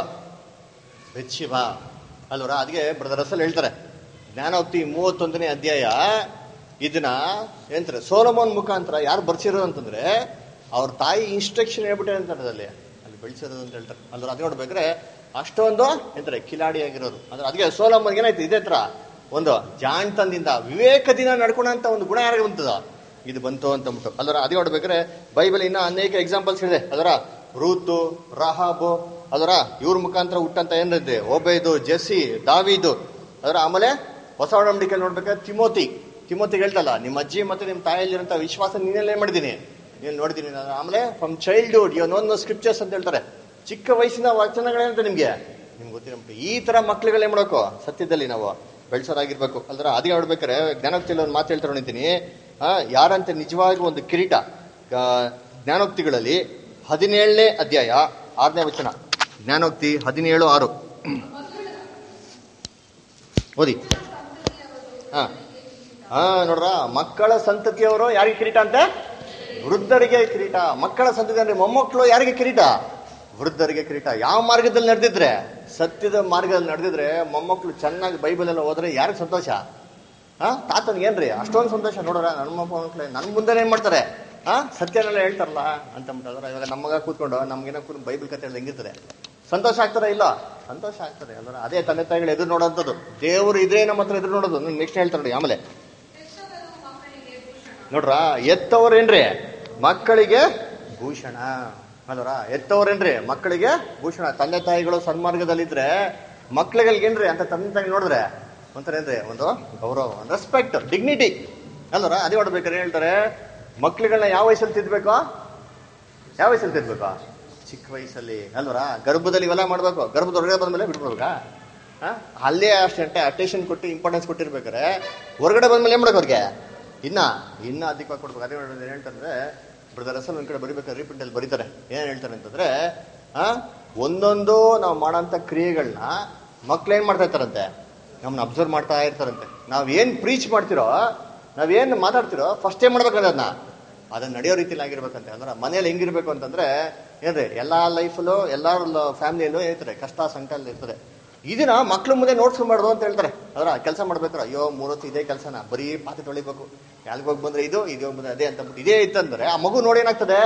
ಬೆಚ್ಚಿ ಬಾ ಅಲ್ವರ ಅದಕ್ಕೆ ಬ್ರದರ್ ಅಸಲ್ ಹೇಳ್ತಾರೆ ಜ್ಞಾನೋಕ್ತಿ ಮೂವತ್ತೊಂದನೇ ಅಧ್ಯಾಯ ಇದನ್ನ ಏನಂತಾರೆ ಸೋಲಮೋನ್ ಮುಖಾಂತರ ಯಾರು ಬರ್ಸಿರೋದು ಅಂತಂದ್ರೆ ಅವ್ರ ತಾಯಿ ಇನ್ಸ್ಟ್ರಕ್ಷನ್ ಹೇಳ್ಬಿಟ್ಟೆ ಅಂತಾರೆ ಅಲ್ಲಿ ಅಲ್ಲಿ ಬೆಳೆಸಿರೋದು ಅಂತ ಹೇಳ್ತಾರೆ ಅಲ್ವರ ಅದು ನೋಡ್ಬೇಕ್ರೆ ಅಷ್ಟೊಂದು ಎಂತಾರೆ ಕಿಲಾಡಿ ಆಗಿರೋರು ಅಂದ್ರೆ ಅದಕ್ಕೆ ಸೋಲಮ್ಮನ್ಗೆ ಏನಾಯ್ತು ಇದೇ ಹತ್ರ ಒಂದು ಜಾಣ್ತನದಿಂದ ವಿವೇಕದಿಂದ ನಡ್ಕೊಳಂತ ಒಂದು ಗುಣ ಯಾರಿಗೆ ಬಂತದ ಇದು ಬಂತು ಅಂತ ಅಂದ್ಬಿಟ್ಟು ಅದರ ಅದೇ ನೋಡ್ಬೇಕಾದ್ರೆ ಬೈಬಲ್ ಇನ್ನ ಅನೇಕ ಎಕ್ಸಾಂಪಲ್ಸ್ ಇದೆ ಅದರ ರೂತು ರಹಾಬು ಅದರ ಇವ್ರ ಮುಖಾಂತರ ಹುಟ್ಟಂತ ಏನಿದೆ ಓಬೇದು ಜೆಸ್ಸಿ ದಾವಿದು ಅದರ ಆಮೇಲೆ ಹೊಸ ಒಡಂಬಡಿಕೆ ನೋಡ್ಬೇಕಾದ್ರೆ ತಿಮೋತಿ ತಿಮೋತಿಗೆ ಹೇಳ್ತಲ್ಲ ನಿಮ್ಮ ಅಜ್ಜಿ ಮತ್ತೆ ನಿಮ್ಮ ತಾಯಿಯಲ್ಲಿರಂತ ವಿಶ್ವಾಸ ನೀನೆಲ್ಲ ಏನ್ ಮಾಡಿದ್ದೀನಿ ನೀನು ನೋಡಿದ್ದೀನಿ ನಾನು ಆಮೇಲೆ from childhood you know scriptures ಅಂತ ಹೇಳ್ತಾರೆ ಚಿಕ್ಕ ವಯಸ್ಸಿನ ವಚನಗಳೇನಂತ ನಿಮ್ಗೆ ನಿಮ್ಗೆ ಗೊತ್ತಿರಂಪ ಈ ತರ ಮಕ್ಳುಗಳೇ ಮಾಡ್ಬೇಕು ಸತ್ಯದಲ್ಲಿ ನಾವು ಬೆಳೆಸೋದಾಗಿರ್ಬೇಕು ಅಲ್ದ್ರ ಅದೇ ನೋಡ್ಬೇಕಾರೆ ಜ್ಞಾನೋಕ್ತಿಯಲ್ಲಿ ಒಂದು ಮಾತು ಹೇಳ್ತಾರೆ ನಿಂತೀನಿ ಆ ಯಾರಂತೆ ನಿಜವಾಗಿ ಒಂದು ಕಿರೀಟ ಆ, ಜ್ಞಾನೋಕ್ತಿಗಳಲ್ಲಿ ಹದಿನೇಳನೇ ಅಧ್ಯಾಯ ಆರನೇ ವಚನ ಜ್ಞಾನೋಕ್ತಿ ಹದಿನೇಳು ಆರು ಓದಿ ಹಾ ಹಾ ನೋಡ್ರ ಮಕ್ಕಳ ಸಂತತಿಯವರು ಯಾರಿಗೆ ಕಿರೀಟ ಅಂತೆ ವೃದ್ಧರಿಗೆ ಕಿರೀಟ ಮಕ್ಕಳ ಸಂತತಿ ಅಂದ್ರೆ ಮೊಮ್ಮಕ್ಕಳು ಯಾರಿಗೆ ಕಿರೀಟ ವೃದ್ಧರಿಗೆ ಕಿರೀಟ ಯಾವ ಮಾರ್ಗದಲ್ಲಿ ನಡೆದಿದ್ರೆ ಸತ್ಯದ ಮಾರ್ಗದಲ್ಲಿ ನಡೆದಿದ್ರೆ ಮೊಮ್ಮಕ್ಕಳು ಚೆನ್ನಾಗಿ ಬೈಬಲ್ ಎಲ್ಲ ಹೋದ್ರೆ ಯಾರಿಗೆ ಸಂತೋಷ ಹಾ ತಾತನ್ಗೆ ಏನ್ರಿ ಅಷ್ಟೊಂದು ಸಂತೋಷ ನೋಡ್ರ ನನ್ನ ಮಕ್ಕಳು ನನ್ ಮುಂದೆ ಏನ್ ಮಾಡ್ತಾರೆ ಹಾ ಸತ್ಯನೆಲ್ಲ ಹೇಳ್ತಾರಲ್ಲ ಅಂತ ಅಂದ್ಬಿಟ್ಟು ಇವಾಗ ನಮ್ಮಗ ಕೂತ್ಕೊಂಡು ನಮ್ಗೇನೋ ಕೂತ್ ಬೈಬಲ್ ಕತೆ ಎಲ್ಲ ಹೆಂಗಿರ್ತದೆ ಸಂತೋಷ ಆಗ್ತಾರ ಇಲ್ಲ ಸಂತೋಷ ಆಗ್ತದೆ ಅಂದ್ರೆ ಅದೇ ತಂದೆ ತಾಯಿಗಳು ಎದುರು ನೋಡೋಂಥದ್ದು ದೇವರು ಇದೇ ನಮ್ಮ ಹತ್ರ ಎದುರು ನೋಡೋದು ನೆಕ್ಸ್ಟ್ ಹೇಳ್ತಾರೆ ನೋಡಿ ಆಮೇಲೆ ನೋಡ್ರ ಎತ್ತವ್ರೇನ್ರಿ ಮಕ್ಕಳಿಗೆ ಭೂಷಣ ಅಲ್ವರ ಎತ್ತವ್ರೇನ್ರಿ ಮಕ್ಕಳಿಗೆ ಭೂಷಣ ತಂದೆ ತಾಯಿಗಳು ಸನ್ಮಾರ್ಗದಲ್ಲಿದ್ರೆ ಮಕ್ಳಿಗೇನ್ರಿ ಅಂತ ತಂದೆ ತಾಯಿ ನೋಡಿದ್ರೆ ಒಂಥರ ಏನ್ರಿ ಒಂದು ಗೌರವ ರೆಸ್ಪೆಕ್ಟ್ ಡಿಗ್ನಿಟಿ ಅಲ್ವರ ಅದೇ ಹೊಡ್ಬೇಕಾರೆ ಹೇಳ್ತಾರೆ ಮಕ್ಳುಗಳನ್ನ ಯಾವ ವಯಸ್ಸಲ್ಲಿ ತಿದ್ಬೇಕು ಯಾವ ವಯಸ್ಸಲ್ಲಿ ತಿದ್ಬೇಕು ಚಿಕ್ಕ ವಯಸ್ಸಲ್ಲಿ ಅಲ್ವರ ಗರ್ಭದಲ್ಲಿ ಇವೆಲ್ಲ ಮಾಡ್ಬೇಕು ಗರ್ಭದ ಹೊರಗಡೆ ಬಂದ್ಮೇಲೆ ಬಿಟ್ಬಿಡ್ಬೇಕಾ ಆ? ಅಲ್ಲೇ ಅಷ್ಟೇ ಅಟೆನ್ಷನ್ ಕೊಟ್ಟು ಇಂಪಾರ್ಟೆನ್ಸ್ ಕೊಟ್ಟಿರ್ಬೇಕಾರೆ ಹೊರಗಡೆ ಬಂದ್ಮೇಲೆ ಏನ್ ಮಾಡ್ಬೇಕು ಅವ್ರಿಗೆ ಇನ್ನ ಇನ್ನ ಅಧಿಕವಾಗಿ ಕೊಡ್ಬೇಕು ಅದೇ ಏನ್ ಹೇಳ್ತಾರೆ ಬ್ರದರ್ ಅಸಲ್ ಒಂದ್ ಕಡೆ ಬರಿಬೇಕಾದ್ರೆ ರಿಪೀಟ್ ಅಲ್ಲಿ ಬರೀತಾರೆ ಏನ್ ಹೇಳ್ತಾರೆ ಅಂತಂದ್ರೆ ಆ ಒಂದೊಂದು ನಾವು ಮಾಡೋಂಥ ಕ್ರಿಯೆಗಳನ್ನ ಮಕ್ಳು ಏನ್ ಮಾಡ್ತಾ ಇರ್ತಾರಂತೆ ನಮ್ಮನ್ನ ಅಬ್ಸರ್ವ್ ಮಾಡ್ತಾ ಇರ್ತಾರಂತೆ ನಾವ್ ಏನ್ ಪ್ರೀಚ್ ಮಾಡ್ತಿರೋ ನಾವೇನ್ ಮಾತಾಡ್ತಿರೋ ಫಸ್ಟ್ ಏನ್ ಮಾಡ್ಬೇಕಂದ್ರೆ ಅದನ್ನ ಅದನ್ನ ನಡೆಯೋ ರೀತಿಲಿ ಆಗಿರ್ಬೇಕಂತೆ ಅಂದ್ರೆ ಮನೇಲಿ ಹೆಂಗಿರ್ಬೇಕು ಅಂತಂದ್ರೆ ಏನ್ರಿ ಎಲ್ಲಾ ಲೈಫಲ್ಲೂ ಎಲ್ಲಾರ ಫ್ಯಾಮಿಲಿಯಲ್ಲೂ ಇರ್ತಾರೆ ಕಷ್ಟ ಸಂಕಟ ಇರ್ತದೆ ಇದನ್ನ ಮಕ್ಳು ಮುಂದೆ ನೋಡ್ಸ್ಕೊಂಬಾರ್ದು ಅಂತ ಹೇಳ್ತಾರೆ ಅದರ ಕೆಲಸ ಮಾಡ್ಬೇಕಾರೆ ಅಯ್ಯೋ ಮೂರೊತ್ತು ಇದೇ ಕೆಲಸನ ಬರೀ ಪಾತ್ರೆ ತೊಳಿಬೇಕು ಎಲ್ಗೆ ಹೋಗಿ ಬಂದ್ರೆ ಇದು ಇದು ಹೋಗಿ ಬಂದ್ರೆ ಅದೇ ಅಂತ ಅಂದ್ಬಿಟ್ಟು ಇದೇ ಇತ್ತಂದ್ರೆ ಆ ಮಗು ನೋಡಿ ಏನಾಗ್ತದೆ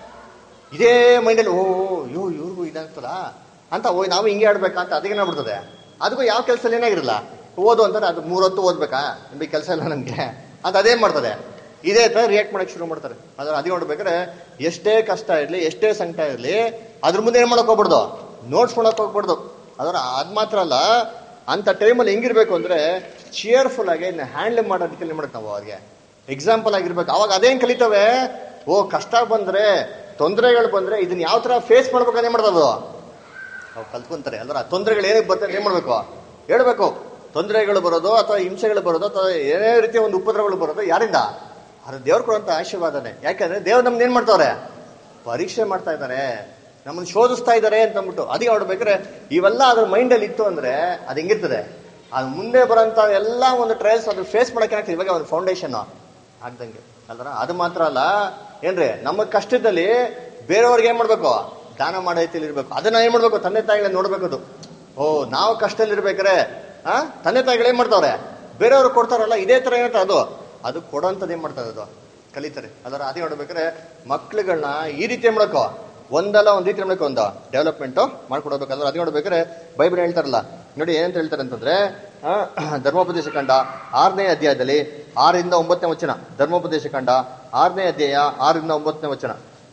ಇದೇ ಮೈಂಡಲ್ಲಿ ಓ ಅಯ್ಯೋ ಇವ್ರಿಗೂ ಇದಾಗ್ತದ ಅಂತ ಓ ನಾವು ಹಿಂಗೆ ಆಡ್ಬೇಕಾ ಅಂತ ಅದಕ್ಕೆ ಬಿಡ್ತದೆ ಅದಕ್ಕೂ ಯಾವ ಕೆಲಸ ಏನಾಗಿರಲ್ಲ ಓದು ಅಂತಾರೆ ಅದು ಮೂರೊತ್ತು ಓದ್ಬೇಕಾ ನಿಮಗೆ ಕೆಲಸ ಇಲ್ಲ ನಮ್ಗೆ ಅಂತ ಅದೇನ್ ಮಾಡ್ತದೆ ಇದೇ ತರ ರಿಯಾಕ್ಟ್ ಮಾಡಕ್ ಶುರು ಮಾಡ್ತಾರೆ ಅದ್ರ ಅದೇ ನೋಡ್ಬೇಕಾದ್ರೆ ಎಷ್ಟೇ ಕಷ್ಟ ಇರ್ಲಿ ಎಷ್ಟೇ ಸಂಕಟ ಇರ್ಲಿ ಅದ್ರ ಮುಂದೆ ಏನ್ ಮಾಡಕ್ ಹೋಗ್ಬಾರ್ದು ನೋಡ್ಸ್ಕೊಳಕ್ ಹೋಗ್ಬಾರ್ದು ಅದರ ಅದ್ ಮಾತ್ರ ಅಲ್ಲ ಅಂತ ಟೈಮಲ್ಲಿ ಹೆಂಗಿರ್ಬೇಕು ಅಂದ್ರೆ ಚಿಯರ್ಫುಲ್ ಆಗಿ ಹ್ಯಾಂಡಲ್ ಮಾಡೋದಕ್ಕೆ ಏನ್ ಮಾಡಕ್ ನಾವು ಅವ್ರಿಗೆ ಎಕ್ಸಾಂಪಲ್ ಆಗಿರ್ಬೇಕು ಅವಾಗ ಅದೇನ್ ಕಲಿತವೆ ಓ ಕಷ್ಟ ಬಂದ್ರೆ ತೊಂದರೆಗಳು ಬಂದ್ರೆ ಇದನ್ನ ಯಾವ ತರ ಫೇಸ್ ಮಾಡ್ಬೇಕಂತ ಏನ್ ಮಾಡ್ತದ ಅವು ಕಲ್ತ್ಕೊಂತಾರೆ ಅಲ್ರ ತೊಂದರೆಗಳು ಏನಕ್ಕೆ ಬರ್ತದೆ ಏನ್ ಮಾಡ್ಬೇಕು ಹೇಳ್ಬೇಕು ತೊಂದರೆಗಳು ಬರೋದು ಅಥವಾ ಹಿಂಸೆಗಳು ಬರೋದು ಅಥವಾ ಏನೇ ರೀತಿಯ ಒಂದು ಉಪದ್ರವಗಳು ಬರೋದು ಯಾರಿಂದ ಅದು ದೇವ್ರು ಕೊಡುವಂತ ಆಶೀರ್ವಾದನೆ ಯಾಕಂದ್ರೆ ದೇವ್ರು ನಮ್ನ ಏನ್ ಮಾಡ್ತಾವ್ರೆ ಪರೀಕ್ಷೆ ಮಾಡ್ತಾ ಇದ್ದಾರೆ ನಮ್ಮನ್ನ ಶೋಧಿಸ್ತಾ ಇದ್ದಾರೆ ಅಂತ ಅಂದ್ಬಿಟ್ಟು ಅದಕ್ಕೆ ನೋಡ್ಬೇಕಾದ್ರೆ ಇವೆಲ್ಲ ಅದ್ರ ಮೈಂಡಲ್ಲಿ ಇತ್ತು ಅಂದ್ರೆ ಅದು ಹೆಂಗಿರ್ತದೆ ಅದು ಮುಂದೆ ಬರೋಂಥ ಎಲ್ಲ ಒಂದು ಟ್ರಯಲ್ಸ್ ಅದು ಫೇಸ್ ಮಾಡಕ್ಕೆ ಏನಾಗ್ತದೆ ಇವಾಗ ಒಂದು ಫೌಂಡೇಶನ್ ಆಗ್ದಂಗೆ ಅಲ್ರ ಅದು ಮಾತ್ರ ಅಲ್ಲ ಏನ್ರಿ ನಮ್ಮ ಕಷ್ಟದಲ್ಲಿ ಬೇರೆಯವ್ರಿಗೆ ಏನ್ ಮಾಡ್ಬೇಕು ದಾನ ಮಾಡೋ ರೀತಿಯಲ್ಲಿ ಇರ್ಬೇಕು ಅದನ್ನ ಏನ್ ಮಾಡ್ಬೇಕು ತಂದೆ ತಾಯಿಗಳನ್ನ ನೋಡ್ಬೇಕು ಅದು ಓ ನಾವು ಕಷ್ಟದಲ್ಲಿ ಇರ್ಬೇಕಾರೆ ಆ ತಂದೆ ತಾಯಿಗಳು ಏನ್ ಮಾಡ್ತಾವ್ರೆ ಬೇರೆಯವ್ರು ಕೊಡ್ತಾರಲ್ಲ ಇದೇ ತರ ಏನಂತ ಅದು ಅದು ಕೊಡೋಂಥದ್ದು ಏನ್ ಮಾಡ್ತಾರೆ ಅದು ಕಲಿತಾರೆ ಅದರ ಅದೇ ನೋಡ್ಬೇಕಾದ್ರೆ ಮಕ್ಳುಗಳನ್ನ ಈ ರೀತಿ ಏನ್ ಮಾಡ್ಕೋ ಒಂದಲ್ಲ ಒಂದ್ ರೀತಿ ಮಾಡ್ಕೋ ಒಂದು ಡೆವಲಪ್ಮೆಂಟ್ ಮಾಡ್ಕೊಡ್ಬೇಕಂದ್ರೆ ಅದೇ ನೋಡ್ಬೇಕಾದ್ರೆ ಬೈಬಲ್ ಹೇಳ್ತಾರಲ್ಲ ನೋಡಿ ಏನಂತ ಹೇಳ್ತಾರೆ ಅಂತಂದ್ರೆ ಆ, ಧರ್ಮೋಪದೇಶ ಕಂಡ ಆರನೇ ಅಧ್ಯಾಯದಲ್ಲಿ ಆರರಿಂದ ಒಂಬತ್ತನೇ ವಚನ ಧರ್ಮೋಪದೇಶ ಕಂಡ ಆರನೇ ಅಧ್ಯಾಯ ಆರರಿಂದ ಒಂಬತ್ತನೇ ವಚನ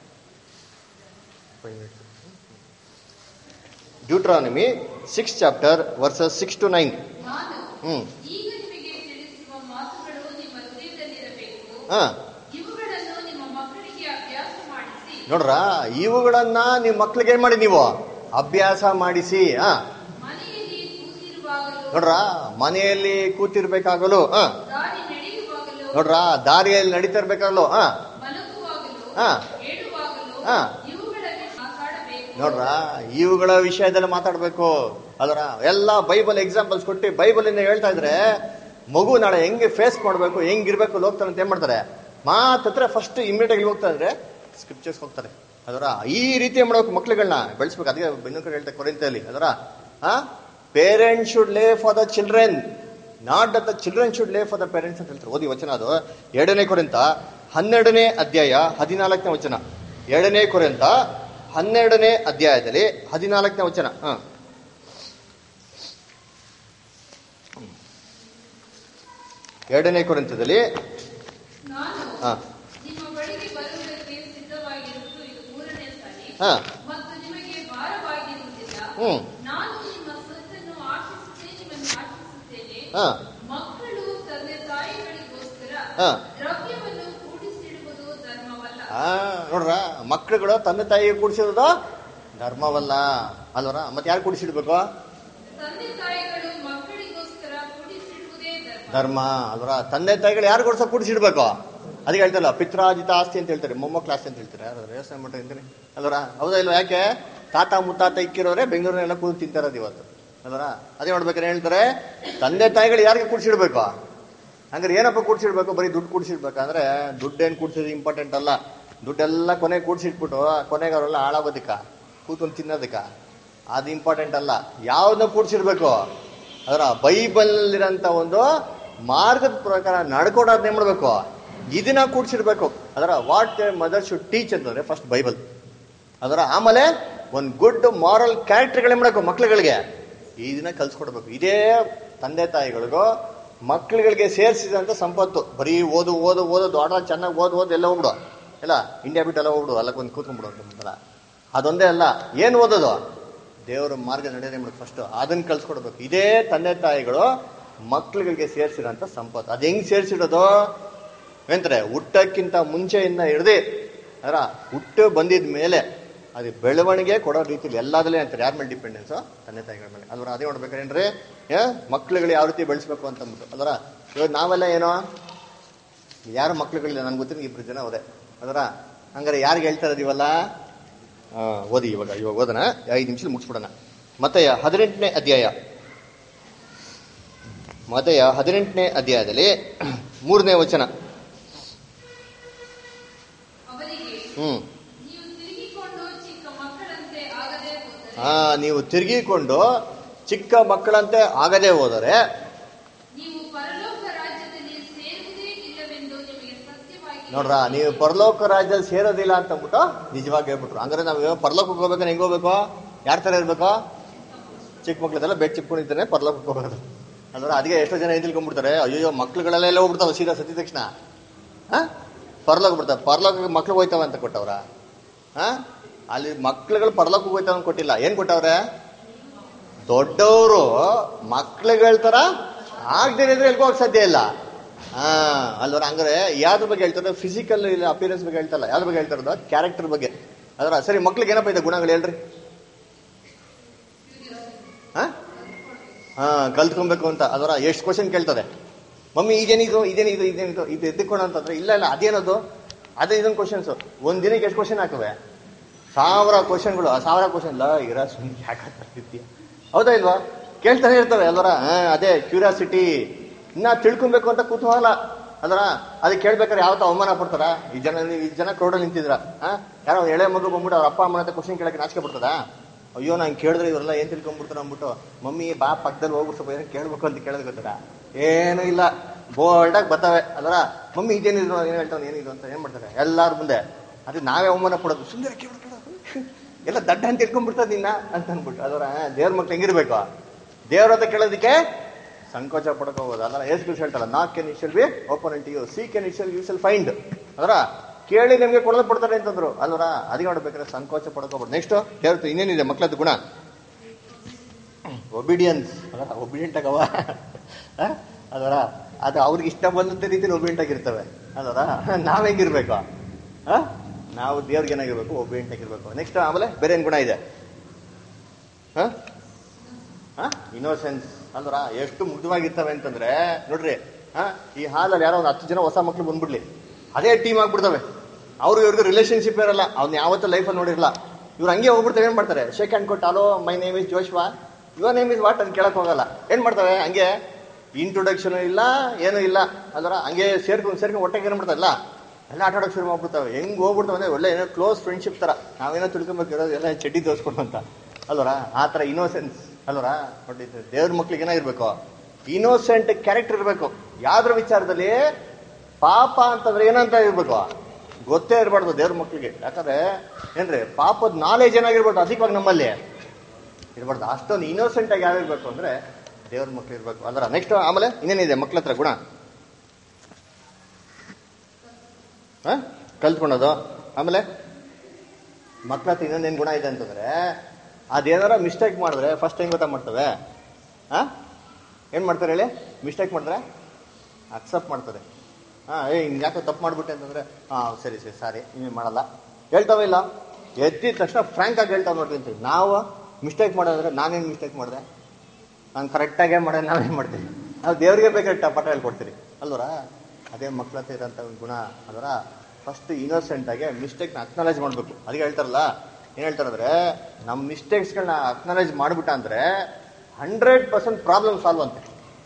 Deuteronomy six chapter verses six to nine ನಾನು ಹ್ಮ್ ಈಗ ನಿಮಗೆ ತಿಳಿಸುವ ಮಾತುಗಳು ನಿಮ್ಮ ಹೃದಯದಲ್ಲಿರಬೇಕು ಹಾ ಇವುಗಳನ್ನು ನಿಮ್ಮ ಮಕ್ಕಳಿಗೆ ಅಭ್ಯಾಸ ಮಾಡಿಸಿ ನೋಡ್ರ ಇವುಗಳನ್ನ ನಿಮ್ ಮಕ್ಳಿಗೆ ಏನ್ ಮಾಡಿ ನೀವು ಅಭ್ಯಾಸ ಮಾಡಿಸಿ ಹಾ ಮನೆಯಲ್ಲಿ ಕೂತಿರುವಾಗಲೂ ನೋಡ್ರ ಮನೆಯಲ್ಲಿ ಕೂತಿರ್ಬೇಕಾಗಲು ಹಾ ದಾರಿ ನಡೆಯುವಾಗಲೂ ನೋಡ್ರ ದಾರಿಯಲ್ಲಿ ನಡೀತಿರ್ಬೇಕಾಗಲು ಹಾ ಮಲಗುವಾಗಲೂ ಹಾ. ಏಳುವಾಗಲೂ ಹಾ. ಇವುಗಳಲ್ಲಿ ಮಾತಾಡಬೇಕು ನೋಡ್ರ ಇವುಗಳ ವಿಷಯದಲ್ಲಿ ಮಾತಾಡ್ಬೇಕು ಅದರ ಎಲ್ಲ ಬೈಬಲ್ ಎಕ್ಸಾಂಪಲ್ಸ್ ಕೊಟ್ಟು ಬೈಬಲ್ ಇಂದ ಹೇಳ್ತಾ ಇದ್ರೆ ಮಗು ನಾಳೆ ಹೆಂಗೆ ಫೇಸ್ ಮಾಡ್ಬೇಕು ಹೆಂಗಿರ್ಬೇಕು ಅಲ್ಲಿ ಹೋಗ್ತಾರೆ ಅಂತ ಏನ್ ಮಾಡ್ತಾರೆ ಮಾತತ್ರ ಫಸ್ಟ್ ಇಮಿಡಿಯೇಟ್ ಆಗಿ ಹೋಗ್ತಾ ಇದ್ರೆ ಸ್ಕ್ರಿಪ್ಚರ್ಸ್ ಹೋಗ್ತಾರೆ ಅದರ ಈ ರೀತಿ ಏನ್ ಮಾಡ್ಬೇಕು ಮಕ್ಳುಗಳನ್ನ ಬೆಳೆಸ್ಬೇಕು ಅದಕ್ಕೆ ಬೆನ್ನು ಕಡೆ ಹೇಳ್ತಾರೆ ಕೊರಿಂತೆಯಲ್ಲಿ ಅದರ ಆ parents should lay for the children not that the children should lay for the parents ಅಂತ ಹೇಳ್ತಾರೆ ಓದಿ ವಚನ ಅದು ಎರಡನೇ ಕೊರಿಂತ ಹನ್ನೆರಡನೇ ಅಧ್ಯಾಯ ಹದಿನಾಲ್ಕನೇ ವಚನ ಎರಡನೇ ಕೊರಿಂತ ಹನ್ನೆರಡನೇ ಅಧ್ಯಾಯದಲ್ಲಿ ಹದಿನಾಲ್ಕನೇ ವಚನ ಹ ಎರಡನೇ ಕೊರಿಂತದಲ್ಲಿ ನಾನು ಹ ನಿಮ್ಮ ಬಳಿಗೆ ಬರುವುದಕ್ಕೆ ಸಿದ್ಧವಾಗಿರುವುದು ಇದು ಮೂರನೇ ಸಾರಿ ಹ ಮತ್ತು ನಿಮಗೆ ಭಾರವಾಗಿರುವುದಿಲ್ಲ ಹ್ಮ್ ನಾನು ನಿಮ್ಮ ಸೊತ್ತನ್ನು ಆಶಿಸುತ್ತೇನೆ ನಿಮ್ಮನ್ನು ಆಶಿಸುತ್ತೇನೆ ಹ ಮಕ್ಕಳು ತಂದೆ ತಾಯಿಗಳಿಗೋಸ್ಕರ ಹ. ದ್ರವ್ಯವನ್ನು ಕೂಡಿಸಿಡುವುದು ಧರ್ಮವಲ್ಲ ಆ, ನೋಡ್ರ ಮಕ್ಕಳುಗಳು ತಂದೆ ತಾಯಿ ಕೂಡಿಸಿರೋದು ಧರ್ಮವಲ್ಲ ಅಲ್ವರ ಮತ್ತೆ ಯಾರು ಕೂಡಿಸಿಡ್ಬೇಕು ತಂದೆ ತಾಯಿಗಳು ಮಕ್ಕಳಿಗೋಸ್ಕರ ಕೂಡಿಸಿಡುವುದೇ ಧರ್ಮ ಧರ್ಮ ಅಲ್ವರ ತಂದೆ ತಾಯಿಗಳು ಯಾರು ಕೊಡ್ಸೋ ಕೂಡಿಸಿಡ್ಬೇಕು ಅದಕ್ಕೆ ಹೇಳ್ತಾರಲ್ಲ ಪಿತ್ರಾಜಿತ ಆಸ್ತಿ ಅಂತ ಹೇಳ್ತಾರೆ ಮೊಮ್ಮಕ್ಳ ಆಸ್ತಿ ಅಂತ ಹೇಳ್ತಾರೆ ಯಾರು ಯೋಚನೆ ಮಾಡ್ತಾ ಇದ್ದೀನಿ ಅಲ್ವರ ಹೌದಾ ಇಲ್ವಾ ಯಾಕೆ ತಾತ ಮುತ್ತಾತ ಇಕ್ಕಿರೋರೆ ಬೆಂಗಳೂರಿನೆಲ್ಲ ಕೂತು ತಿಂತಾರದು ಇವತ್ತು ಅಲ್ವರ ಅದೇ ನೋಡ್ಬೇಕಾದ್ರೆ ಹೇಳ್ತಾರೆ ತಂದೆ ತಾಯಿಗಳು ಯಾರಿಗೆ ಕೂಡಿಸಿಡ್ಬೇಕು ಹಂಗಾರೆ ಏನಪ್ಪ ಕೂಡಿಸಿಡ್ಬೇಕು ಬರೀ ದುಡ್ಡು ಕೂಡಿಸಿಡ್ಬೇಕಂದ್ರೆ ದುಡ್ಡೇನು ಕೂಡಿಸೋದು ಇಂಪಾರ್ಟೆಂಟ್ ಅಲ್ಲ ದುಡ್ಡೆಲ್ಲ ಕೊನೆಗೆ ಕೂಡಿಸಿಟ್ಬಿಟ್ಟು ಕೊನೆಗೆ ಅವರೆಲ್ಲ ಹಾಳಾಗೋದಿಕ್ಕ ಕೂತ್ಕೊಂಡು ತಿನ್ನೋದಕ್ಕ ಅದು ಇಂಪಾರ್ಟೆಂಟ್ ಅಲ್ಲ ಯಾವ್ದನ್ನ ಕೂಡಿಸಿಡ್ಬೇಕು ಅದರ ಬೈಬಲ್ನಲ್ಲಿರೋಂಥ ಒಂದು ಮಾರ್ಗದ ಪ್ರಕಾರ ನಡ್ಕೊಡೋದನ್ನ ಏನ್ ಮಾಡ್ಬೇಕು ಇದನ್ನ ಕೂಡಿಸಿಡ್ಬೇಕು ಅದರ ವಾಟ್ ಮದರ್ ಶುಡ್ ಟೀಚ್ ಅಂತಂದ್ರೆ ಫಸ್ಟ್ ಬೈಬಲ್ ಅದರ ಆಮೇಲೆ ಒಂದು ಗುಡ್ ಮಾರಲ್ ಕ್ಯಾರೆಕ್ಟರ್ಗಳೇ ಮಾಡಬೇಕು ಮಕ್ಳುಗಳಿಗೆ ಇದನ್ನ ಕಲ್ಸ್ಕೊಡ್ಬೇಕು ಇದೇ ತಂದೆ ತಾಯಿಗಳಿಗೂ ಮಕ್ಳುಗಳಿಗೆ ಸೇರಿಸಿದಂತ ಸಂಪತ್ತು ಬರೀ ಓದು ಓದು ಓದು ದೊಡ್ಡ ಚೆನ್ನಾಗಿ ಓದು ಓದು ಎಲ್ಲ ಹೋಗ್ಬಿಡು ಇಲ್ಲ ಇಂಡಿಯಾ ಬಿಟ್ಟು ಎಲ್ಲ ಹೋಗ್ಬಿಡು ಅಲ್ಲ ಒಂದು ಕೂತ್ಕೊಂಡ್ಬಿಡು ಅಂತ ಅದೊಂದೇ ಅಲ್ಲ ಏನು ಓದೋದು ದೇವರ ಮಾರ್ಗ ನಡೆಯೋದೇ ಮಾಡ್ಬೇಕು ಫಸ್ಟ್ ಅದನ್ನ ಕಲ್ಸ್ಕೊಡ್ಬೇಕು ಇದೇ ತಂದೆ ತಾಯಿಗಳು ಮಕ್ಳುಗಳಿಗೆ ಸೇರಿಸಿರೋಂಥ ಸಂಪತ್ತು ಅದು ಹೆಂಗ್ ಸೇರಿಸಿಡೋದು ಏನಂತಾರೆ ಹುಟ್ಟಕ್ಕಿಂತ ಮುಂಚೆಯಿಂದ ಹಿಡ್ದು ಅದರ ಹುಟ್ಟು ಬಂದಿದ ಮೇಲೆ ಅದು ಬೆಳವಣಿಗೆ ಕೊಡೋ ರೀತಿಲಿ ಎಲ್ಲದಲ್ಲೇ ಅಂತಾರೆ ಯಾರ ಮೇಲೆ ಡಿಪೆಂಡೆನ್ಸ್ ತಂದೆ ತಾಯಿಗಳ ಮೇಲೆ ಅಲ್ವರ ಅದೇ ನೋಡ್ಬೇಕಾರೇನ್ರಿ ಏ ಮಕ್ಳುಗಳು ಯಾವ ರೀತಿ ಬೆಳೆಸ್ಬೇಕು ಅಂತ ಅಂದ್ಬಿಟ್ಟು ಅಲ್ವರ ಇವಾಗ ನಾವೆಲ್ಲ ಏನೋ ಯಾರು ಮಕ್ಳುಗಳಿಲ್ಲ ನನ್ಗೆ ಗೊತ್ತಿರೋ ಇಬ್ರು ಜನ ಅವರೇ ಅದರ ಹಂಗಾರೆ ಯಾರಿಗೆ ಹೇಳ್ತಾ ಇರೋದು ಇವೆಲ್ಲ ಆ, ಓದಿ ಇವಾಗ ಇವಾಗ ಓದೋಣ ಐದು ನಿಮಿಷ ಮುಗಿಸ್ಬಿಡೋಣ ಮತ್ತೆ ಹದಿನೆಂಟನೇ ಅಧ್ಯಾಯ ಮತೆಯ ಹದಿನೆಂಟನೇ ಅಧ್ಯಾಯದಲ್ಲಿ ಮೂರನೇ ವಚನ ಅವರಿಗೆ ಹ್ಮ್ ನೀವು ತಿರುಗಿಕೊಂಡು ಚಿಕ್ಕ ಮಕ್ಕಳಂತೆ ಆಗದೆ ಹೋದರೆ ಆ ನೀವು ತಿರುಗಿಕೊಂಡು ಚಿಕ್ಕ ಮಕ್ಕಳಂತೆ ಆಗದೆ ಹೋದರೆ ನೀವು ಪರಲೋಕ ರಾಜ್ಯದಲ್ಲಿ ಸೇರುವುದೇ ಇಲ್ಲವೆಂದು ನಿಮಗೆ ಸತ್ಯವಾಗಿ ನೋಡ್ರ ನೀವು ಪರಲೋಕ ರಾಜ್ಯದಲ್ಲಿ ಸೇರೋದಿಲ್ಲ ಅಂತ ಅಂದ್ಬಿಟ್ಟು ನಿಜವಾಗಿ ಹೇಳ್ಬಿಟ್ರು ಹಂಗಾರೆ ನಾವು ಪರಲೋಕಕ್ಕೆ ಹೋಗ್ಬೇಕಾದ್ರೆ ಹೆಂಗ್ ಹೋಗ್ಬೇಕು ಯಾರ ತರ ಇರ್ಬೇಕು ಚಿಕ್ಕ ಮಕ್ಳದೆಲ್ಲ ಬೆಡ್ ಚಿಪ್ಕೊಂಡಿದ್ದಾನೆ ಪರಲೋಕಕ್ಕೆ ಹೋಗೋದು ಅಂದ್ರೆ ಅದಕ್ಕೆ ಎಷ್ಟೋ ಜನ ಏನ್ ತಿಳ್ಕೊಂಡ್ಬಿಡ್ತಾರೆ ಅಯ್ಯೋ ಮಕ್ಳುಗಳೆಲ್ಲ ಹೋಗ್ಬಿಡ್ತಾವ ಸೀದಾ ಸತಿ ತಕ್ಷಣ ಹಾ ಪರಲೋಕ ಬಿಡ್ತಾವೆ ಪರಲೋಕ ಮಕ್ಳು ಹೋಯ್ತಾವ ಅಂತ ಕೊಟ್ಟವ್ರ ಹಾ ಅಲ್ಲಿ ಮಕ್ಳುಗಳು ಪರಲೋಕ ಹೋಯ್ತಾವ ಅಂತ ಕೊಟ್ಟಿಲ್ಲ ಏನ್ ಕೊಟ್ಟವ್ರೆ ದೊಡ್ಡವರು ಮಕ್ಳುಗಳ ತರ ಆಗ್ದೇನೆ ಇದ್ರೆ ಎಲ್ಗೂ ಹೋಗಕ್ ಸಾಧ್ಯ ಇಲ್ಲ ಹಾ ಅಲ್ವರ ಹಂಗಾರೆ ಯಾವ್ದ್ರ ಬಗ್ಗೆ ಹೇಳ್ತಾರೆ ಫಿಸಿಕಲ್ ಇಲ್ಲ ಅಪಿಯರೆನ್ಸ್ ಬಗ್ಗೆ ಹೇಳ್ತಾರಲ್ಲ ಯಾವ್ದ್ರ ಬಗ್ಗೆ ಹೇಳ್ತಾರದು ಕ್ಯಾರೆಕ್ಟರ್ ಬಗ್ಗೆ ಅದರ ಸರಿ ಮಕ್ಳಿಗೆ ಏನಪ್ಪ ಇದೆ ಗುಣಗಳು ಹೇಳ್ರಿ ಹಾ ಹಾ ಕಲ್ತ್ಕೊಬೇಕು ಅಂತ ಅದರ ಎಷ್ಟು ಕ್ವಶನ್ ಕೇಳ್ತಾರೆ ಮಮ್ಮಿ ಇದೇನಿದು ಇದೇನಿದು ಇದೇನಿದು ಇದು ಎದ್ದುಕೋಣ ಅಂತಂದ್ರೆ ಇಲ್ಲ ಇಲ್ಲ ಅದೇನದು ಅದೇ ಇದೊಂದು ಕ್ವಶನ್ಸ್ ಒಂದ್ ದಿನಕ್ಕೆ ಎಷ್ಟು ಕ್ವಶನ್ ಹಾಕವೆ ಸಾವಿರ ಕ್ವಶನ್ಗಳು ಆ ಸಾವಿರ ಕ್ವಶನ್ ಇಲ್ಲ ಇರ ಸುಮ್ಮನೆ ಯಾಕೆ ಹೌದಾ ಇಲ್ವಾ ಕೇಳ್ತಾನೆ ಇರ್ತವೆ ಅಲ್ವರ ಹಾ ಅದೇ ಕ್ಯೂರಿಯಾಸಿಟಿ ಇನ್ನ ತಿಳ್ಕೊಬೇಕು ಅಂತ ಕುತೂಹಲ ಅಲ್ವರ ಅದಕ್ಕೆ ಕೇಳ್ಬೇಕಾದ್ರೆ ಯಾವತ್ತ ಅವಮಾನ ಪಡ್ತಾರ ಈ ಜನ ಈ ಜನ ಕ್ರೌಡಲ್ಲಿ ನಿಂತಿದ್ರ ಹಾ ಯಾರೋ ಒಂದ್ ಎಳೆ ಮಗು ಬಂದ್ಬಿಟ್ಟು ಅವ್ರ ಅಪ್ಪ ಅಮ್ಮನ ಹತ್ರ ಕ್ವಶನ್ ಕೇಳಕ್ಕೆ ನಾಚಿಕೆ ಬರ್ತದ ಅಯ್ಯೋ ನಾನು ಕೇಳಿದ್ರೆ ಇವರೆಲ್ಲ ಏನ್ ತಿಳ್ಕೊಂಡ್ಬಿಡ್ತಾರ ಅಂದ್ಬಿಟ್ಟು ಮಮ್ಮಿ ಬಾ ಪಕ್ಕದಲ್ಲಿ ಹೋಗ್ಬಿಟ್ಟು ಸ್ವಲ್ಪ ಏನೋ ಕೇಳ್ಬೇಕು ಅಂತ ಕೇಳೋದು ಗೊತ್ತದ ಏನೂ ಇಲ್ಲ ಬೋಲ್ಡಾಗಿ ಬರ್ತವೆ ಅದರ ಮಮ್ಮಿ ಇದೇನಿದ್ರು ಏನು ಹೇಳ್ತಾನೆ ಏನಿದು ಅಂತ ಏನ್ ಮಾಡ್ತಾರೆ ಎಲ್ಲಾರ ಮುಂದೆ ಅದು ನಾವೇ ಅವಮಾನ ಪಡೋದು ಸುಂದರ ಕೇಳು ಕೇಳು. ಎಲ್ಲ ದಡ್ಡ ಅಂತ ಇಟ್ಕೊಂಡ್ಬಿಡ್ತದ ನಿನ್ನ ಅಂತ ಅಂದ್ಬಿಟ್ಟು ಅದರ ದೇವ್ರ ಮಕ್ಳು ಹೆಂಗಿರ್ಬೇಕು ದೇವ್ರ ಹತ್ರ ಕೇಳೋದಕ್ಕೆ ಸಂಕೋಚ ಪಡ್ಕೋಬಹುದು ಅದರ ಏಸ್ ಬಿಸ್ ಹೇಳ್ತಾರ ನಾಕ್ ಕೆನ್ ಇಶಲ್ ಬಿ ಓಪನ್ ಅಂಟ್ U C Ken ಇಶಲ್ you shall find ಅದರ ಕೇಳಿ ನಿಮ್ಗೆ ಕೊಡಲು ಪಡ್ತಾರೆ ಅಂತಂದ್ರು ಅಲ್ವರ ಅದಕ್ಕೆ ನೋಡ್ಬೇಕಾದ್ರೆ ಸಂಕೋಚ ಪಡ್ಕೋಬಹುದು ನೆಕ್ಸ್ಟ್ ದೇವ್ರ ಇನ್ನೇನಿದೆ ಮಕ್ಳದ್ದು ಗುಣ ಒಬಿಡಿಯನ್ಸ್ ಅದರ ಒಬಿಡಿಯಂಟ್ ಆಗವ ಆ? ಅದರ ಅದು ಅವ್ರಿಗೆ ಇಷ್ಟ ಬಂದಂತ ರೀತಿಯಲ್ಲಿ ಒಬಿಡಿಯಂಟ್ ಆಗಿರ್ತವೆ ಅದರ ನಾವ್ ಹೆಂಗಿರ್ಬೇಕು ಆ? ನಾವು ದೇವ್ರಿಗೆ ಏನಾಗಿರ್ಬೇಕು ಒಬಿಡಿಯಂಟ್ ಆಗಿರ್ಬೇಕು ನೆಕ್ಸ್ಟ್ ಆಮೇಲೆ ಬೇರೆ ಏನ್ ಗುಣ ಇದೆ ಇನ್ನೋಸೆನ್ಸ್ ಅಂದ್ರ ಎಷ್ಟು ಮುಗ್ಧವಾಗಿರ್ತವೆ ಅಂತಂದ್ರೆ ನೋಡ್ರಿ ಹಾ ಈ ಹಾಲಲ್ಲಿ ಯಾರೋ ಒಂದು ಹತ್ತು ಜನ ಹೊಸ ಮಕ್ಳು ಬಂದ್ಬಿಡ್ಲಿ ಅದೇ ಟೀಮ್ ಆಗ್ಬಿಡ್ತವೆ ಅವ್ರು ಇವ್ರಿಗೆ ರಿಲೇಶನ್ಶಿಪ್ ಇರಲ್ಲ ಅವ್ನ ಯಾವತ್ತೂ ಲೈಫಲ್ಲಿ ನೋಡಿರಲ್ಲ ಇವ್ರು ಹಂಗೆ ಹೋಗ್ಬಿಡ್ತವೆ ಏನ್ ಮಾಡ್ತಾರೆ ಶೇಕ್ ಹ್ಯಾಂಡ್ ಕೊಟ್ಟು hello my name is Joshua your name is what ಅಂತ ಕೇಳಕ್ ಹೋಗಲ್ಲ ಏನ್ ಮಾಡ್ತವೆ ಹಂಗೆ ಇಂಟ್ರೊಡಕ್ಷನ್ ಇಲ್ಲ ಏನು ಇಲ್ಲ ಅದರ ಹಂಗೆ ಸೇರ್ಕೊಂಡು ಸೇರ್ಕೊಂಡು ಹೊಟ್ಟೆಗೆ ಏನ್ ಮಾಡ್ತಾರಲ್ಲ ಎಲ್ಲ ಆಟ ಆಡೋಕೆ ಶುರು ಮಾಡ್ಬಿಡ್ತಾವೆ ಹೆಂಗ್ ಹೋಗ್ಬಿಡ್ತಾವೆ ಅಂದ್ರೆ ಒಳ್ಳೆ ಏನೋ ಕ್ಲೋಸ್ ಫ್ರೆಂಡ್ಶಿಪ್ ತರ ನಾವೇನೋ ತಿಳ್ಕೊಬೇಕಿರೋದು ಎಲ್ಲ ಚಡ್ಡಿ ತೋರಿಸ್ಕೊಡು ಅಂತ ಅಲ್ವರ ಆ ತರ ಇನ್ನೋಸೆನ್ಸ್ ಅಲ್ವರ ನೋಡಿ ದೇವ್ರ ಮಕ್ಳಿಗೆ ಏನಾಗಿರ್ಬೇಕು ಇನ್ನೋಸೆಂಟ್ ಕ್ಯಾರೆಕ್ಟರ್ ಇರಬೇಕು ಯಾವ್ದ್ರ ವಿಚಾರದಲ್ಲಿ ಪಾಪ ಅಂತಂದ್ರೆ ಏನಂತ ಇರ್ಬೇಕು ಗೊತ್ತೇ ಇರಬಾರ್ದು ದೇವ್ರ ಮಕ್ಳಿಗೆ ಯಾಕಂದ್ರೆ ಏನ್ರಿ ಪಾಪದ ನಾಲೆಜ್ ಏನಾಗಿರ್ಬಾರ್ದು ಅಧಿಕವಾಗಿ ನಮ್ಮಲ್ಲಿ ಇರಬಾರ್ದು ಅಷ್ಟೊಂದು ಇನ್ನೋಸೆಂಟ್ ಆಗಿ ಯಾವಿರ್ಬೇಕು ಅಂದ್ರೆ ದೇವ್ರ ಮಕ್ಳು ಇರ್ಬೇಕು ಅದರ ನೆಕ್ಸ್ಟ್ ಆಮೇಲೆ ಇನ್ನೇನಿದೆ ಮಕ್ಳ ಹತ್ರ ಗುಣ ಹ? ಕಲ್ತ್ಕೊಳೋದು ಆಮೇಲೆ ಮಕ್ಳ ಹತ್ರ ಇನ್ನೊಂದೇನು ಗುಣ ಇದೆ ಅಂತಂದ್ರೆ ಅದೇನಾರ ಮಿಸ್ಟೇಕ್ ಮಾಡಿದ್ರೆ ಫಸ್ಟ್ ಟೈಮ್ ಗೊತ್ತಾ ಮಾಡ್ತವೆ ಹಾ ಏನ್ ಮಾಡ್ತಾರೆ ಹೇಳಿ ಮಿಸ್ಟೇಕ್ ಮಾಡಿದ್ರೆ ಅಕ್ಸೆಪ್ಟ್ ಮಾಡ್ತಾರೆ ಹಾ ಏ ಹಿಂಗ್ ಯಾಕೋ ತಪ್ಪು ಮಾಡ್ಬಿಟ್ಟೆ ಅಂತಂದ್ರೆ ಹಾ ಸರಿ ಸರಿ ಸಾರಿ ಇನ್ನೇನು ಮಾಡಲ್ಲ ಹೇಳ್ತಾವೆ ಇಲ್ಲ ಎದ್ದಿದ ತಕ್ಷಣ ಫ್ರಾಂಕ್ ಆಗಿ ಹೇಳ್ತಾವೆ ನೋಡ್ರಿ ಅಂತೀವಿ ನಾವು ಮಿಸ್ಟೇಕ್ ಮಾಡೋದ್ರೆ ನಾನೇನು ಮಿಸ್ಟೇಕ್ ಮಾಡಿದೆ ನಾನು ಕರೆಕ್ಟಾಗೇ ಮಾಡೋ ನಾವೇನು ಮಾಡ್ತೀವಿ ನಾವು ದೇವ್ರಿಗೆ ಬೇಕಾದ ಪಾಠ ಹೇಳ್ಕೊಡ್ತೀರಿ ಅಲ್ವರ ಅದೇ ಮಕ್ಳ ಹತ್ರ ಇರೋಂಥ ಒಂದು ಗುಣ ಅದರ ಫಸ್ಟ್ ಇನ್ನೋಸೆಂಟ್ ಆಗಿ ಮಿಸ್ಟೇಕ್ನ ಅಕ್ನಾಲೇಜ್ ಮಾಡಬೇಕು ಅದಕ್ಕೆ ಹೇಳ್ತಾರಲ್ಲ ಏನು ಹೇಳ್ತಾರಂದ್ರೆ ನಮ್ಮ ಮಿಸ್ಟೇಕ್ಸ್ಗಳನ್ನ ಅಕ್ನಾಲೇಜ್ ಮಾಡಿಬಿಟ್ಟ ಅಂದ್ರೆ ಹಂಡ್ರೆಡ್ ಪರ್ಸೆಂಟ್ ಪ್ರಾಬ್ಲಮ್ ಸಾಲ್ವ್ ಅಂತೆ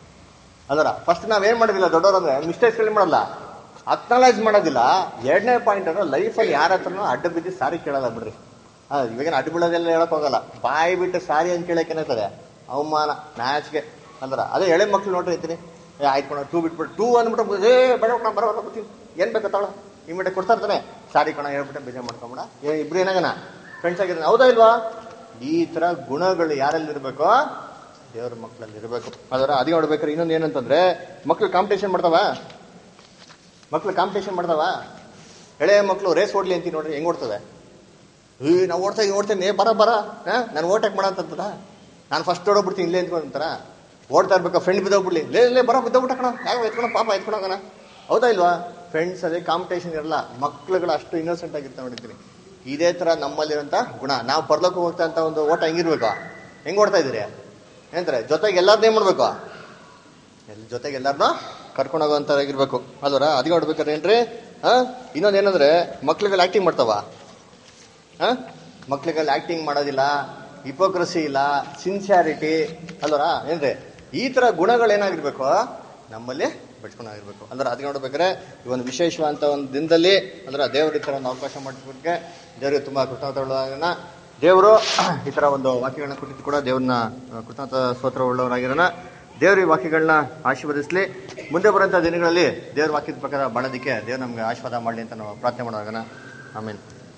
ಅದರ ಫಸ್ಟ್ ನಾವೇನ್ ಮಾಡೋದಿಲ್ಲ ದೊಡ್ಡವ್ರು ಅಂದ್ರೆ ಮಿಸ್ಟೇಕ್ಸ್ ಗಳು ಮಾಡಲ್ಲ ಅಕ್ನಾಲೇಜ್ ಮಾಡೋದಿಲ್ಲ ಎರಡನೇ ಪಾಯಿಂಟ್ ಅಂದ್ರೆ ಲೈಫಲ್ಲಿ ಯಾರ ಹತ್ರನೂ ಅಡ್ಡ ಬಿದ್ದು ಸಾರಿ ಕೇಳಲ್ಲ ಬಿಡ್ರಿ ಆ, ಇವಾಗೇನು ಅಡ್ಡ ಬೀಳೋದೆಲ್ಲ ಹೇಳಕ್ ಹೋಗಲ್ಲ ಬಾಯಿ ಬಿಟ್ಟು ಸಾರಿ ಅಂತ ಕೇಳಕ್ ಏನಾಯ್ತದೆ ಅವಮಾನ ನಾಚಿಕೆ ಅಂದ್ರ ಅದೇ ಎಳೆ ಮಕ್ಳು ನೋಡ್ರಿ ಐತೀನಿ ಏ ಆಯ್ತು ಕಣ ಟೂ ಬಿಟ್ಬಿಟ್ಟು ಟೂ ಅಂದ್ಬಿಟ್ಟು ಏ ಬೇಡ ಕಣ ಬರೋ ಬರ್ತೀನಿ ಏನ್ ಬೇಕು ತಾಳ ಇಮಿಡಿಯೇಟ್ ಕೊಡ್ತಾ ಇರ್ತಾನೆ ಸಾರಿ ಕಣ ಹೇಳ್ಬಿಟ್ಟೆ ಬೇಜಾರ್ ಮಾಡ್ಕೊಂಬಿಡ ಏ ಇಬ್ರು ಏನಾಗನ ಫ್ರೆಂಡ್ಸ್ ಆಗಿದ್ದಾನೆ ಹೌದಾ ಇಲ್ವಾ ಈ ತರ ಗುಣಗಳು ಯಾರಲ್ಲಿ ಇರ್ಬೇಕೋ ದೇವ್ರ ಮಕ್ಕಳಲ್ಲಿ ಇರಬೇಕು ಅದರ ಅದೇ ನೋಡ್ಬೇಕಾದ್ರೆ ಇನ್ನೊಂದು ಏನಂತಂದ್ರೆ ಮಕ್ಳು ಕಾಂಪಿಟೇಷನ್ ಮಾಡ್ತಾವ ಮಕ್ಳು ಕಾಂಪಿಟೇಷನ್ ಮಾಡ್ತಾವ ಎಳೆ ಮಕ್ಳು ರೇಸ್ ಓಡ್ಲಿ ಅಂತೀನಿ ನೋಡ್ರಿ ಹೆಂಗ್ ಓಡ್ತವೆ ಏ ನಾವು ಓಡ್ತಾ ಹಿಂಗ್ ಓಡ್ತೇನೆ ಬರ ಬರ ನಾನು ಓಟಕ್ ಮಾಡ ಅಂತಂತಾರ ನಾನು ಫಸ್ಟ್ ಓಡೋಗ್ಬಿಡ್ತೀನಿ ಇಲ್ಲೇ ಅಂತಾರ ಓಡ್ತಾ ಇರ್ಬೇಕು ಫ್ರೆಂಡ್ ಬಿದ್ದೋಗ್ಬಿಡ್ಲಿ ಲೇ ಲೇ ಬರ ಬಿದ್ದೋಗ್ಬಿಟ್ಟ ಕಣ ಯಾವ ಎತ್ಕೊಳ ಪಾಪ ಎತ್ಕೊಳಕಣ ಹೌದಾ ಇಲ್ವಾ ಫ್ರೆಂಡ್ಸ್ ಅದೇ ಕಾಂಪಿಟೇಷನ್ ಇರಲ್ಲ ಮಕ್ಳುಗಳು ಅಷ್ಟು ಇನ್ನೋಸೆಂಟ್ ಆಗಿರ್ತಾ ನೋಡಿದ್ದೀನಿ ಇದೇ ತರ ನಮ್ಮಲ್ಲಿರೋಂಥ ಗುಣ ನಾವು ಪರ್ಲಕ್ಕೆ ಹೋಗ್ತಾ ಅಂತ ಒಂದು ಓಟ ಹೆಂಗಿರ್ಬೇಕು ಹೆಂಗ್ ಓಡ್ತಾ ಇದೀರಿ ಏನಂತಾರೆ ಜೊತೆಗೆ ಎಲ್ಲಾರನ್ನೇ ಮಾಡ್ಬೇಕು ಎಲ್ ಜೊತೆಗೆ ಎಲ್ಲಾರನ್ನ ಕರ್ಕೊಂಡು ಹೋಗುವಂತಾಗಿರ್ಬೇಕು ಅಲ್ವರ ಅದಕ್ಕೆ ನೋಡ್ಬೇಕಾದ್ರೆ ಏನ್ರಿ ಹಾ ಇನ್ನೊಂದು ಏನಂದ್ರೆ ಮಕ್ಳುಗಳು ಆಕ್ಟಿಂಗ್ ಮಾಡ್ತಾವ ಹಾ ಮಕ್ಳುಗಳು ಆಕ್ಟಿಂಗ್ ಮಾಡೋದಿಲ್ಲ ಹಿಪೋಕ್ರಸಿ ಇಲ್ಲ ಸಿನ್ಸಿಯಾರಿಟಿ ಅಲ್ವರ ಏನ್ರಿ ಈ ತರ ಗುಣಗಳು ಏನಾಗಿರ್ಬೇಕು ನಮ್ಮಲ್ಲಿ ಬೆಳ್ಕೊಂಡಾಗಿರ್ಬೇಕು ಅಂದ್ರೆ ಅದಕ್ಕೆ ನೋಡ್ಬೇಕಾದ್ರೆ ಈ ಒಂದು ವಿಶೇಷವಾದಂತ ಒಂದು ದಿನದಲ್ಲಿ ಅಂದ್ರೆ ದೇವರು ಈ ತರ ಒಂದು ಅವಕಾಶ ಮಾಡಿದ್ದಕ್ಕೆ ದೇವರಿಗೆ ತುಂಬಾ ಕೃತಜ್ಞತೆಗಳನ್ನ ದೇವರು ಈ ತರ ಒಂದು ವಾಕ್ಯಗಳನ್ನ ಕೊಟ್ಟಿದ್ದು ಕೂಡ ದೇವ್ರನ್ನ ಕೃತಜ್ಞತ ಸ್ತೋತ್ರ ಉಳ್ಳವರಾಗಿರೋಣ ದೇವ್ರ ಈ ವಾಕ್ಯಗಳನ್ನ ಆಶೀರ್ವದಿಸಲಿ ಮುಂದೆ ಬರುವಂತ ದಿನಗಳಲ್ಲಿ ದೇವ್ರ ವಾಕ್ಯದ ಪ್ರಕಾರ ಬಾಳೋದಕ್ಕೆ ದೇವ್ರು ನಮ್ಗೆ ಆಶೀರ್ವಾದ ಮಾಡಲಿ ಅಂತ ನಾವು ಪ್ರಾರ್ಥನೆ ಮಾಡೋಣ ಆಮೇಲೆ